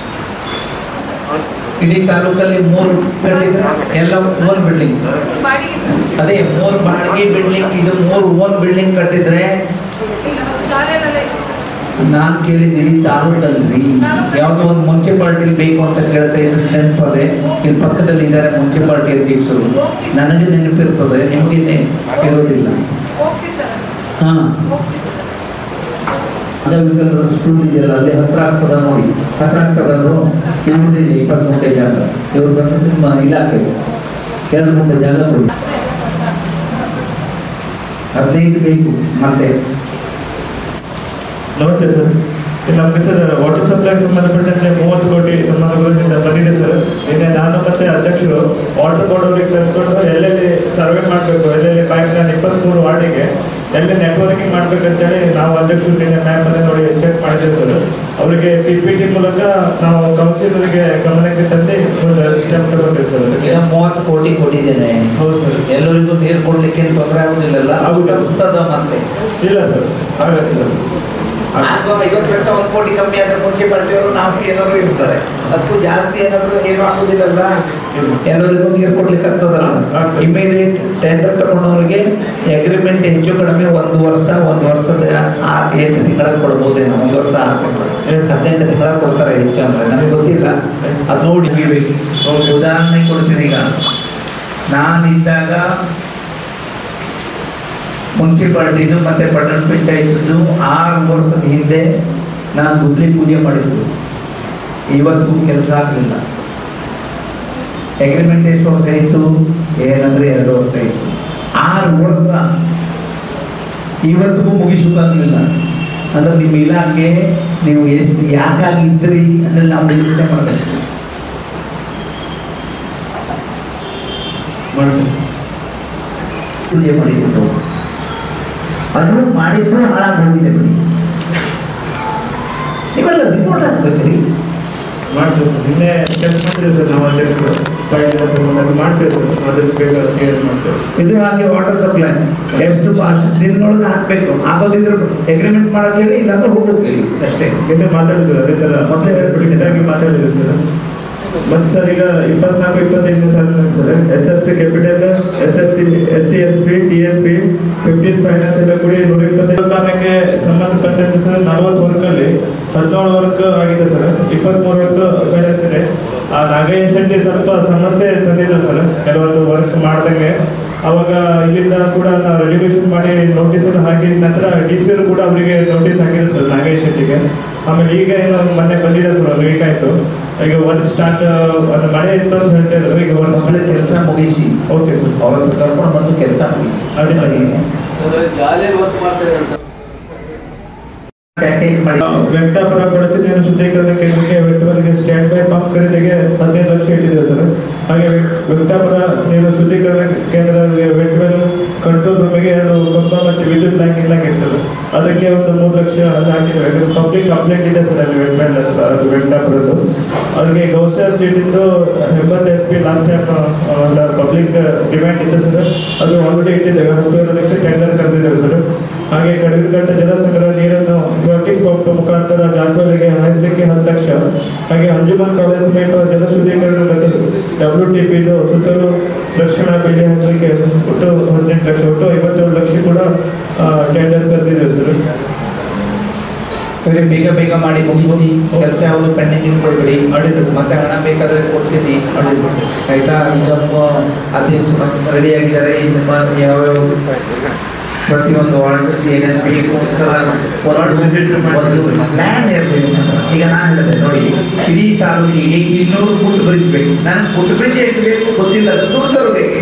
ಇಡೀ ತಾಲೂಕಲ್ಲಿ ಮೂರು ಬಿಲ್ಡಿಂಗ್ ಎಲ್ಲ ಮೂರು ಬಿಲ್ಡಿಂಗ್ ಬಾಡಿಗೆ ಸರ್ ಅದೇ ಮೂರು ಬಾಡಿಗೆ ಬಿಲ್ಡಿಂಗ್ ಇದು ಮೂರು ಓನ್ ಬಿಲ್ಡಿಂಗ್ ಕಟ್ಟಿದ್ರೆ ಇಲ್ಲ ಶಾಲೆಯಲ್ಲೇ ಇದೆ ಸರ್ ನಾನು ಕೇಳಿದ್ದೀನಿ ತಾಲೂಕಲ್ಲಿ ಯಾವುದೋ ಒಂದು ಮುನ್ಸಿಪಾಲ್ಟಿ ಬೇಕು ಅಂತ ಕೇಳ್ತಾ ಇದ್ರೆ ನೆನಪದೆ ಇಲ್ಲಿ ಪಕ್ಕದಲ್ಲಿ ಇದ್ದಾರೆ ಮುನ್ಸಿಪಾಲ್ಟಿ ಅಧ್ಯಕ್ಷರು ನನಗೆ ನೆನಪಿರ್ತದೆ ನಿಮಗೆ ಇರೋದಿಲ್ಲ ಓಕೆ ಸರ್ ಹಾಂ ಓಕೆ ಸರ್ ಅಂಗವಿಕಲರ ಸ್ಕೂಲ್ ಇದೆಯಲ್ಲ ಅಲ್ಲಿ ಹತ್ರ ಆಗ್ತದ ನೋಡಿ ಹತ್ರ ಆಗ್ತದ ಅದು ಇವ್ರದ್ದು ಇದೆ ಇಪ್ಪತ್ತು ಮೂಟೆ ಜಾಗ ಇವ್ರು ಬಂದು ನಿಮ್ಮ ಇಲಾಖೆ ಎರಡು ಮೂಟೆ ಜಾಗ ಕೊಡಿ ಹದಿನೈದು ಬೇಕು ಮತ್ತೆ ನಮಸ್ತೆ ಸರ್ ನಮಗೆ ಸರ್ ವಾಟರ್ ಸಪ್ಲೈ ಸಂಬಂಧಪಟ್ಟಂತೆ ಮೂವತ್ತು ಕೋಟಿ ನಮ್ಮ ಗೌರವದಿಂದ ಬಂದಿದೆ ಸರ್ ನಿನ್ನೆ ನಾನು ಮತ್ತೆ ಅಧ್ಯಕ್ಷರು ವಾಟರ್ ಬೋರ್ಡ್ ಅವರಿಗೆ ಕರ್ಕೊಂಡು ಎಲ್ಲೆಲ್ಲಿ ಸರ್ವೆ ಮಾಡಬೇಕು ಎಲ್ಲೆಲ್ಲಿ ಪೈಪ್ ಲೈನ್ ಇಪ್ಪತ್ತ್ಮೂರು ವಾರ್ಡಿಗೆ ಎಲ್ಲಿ ನೆಟ್ವರ್ಕಿಂಗ್ ಮಾಡ್ಬೇಕಂತೇಳಿ ನಾವು ಅಧ್ಯಕ್ಷರು ನಿನ್ನೆ ಮ್ಯಾಪ್ ಅನ್ನು ನೋಡಿ ಚೆಕ್ ಮಾಡಿದ್ದೇವೆ ಸರ್ ಅವರಿಗೆ ಪಿ ಪಿ ಟಿ ಮೂಲಕ ನಾವು ಕೌನ್ಸಿಲರಿಗೆ ಗಮನಕ್ಕೆ ತಂದು ಒಂದು ಸ್ಟೆಪ್ ತಗೊಂಡಿದ್ದೇವೆ ಸರ್ ಅದಕ್ಕೆ ಈಗ ಮೂವತ್ತು ಕೋಟಿ ಕೊಟ್ಟಿದ್ದೇನೆ ಹೌದು ಸರ್ ಎಲ್ಲರಿಗೂ ನೀರು ಕೊಡ್ಲಿಕ್ಕೆ ಏನು ತೊಂದರೆ ಆಗುದಿಲ್ಲಲ್ಲ ಆಗುದಿಲ್ಲ. ಆಗ್ತದ ಮತ್ತೆ ಇಲ್ಲ ಸರ್ ಆಗೋದಿಲ್ಲ ನಾಲ್ಕು ಐವತ್ತು ಲಕ್ಷ ಒಂದು ಕೋಟಿ ಕಮ್ಮಿ ಆದ್ರೆ ಮುನ್ಸಿಪಾಲ್ಟಿಯವರು ನಾಲ್ಕು ಏನಾದ್ರು ಇರ್ತಾರೆ ಅದಕ್ಕೂ ಜಾಸ್ತಿ ಏನಾದ್ರು ಏನು ಆಗುದಿಲ್ಲಲ್ಲ ಎಲ್ಲರಿಗೂ ನೀರು ಕೊಡ್ಲಿಕ್ಕೆ ಆಗ್ತದಲ್ಲ ಆಗ್ತದೆ. ಇಮಿಡಿಯೇಟ್ ಟೆಂಡರ್ ತಗೊಂಡವರಿಗೆ ಅಗ್ರಿಮೆಂಟ್ ಹೆಚ್ಚು ಕಡಿಮೆ ಒಂದು ವರ್ಷ ಒಂದು ವರ್ಷದ ಆರು ಎಂಟು ತಿಂಗಳ ಕೊಡ್ಬೋದೇನೋ ಒಂದು ವರ್ಷ ಆರು ತಿಂಗಳು ಹದಿನೆಂಟು ತಿಂಗಳ ಕೊಡ್ತಾರೆ ಹೆಚ್ಚು ಅಂದ್ರೆ ನನಗೆ ಗೊತ್ತಿಲ್ಲ ಅದು ನೋಡಿ ಮುಗಿಬೇಕು ಉದಾಹರಣೆ ಕೊಡ್ತೀನಿ ಈಗ ನಾನಿದ್ದಾಗ ಮುನ್ಸಿಪಾಲ್ಟಿದು ಮತ್ತೆ ಪಟ್ಟಣ ಪಂಚಾಯತ್ದು ಆರು ವರ್ಷದ ಹಿಂದೆ ನಾನು ಗುದ್ಲಿ ಪೂಜೆ ಮಾಡಿದ್ದು ಇವತ್ತು ಕೆಲಸ ಆಗಲಿಲ್ಲ ಅಗ್ರಿಮೆಂಟ್ ಎಷ್ಟು ವರ್ಷ ಆಯಿತು ಏನಂದ್ರೆ ಎರಡು ವರ್ಷ ಆಯಿತು ಆರು ವರ್ಷ ಇವತ್ತಿಗೂ ಮುಗಿಸೋಕ್ಕಾಗಲಿಲ್ಲ ಅಂದ್ರೆ ನಿಮ್ಮ ಇಲಾಖೆ ನೀವು ಎಷ್ಟು ಯಾಕಾಗಿದ್ರಿ ಅಂದ್ರೆ ನಾವು ಯೋಚನೆ ಮಾಡಬೇಕು ಮಾಡ್ಬೇಕು. ಪೂಜೆ ಮಾಡಿಬಿಟ್ಟು ಅದು ಮಾಡಿದ್ರು ಹಾಳಾಗಿ ಹೋಗಿದೆ ಬಿಡಿ ನೀವೆಲ್ಲ ರಿಪೋರ್ಟ್ ಹಾಕ್ಬೇಕ್ರಿ ಮಾಡ್ತೀವಿ ಸರ್ ನಿನ್ನೆ ಕೆಲಸ ಮಾಡ್ತೀವಿ ಸರ್ ನಾವು ಅಧ್ಯಕ್ಷರು ಫೈಲ್ ಅದು ಮಾಡ್ತೀವಿ ಸರ್ ಅದಕ್ಕೆ ಬೇಕಾದ ಕ್ಲಿಯರ್ ಮಾಡ್ತೇವೆ ಇದು ಹಾಗೆ ವಾಟರ್ ಸಪ್ಲೈ ಎಷ್ಟು ಅಷ್ಟು ದಿನದೊಳಗೆ ಹಾಕ್ಬೇಕು ಹಾಕೋದಿದ್ರೆ ಅಗ್ರಿಮೆಂಟ್ ಮಾಡಕ್ಕೆ ಹೇಳಿ ಇಲ್ಲಾಂದ್ರೆ ಹೋಗ್ಬೇಕು ಹೇಳಿ ಅಷ್ಟೇ ನಿನ್ನೆ ಮಾತಾಡಿದ್ರು ಅದೇ ಥರ ಮತ್ತೆ ಇದಾಗಿ ಮಾತಾಡಿದ್ರು ಸರ್ ಮತ್ತೆ ಸರ್ ಈಗ ಇಪ್ಪತ್ನಾಲ್ಕು ಇಪ್ಪತ್ತೈದು ಸಾವಿರ sir S F C capital S F C S C S P T S P fifteen finance ಎಲ್ಲ ಕೂಡಿ ನೂರ ಇಪ್ಪತ್ತೈದು ಕಾರಣಕ್ಕೆ ಸಂಬಂಧಪಟ್ಟಂತೆ ಸರ್ ನಲವತ್ತು ವರ್ಕಲ್ಲಿ ಹದಿನೇಳು ವರ್ಕ್ ಆಗಿದೆ ಸರ್ ಇಪ್ಪತ್ತ್ಮೂರು ವರ್ಕ್ ಫೈನಾನ್ಸ್ ಇದೆ ಆ ನಾಗೇಶ್ ಶೆಟ್ಟಿ ಸ್ವಲ್ಪ ಸಮಸ್ಯೆ ತಂದಿದ್ರು ಸರ್ ಕೆಲವೊಂದು ವರ್ಕ್ ಮಾಡ್ದಂಗೆ ಅವಾಗ ಇಲ್ಲಿಂದ ಕೂಡ ನಾವು ರೆಗ್ಯುಲೇಷನ್ ಮಾಡಿ ನೋಟಿಸ್ ಹಾಕಿದ ನಂತರ ಡಿ ಸಿ ಕೂಡ ಅವರಿಗೆ ನೋಟಿಸ್ ಹಾಕಿದ್ರು ಸರ್ ನಾಗೇಶ್ ಶೆಟ್ಟಿಗೆ ಆಮೇಲೆ ಈಗ ಏನು ಮೊನ್ನೆ ಬಂದಿದೆ ಸರ್ ಒಂದು ವೀಕ್ ಆಯ್ತು ಈಗ ವರ್ಕ್ ಸ್ಟಾರ್ಟ್ ಒಂದು ಮಳೆ ಇತ್ತು ಅಂತ ಹೇಳ್ತಾ ಇದ್ರು ಈಗ ವರ್ಕ್ ಕೆಲಸ ಮುಗಿಸಿ ಓಕೆ ಸರ್ ಅವ್ರ ಹತ್ರ ಕರ್ಕೊಂಡು ಬಂದು ಕೆಲಸ ಮುಗಿಸಿ ಪ್ಯಾಕೇಜ್ ಮಾಡಿ ವೆಂಕಟಾಪುರ ಕೊಳಚೆ ನೀರು ಶುದ್ಧೀಕರಣ ಕೇಂದ್ರಕ್ಕೆ ವೆಟ್ಟವರಿಗೆ ಸ್ಟ್ಯಾಂಡ್ ಬೈ ಪಂಪ್ ಖರೀದಿಗೆ ಹದಿನೈದು ಲಕ್ಷ ಇಟ್ಟಿದ್ದೇವೆ ಸರ್ ಹಾಗೆ ವೆಂಕ್- ವೆಂಕಟಾಪುರ ನೀರು ಶುದ್ಧೀಕರಣ ಕೇಂದ್ರ ವೆಟ್ವೆಲ್ ಕಂಟ್ರೋಲ್ ರೂಮಿಗೆ ಎರಡು ಕಂಬ ಮತ್ತು ವಿದ್ಯುತ್ ಲೈನ್ ಇಲ್ಲ ಸರ್ ಅದಕ್ಕೆ ಒಂದು ಮೂರು ಲಕ್ಷ ಅದು ಹಾಕಿದ್ದೇವೆ ಪಬ್ಲಿಕ್ ಕಂಪ್ಲೇಂಟ್ ಇದೆ ಸರ್ ಅಲ್ಲಿ ವೆಟ್ವೆಲ್ ಅದು ವೆಂಕಟಾಪುರದ್ದು ಅವ್ರಿಗೆ ಗೌಸ ಸ್ಟ್ರೀಟ್ ಇಂದು ಎಂಬತ್ತು S P last time public demand ಇದೆ ಸರ್ ಅದು ಆಲ್ರೆಡಿ ಇಟ್ಟಿದ್ದೇವೆ ಹತ್ತುವರೆ ಲಕ್ಷ ಟೆಂಡರ್ ಕರೆದಿದ್ದೇವೆ ಸರ್ ಹಾಗೆ ಕಡಿಮೆಗಟ್ಟ ಜಲಸಂಗ್ರಹ ನೀರನ್ನು ವಾಟಿಂಗ್ ಪಂಪ್ ಮುಖಾಂತರ ಜಾಗಗಳಿಗೆ ಹಾಯಿಸಲಿಕ್ಕೆ ಹತ್ತು ಲಕ್ಷ ಹಾಗೆ ಅಂಜುಮನ್ ಕಾಲೇಜ್ ಸಮೇತ ಜಲ ಶುದ್ಧೀಕರಣ ಡಬ್ಲ್ಯೂ ಟಿ ಪಿ ಸುತ್ತಲೂ ರಕ್ಷಣಾ ಬೆಲೆ ಹಾಕಲಿಕ್ಕೆ ಒಟ್ಟು ಹದಿನೆಂಟು ಲಕ್ಷ ಒಟ್ಟು ಐವತ್ತೇಳು ಲಕ್ಷ ಕೂಡ ಟೆಂಡರ್ ಕರೆದಿದ್ದೇವೆ ಸರ್ ಇವ್ರಿಗೆ ಬೇಗ ಬೇಗ ಮಾಡಿ ಮುಗಿಸಿ ಕೆಲಸ ಯಾವುದು ಪೆಂಡಿಂಗ್ ಇಟ್ಕೊಳ್ಬೇಡಿ ಮತ್ತೆ ಹಣ ಬೇಕಾದ್ರೆ ಕೊಡ್ತೀನಿ ಆಯ್ತಾ ಈಗ ಅಧ್ಯಕ್ಷ ರೆಡಿ ಆಗಿದ್ದಾರೆ ನಿಮ್ಮ ಯಾವ್ಯಾವ ಪ್ರತಿಯೊಂದು ವಾರ್ಡ್ ಏನೇನು ಬೇಕು ಒಂದು ಪ್ಲಾನ್ ಇರಬೇಕು ಈಗ ನಾನು ಹೇಳಿದೆ ನೋಡಿ ಇಡೀ ತಾಲೂಕಿಗೆ ಇನ್ನೂರು ಫುಟ್ ಬ್ರಿಡ್ಜ್ ಬೇಕು ನನಗೆ ಫುಟ್ ಬ್ರಿಡ್ಜ್ ಎಷ್ಟು ಬೇಕು ಗೊತ್ತಿಲ್ಲ ಅದು ದುಡ್ಡು ತರಬೇಕು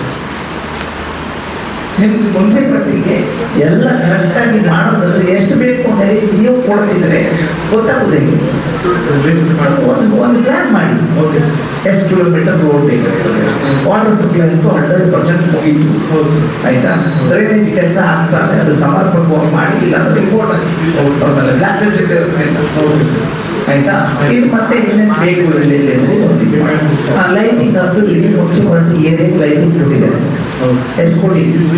ನಿಮ್ಗೆ ಮುಂಚೆ ಪಟ್ಟಿಗೆ ಎಲ್ಲ ಕರೆಕ್ಟಾಗಿ ಮಾಡೋದ್ರೆ ಎಷ್ಟು ಬೇಕು ಅಂದರೆ ನೀವು ಕೊಡ್ತಿದ್ರೆ ಗೊತ್ತಾಗುದಿಲ್ಲ ಒಂದು ಒಂದು ಪ್ಲಾನ್ ಮಾಡಿ ಓಕೆ ಎಷ್ಟು ಕಿಲೋಮೀಟರ್ ರೋಡ್ ಬೇಕಾಗ್ತದೆ ವಾಟರ್ ಸಪ್ಲೈ ಅಂತೂ ಹಂಡ್ರೆಡ್ ಪರ್ಸೆಂಟ್ ಮುಗೀತು ಆಯ್ತಾ ಡ್ರೈನೇಜ್ ಕೆಲಸ ಆಗ್ತದೆ ಅದು ಸಮರ್ಪಕವಾಗಿ ಮಾಡಿ ಇಲ್ಲಾಂದ್ರೆ ರಿಪೋರ್ಟ್ ಆಮೇಲೆ ಬ್ಲಾಕ್ ಲಿಸ್ಟ್ ಸೇರಿಸ್ಬೇಕು ಆಯ್ತಾ ಇದು ಮತ್ತೆ ಇನ್ನೇನು ಬೇಕು ಇಲ್ಲಿ ಲೈಟಿಂಗ್ ಅಂತೂ ಇಡೀ ಮುನ್ಸಿಪಾಲಿಟಿ ಏನೇನು ಲೈಟಿಂಗ್ ಕೊಟ್ಟಿದ್ದಾರೆ ಎಷ್ಟು ಕೊಡಿ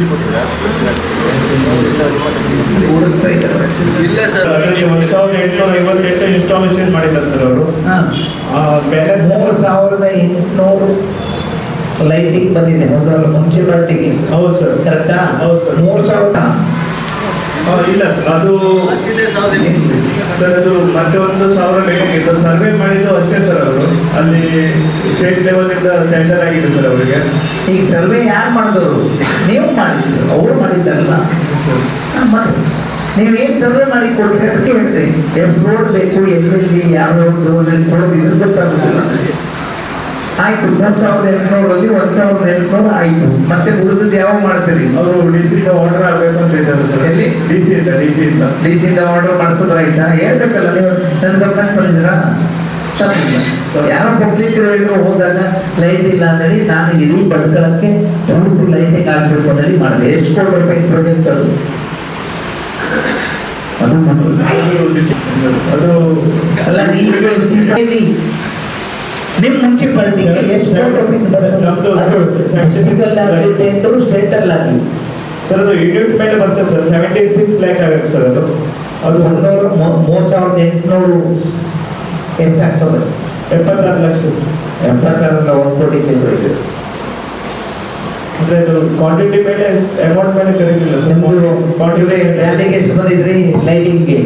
ಹುಡುಕ್ತಾ ಇದ್ದಾರೆ ಅದರಲ್ಲಿ ಒಂದು ಸಾವಿರದ ಎಂಟುನೂರ ಐವತ್ತೆಂಟು ಇನ್ಸ್ಟಾಲೇಷನ್ ಮಾಡಿದ್ದಾರೆ ಸರ್ ಅವರು ಬೇರೆ ಮೂರು ಸಾವಿರದ ಎಂಟುನೂರು ಲೈಟಿಂಗ್ ಬಂದಿದೆ ಹೌದಲ್ಲ ಮುನ್ಸಿಪಾಲಿಟಿಗೆ ಹೌದು ಸರ್ ಕರೆಕ್ಟಾ ಹೌದು ಸರ್ ಮೂರು ಸಾವಿರ ಆ, ಇಲ್ಲ ಸರ್ ಅದು ಸರ್ ಅದು ಮತ್ತೆ ಒಂದು ಸಾವಿರ ಬೇಕಾಗಿತ್ತು ಸರ್ವೆ ಮಾಡಿದ್ದು ಅಷ್ಟೇ ಸರ್ ಅವರು ಅಲ್ಲಿ ಸ್ಟೇಟ್ ಲೆವೆಲ್ ಇಂದ ಟೆಂಡರ್ ಆಗಿದೆ ಸರ್ ಅವರಿಗೆ ಈಗ ಸರ್ವೆ ಯಾರು ಮಾಡಿದವರು ನೀವು ಮಾಡಿದ್ರು ಅವರು ಮಾಡಿದ್ದಾರಲ್ಲ ಹಾ, ಮಾಡಿ ನೀವು ಏನು ಸರ್ವೆ ಮಾಡಿ ಕೊಡ್ತೀರಿ ಅದಕ್ಕೆ ಹೇಳ್ತೀನಿ ಎಷ್ಟು ರೋಡ್ ಬೇಕು ಎಲ್ಲೆಲ್ಲಿ ಯಾವ ರೋಡಲ್ಲಿ ಕೊಡೋದಿದ್ರೆ ಗೊತ್ತಾಗೋದಿಲ್ಲ ಆಯ್ತು ಮೂರು ಸಾವಿರದ ಎಂಟುನೂರಲ್ಲಿ ಒಂದು ಸಾವಿರದ ಎಂಟುನೂರು ಆಯ್ತು ಮತ್ತೆ ಉಳಿದದ್ದು ಯಾವ ಮಾಡ್ತೀರಿ ಅವರು ಡಿ ಸಿ ಆರ್ಡರ್ ಆಗಬೇಕು ಅಂತ ಇದ್ದಾರೆ ಸರ್ ಎಲ್ಲಿ? ಡಿ ಸಿ ಇಂದ ಡಿ ಸಿ ಇಂದ ಡಿ ಸಿಯಿಂದ ಆರ್ಡರ್ ಮಾಡಿಸಿದ್ರೆ ಆಯ್ತಾ ಹೇಳ್ಬೇಕಲ್ಲ ನೀವು ನನ್ನ ಗಮನಕ್ಕೆ ಬಂದಿದ್ದೀರಾ ತಪ್ಪಿಲ್ಲ ಯಾರೋ ಪಬ್ಲಿಕ್ ಹೇಳಿದ್ರು ಹೋದಾಗ ಲೈಟ್ ಇಲ್ಲ ಅಂತೇಳಿ ನಾನು ಇಡೀ ಬಡ್ಕಳಕ್ಕೆ ಪೂರ್ತಿ ಲೈಟಿಂಗ್ ಆಗ್ಬೇಕು ಅಂತೇಳಿ ಮಾಡಿದೆ ಎಷ್ಟು ಕೋಟಿ ರೂಪಾಯಿ ಪ್ರಾಜೆಕ್ಟ್ ಅದು ಅದು ಅದು ಅಲ್ಲ ನೀವು ಮುನ್ಸಿಪಾಲಿಟಿ ನಿಮ್ಮ ಮುನ್ಸಿಪಾಲಿಟಿಗೆ ಎಷ್ಟು ಕೋಟಿ ರೂಪಾಯಿ ಟೆಂಡರು ಸ್ಟೇಟಲ್ಲಾಗಿ ಸರ್ ಅದು ಯೂನಿಟ್ ಮೇಲೆ ಬರ್ತದೆ ಸರ್ ಸೆವೆಂಟಿ ಸಿಕ್ಸ್ ಲ್ಯಾಕ್ ಆಗುತ್ತೆ ಸರ್ ಅದು ಅದು ಮುನ್ನೂರು ಮೂರು ಸಾವಿರದ ಎಂಟುನೂರು ಎಷ್ಟಾಗ್ತದೆ ಎಪ್ಪತ್ತಾರು ಲಕ್ಷ ಎಪ್ಪತ್ತಾರಲ್ಲ ಒಂದು ಕೋಟಿ ಚಿಲ್ಲರೆ ಅಂದ್ರೆ ಅದು ಕ್ವಾಂಟಿಟಿ ಮೇಲೆ ಅಮೌಂಟ್ ಮೇಲೆ ಕರೀತಿಲ್ಲ ಸರ್ ನಿಮ್ದು ಕ್ವಾಂಟಿಟಿ ರ್ಯಾಲಿಗೆ ಎಷ್ಟು ಬಂದಿದ್ರಿ ಲೈಟಿಂಗ್ಗೆ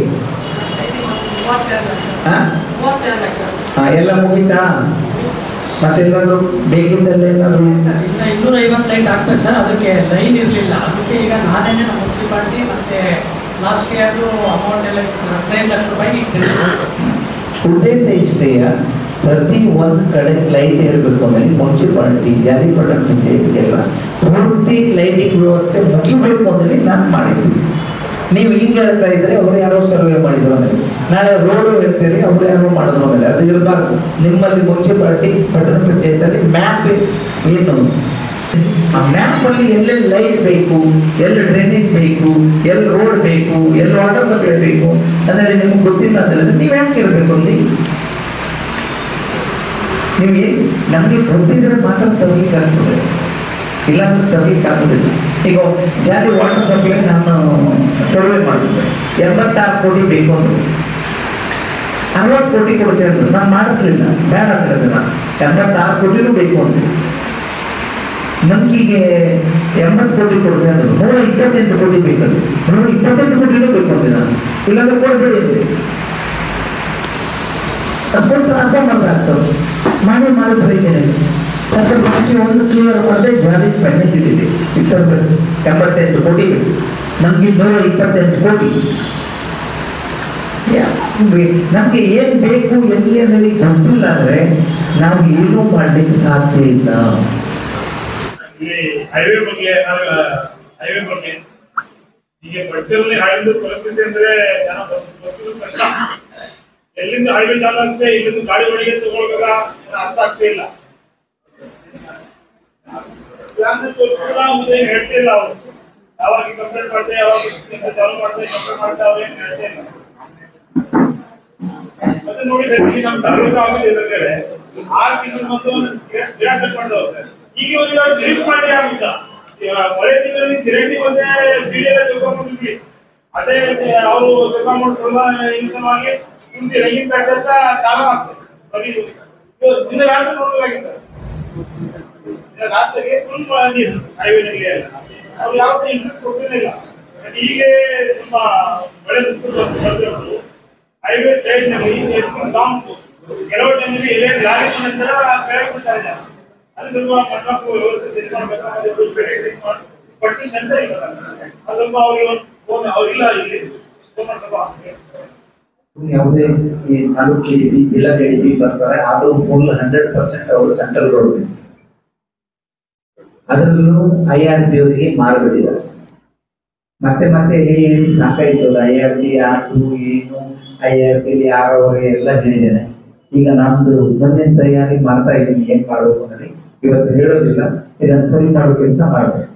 ಹಾ ಹಾ ಎಲ್ಲ ಮುಗೀತಾ ಮತ್ತೆಲ್ಲಾದ್ರೂ ಬೇಕಿದ್ದಲ್ಲ ಏನಾದ್ರು ಇನ್ನ ಇನ್ನೂರ ಐವತ್ತು ಲೈಟ್ ಆಗ್ತದೆ ಸರ್ ಅದಕ್ಕೆ ಲೈನ್ ಇರಲಿಲ್ಲ ಅದಕ್ಕೆ ಈಗ ನಾನೇ ನಮ್ಮ ಮುನ್ಸಿಪಾಲ್ಟಿ ಮತ್ತೆ ಲಾಸ್ಟ್ ಇಯರ್ ಅಮೌಂಟ್ ಎಲ್ಲ ಹದಿನೈದು ಲಕ್ಷ ರೂಪಾಯಿ ಉದ್ದೇಶ ಇಷ್ಟೇಯ ಪ್ರತಿ ಒಂದ್ ಕಡೆ ಲೈಟ್ ಇರಬೇಕು ಅಂದ್ರೆ ಮುನ್ಸಿಪಾಲಿಟಿ ಜಾರಿ ಎಲ್ಲ ಪೂರ್ತಿ ಲೈಟಿಂಗ್ ವ್ಯವಸ್ಥೆ ಮುಗಿಬೇಕು ಅಂದ್ರೆ ನಾನು ಮಾಡಿದ್ವಿ ನೀವು ಈಗ ಹೇಳ್ತಾ ಇದ್ರೆ ಅವ್ರು ಯಾರೋ ಸರ್ವೆ ಮಾಡಿದ್ರು ಅಂದ್ರೆ ನಾಳೆ ರೋಡ್ ಹೇಳ್ತೀರಿ ಅವ್ರು ಯಾರೋ ಮಾಡಿದ್ರು ಅಂದ್ರೆ ಅದು ಇರಬಾರ್ದು ನಿಮ್ಮಲ್ಲಿ ಮುನ್ಸಿಪಾಲಿಟಿ ಪಟ್ಟಣ ಪಂಚಾಯತಲ್ಲಿ ಮ್ಯಾಪ್ ಏನು ಆ ಮ್ಯಾಪ್ ಅಲ್ಲಿ ಎಲ್ಲೆಲ್ಲಿ ಲೈಟ್ ಬೇಕು ಎಲ್ಲಿ ಡ್ರೈನೇಜ್ ಬೇಕು ಎಲ್ಲಿ ರೋಡ್ ಬೇಕು ಎಲ್ಲಿ ವಾಟರ್ ಸಪ್ಲೈ ಬೇಕು ಅಂದ್ರೆ ನಿಮ್ಗೆ ಗೊತ್ತಿಲ್ಲ ಅಂದ್ರೆ ನೀವು ಯಾಕೆ ಇರಬೇಕು ಅಲ್ಲಿ ನಿಮಗೆ ನಮಗೆ ಗೊತ್ತಿದ್ರೆ ಮಾತ್ರ ತರಲಿಕ್ಕೆ ಆಗ್ತದೆ ಇಲ್ಲಾಂದ್ರೆ ತರಲಿಕ್ಕೆ ಆಗೋದಿಲ್ಲ ಈಗ ಜಾರಿ ವಾಟರ್ ಸಪ್ಲೈ ನಾನು ಸರ್ವೆ ಮಾಡಿಸಿದೆ ಎಂಬತ್ತಾರು ಕೋಟಿ ಬೇಕು ಅಂದ್ರು ಅರವತ್ತು ಕೋಟಿ ಕೊಡ್ತೇವೆ ಅಂದ್ರು ನಾನು ಮಾಡಿರ್ಲಿಲ್ಲ ಬೇಡ ಅಂದ್ರೆ ಅದನ್ನ ಎಂಬತ್ತಾರು ಕೋಟಿನೂ ಬೇಕು ಅಂದ್ರು ಮಂಕಿಗೆ ಎಂಬತ್ತು ಕೋಟಿ ಕೊಡ್ತೇನೆ ಅಂದ್ರು ನೂರ ಇಪ್ಪತ್ತೆಂಟು ಕೋಟಿ ಬೇಕಂದ್ರೆ ನೂರ ಇಪ್ಪತ್ತೆಂಟು ಕೋಟಿನೂ ಬೇಕು ಅಂದೆ ನಾನು ಇಲ್ಲಾಂದ್ರೆ ಕೊಡ್ಬೇಡಿ ಅಂದೆ ಕೊಟ್ಟರೆ ಅರ್ಧ ಮಾತ್ರ ಆಗ್ತದೆ ಮಾಡಿ ಮಾಡಿ ಬರೀತೇನೆ ಮತ್ತೆ ಬಾಕಿ ಒಂದು ಕ್ಲಿಯರ್ ಮಾಡಿದ್ರೆ ಜಾರಿ ಪೆಂಡಿಂಗ್ ಇಟ್ಟಿದೆ ಇಪ್ಪತ್ತು ಎಂಬತ್ತೆಂಟು ಕೋಟಿ ನಮ್ಗೆ ನೂರ ಇಪ್ಪತ್ತೆಂಟು ಕೋಟಿ ಯಾ- ಬೆ- ನಮ್ಗೆ ಏನ್ ಬೇಕು ಎಲ್ಲಿ ಅನ್ನೋದು ಗೊತ್ತಿಲ್ಲ ಅಂದ್ರೆ ನಾವು ಏನೂ ಮಾಡ್ಲಿಕ್ಕೆ ಸಾಧ್ಯ ಇಲ್ಲ ಇಲ್ಲಿ ಹೈವೇ ಬಗ್ಗೆ ಹೈವೇ ಬಗ್ಗೆ ಈಗ ಬಡ್ತಿಯಲ್ಲಿ ಹೈವೇ ಪರಿಸ್ಥಿತಿ ಅಂದ್ರೆ ಜನ ಗೊತ್ತಿರೋದು ಕಷ್ಟ ಎಲ್ಲಿಂದ ಹೈವೇ ಚಾಲು ಆಗುತ್ತೆ ಇಲ್ಲಿಂದ ಗಾಡಿ ಒಳಗೆ ತಗೊಳ್ಬೇಕ ಏನೋ ಅರ್ಥ ಆಗ್ತಾ ಇಲ್ಲ ಯಾಕಂದ್ರೆ ಗೊತ್ತಿಲ್ಲ ಮತ್ತೆ ಏನ್ ಹೇಳ್ತಿಲ್ಲ ಅವರು ಯಾವಾಗ ಕಂಪ್ಲೇಂಟ್ ಮಾಡ್ದೆ ಯಾವಾಗ ಕೆಲಸ ಚಾಲು ಮಾಡ್ದೆ ಕಂಪ್ಲೇಂಟ್ ಮಾಡ್ದೆ ಅವ್ರು ಏನ್ ಹೇಳ್ತಾ ಇಲ್ಲ ಮತ್ತೆ ನೋಡಿ ಸರ್ ಇಲ್ಲಿ ನಮ್ಮ ತಾಲೂಕು ಆಗಿದೆ ಇದ್ರೆ ಆರು ತಿಂಗಳು ಮತ್ತು ಗಿಡ ಕಟ್ ಮಾಡಿದವ್ರೆ ಈಗ ಇವ್ರಿಗೆ ರಿಲೀಫ್ ಮಾಡಿ ಆಗಿಲ್ಲ ಮಳೆ ತಿಂಗಳಲ್ಲಿ ಚಿರಂಡಿ ಮತ್ತೆ ಬೀಳೆಲ್ಲ ತಗೊಂಡ್ಬಿಟ್ಟಿದ್ವಿ ಅದೇ ಅವರು ತಗೊಂಡ್ಬಿಟ್ರಲ್ಲ ಇನ್ಸಮಾಗಿ ಮುಂದೆ ರೈಲಿಂಗ್ ಪ್ಯಾಟ್ ಅಂತ ಕಾಲ ಆಗ್ತದೆ ಬರೀ ಇವತ್ತು ದಿನ ರಾತ್ರಿ ನೋಡಬೇಕಾಗಿತ್ತು ದಿನ ರಾತ್ರಿಗೆ ಫುಲ್ ನೀರು ಹೈವೇನಲ್ಲಿ ಎಲ್ಲ ಅವ್ರು ಯಾವತ್ತೂ ಇಂಟ್ರೆಸ್ಟ್ ಕೊಟ್ಟಿರಲಿಲ್ಲ ಹೀಗೆ ತುಂಬಾ ಮಳೆ ಬರ್ತಿರೋದು ಹೈವೇ ಸೈಡ್ ನಲ್ಲಿ ಡಾಂಪ್ ಕೆಲವು ಟೈಮಲ್ಲಿ ಎಲೆ ಲಾರಿ ನಂತರ ಕೆಳಗೆ ಬಿಡ್ತಾರೆ ಜನ. ಅದು ಸ್ವಲ್ಪ ಮಣ್ಣು ವ್ಯವಸ್ಥೆ ಸರಿ ಮಾಡ್ಬೇಕು ಮತ್ತೆ ದುಡ್ಡು ಬೇರೆ ಸರಿ ಮಾಡಿ ಪಟ್ಟಿ ನಂತರ ಇಲ್ಲ ಅದು ಸ್ವಲ್ಪ ಅವ್ರಿಗೆ ಫೋನ್ ಅವ್ರಿಲ್ಲ ಇಲ್ಲಿ ಫೋನ್ ಮಾಡ್ಬೇಕು ಯಾವುದೇ ಈ ತಾಲೂಕು ಕೆ ಡಿ ಜಿಲ್ಲಾ ಕೆ ಡಿ ಬರ್ತಾರೆ ಅದು ಫುಲ್ ಹಂಡ್ರೆಡ್ ಪರ್ಸೆಂಟ್ ಅವರು ಸೆಂಟ್ರಲ್ ರೋಡ್ ಅದರಲ್ಲೂ ಐ ಆರ್ ಪಿ ಅವರಿಗೆ ಮಾರ್ಬಿಟ್ಟಿದ್ದಾರೆ ಮತ್ತೆ ಮತ್ತೆ ಹೇಳಿ ಹೇಳಿ ಸಾಕಾಯ್ತು ಐ ಆರ್ ಪಿ ಆಟು ಏನು ಐ ಆರ್ ಪಿ ಆರ್ ಅವರಿಗೆ ಎಲ್ಲ ಹೇಳಿದ್ದೇನೆ ಈಗ ನಮ್ದು ಮುಂದಿನ ತಯಾರಿ ಮಾಡ್ತಾ ಇದ್ದೀನಿ ಏನ್ ಮಾಡ್ಬೇಕು ಅನ್ನೋದು ಇವತ್ತು ಹೇಳೋದಿಲ್ಲ ಇದನ್ನ ಸರಿ ಮಾಡೋ ಕೆಲಸ ಮಾಡ್ಬೇಕು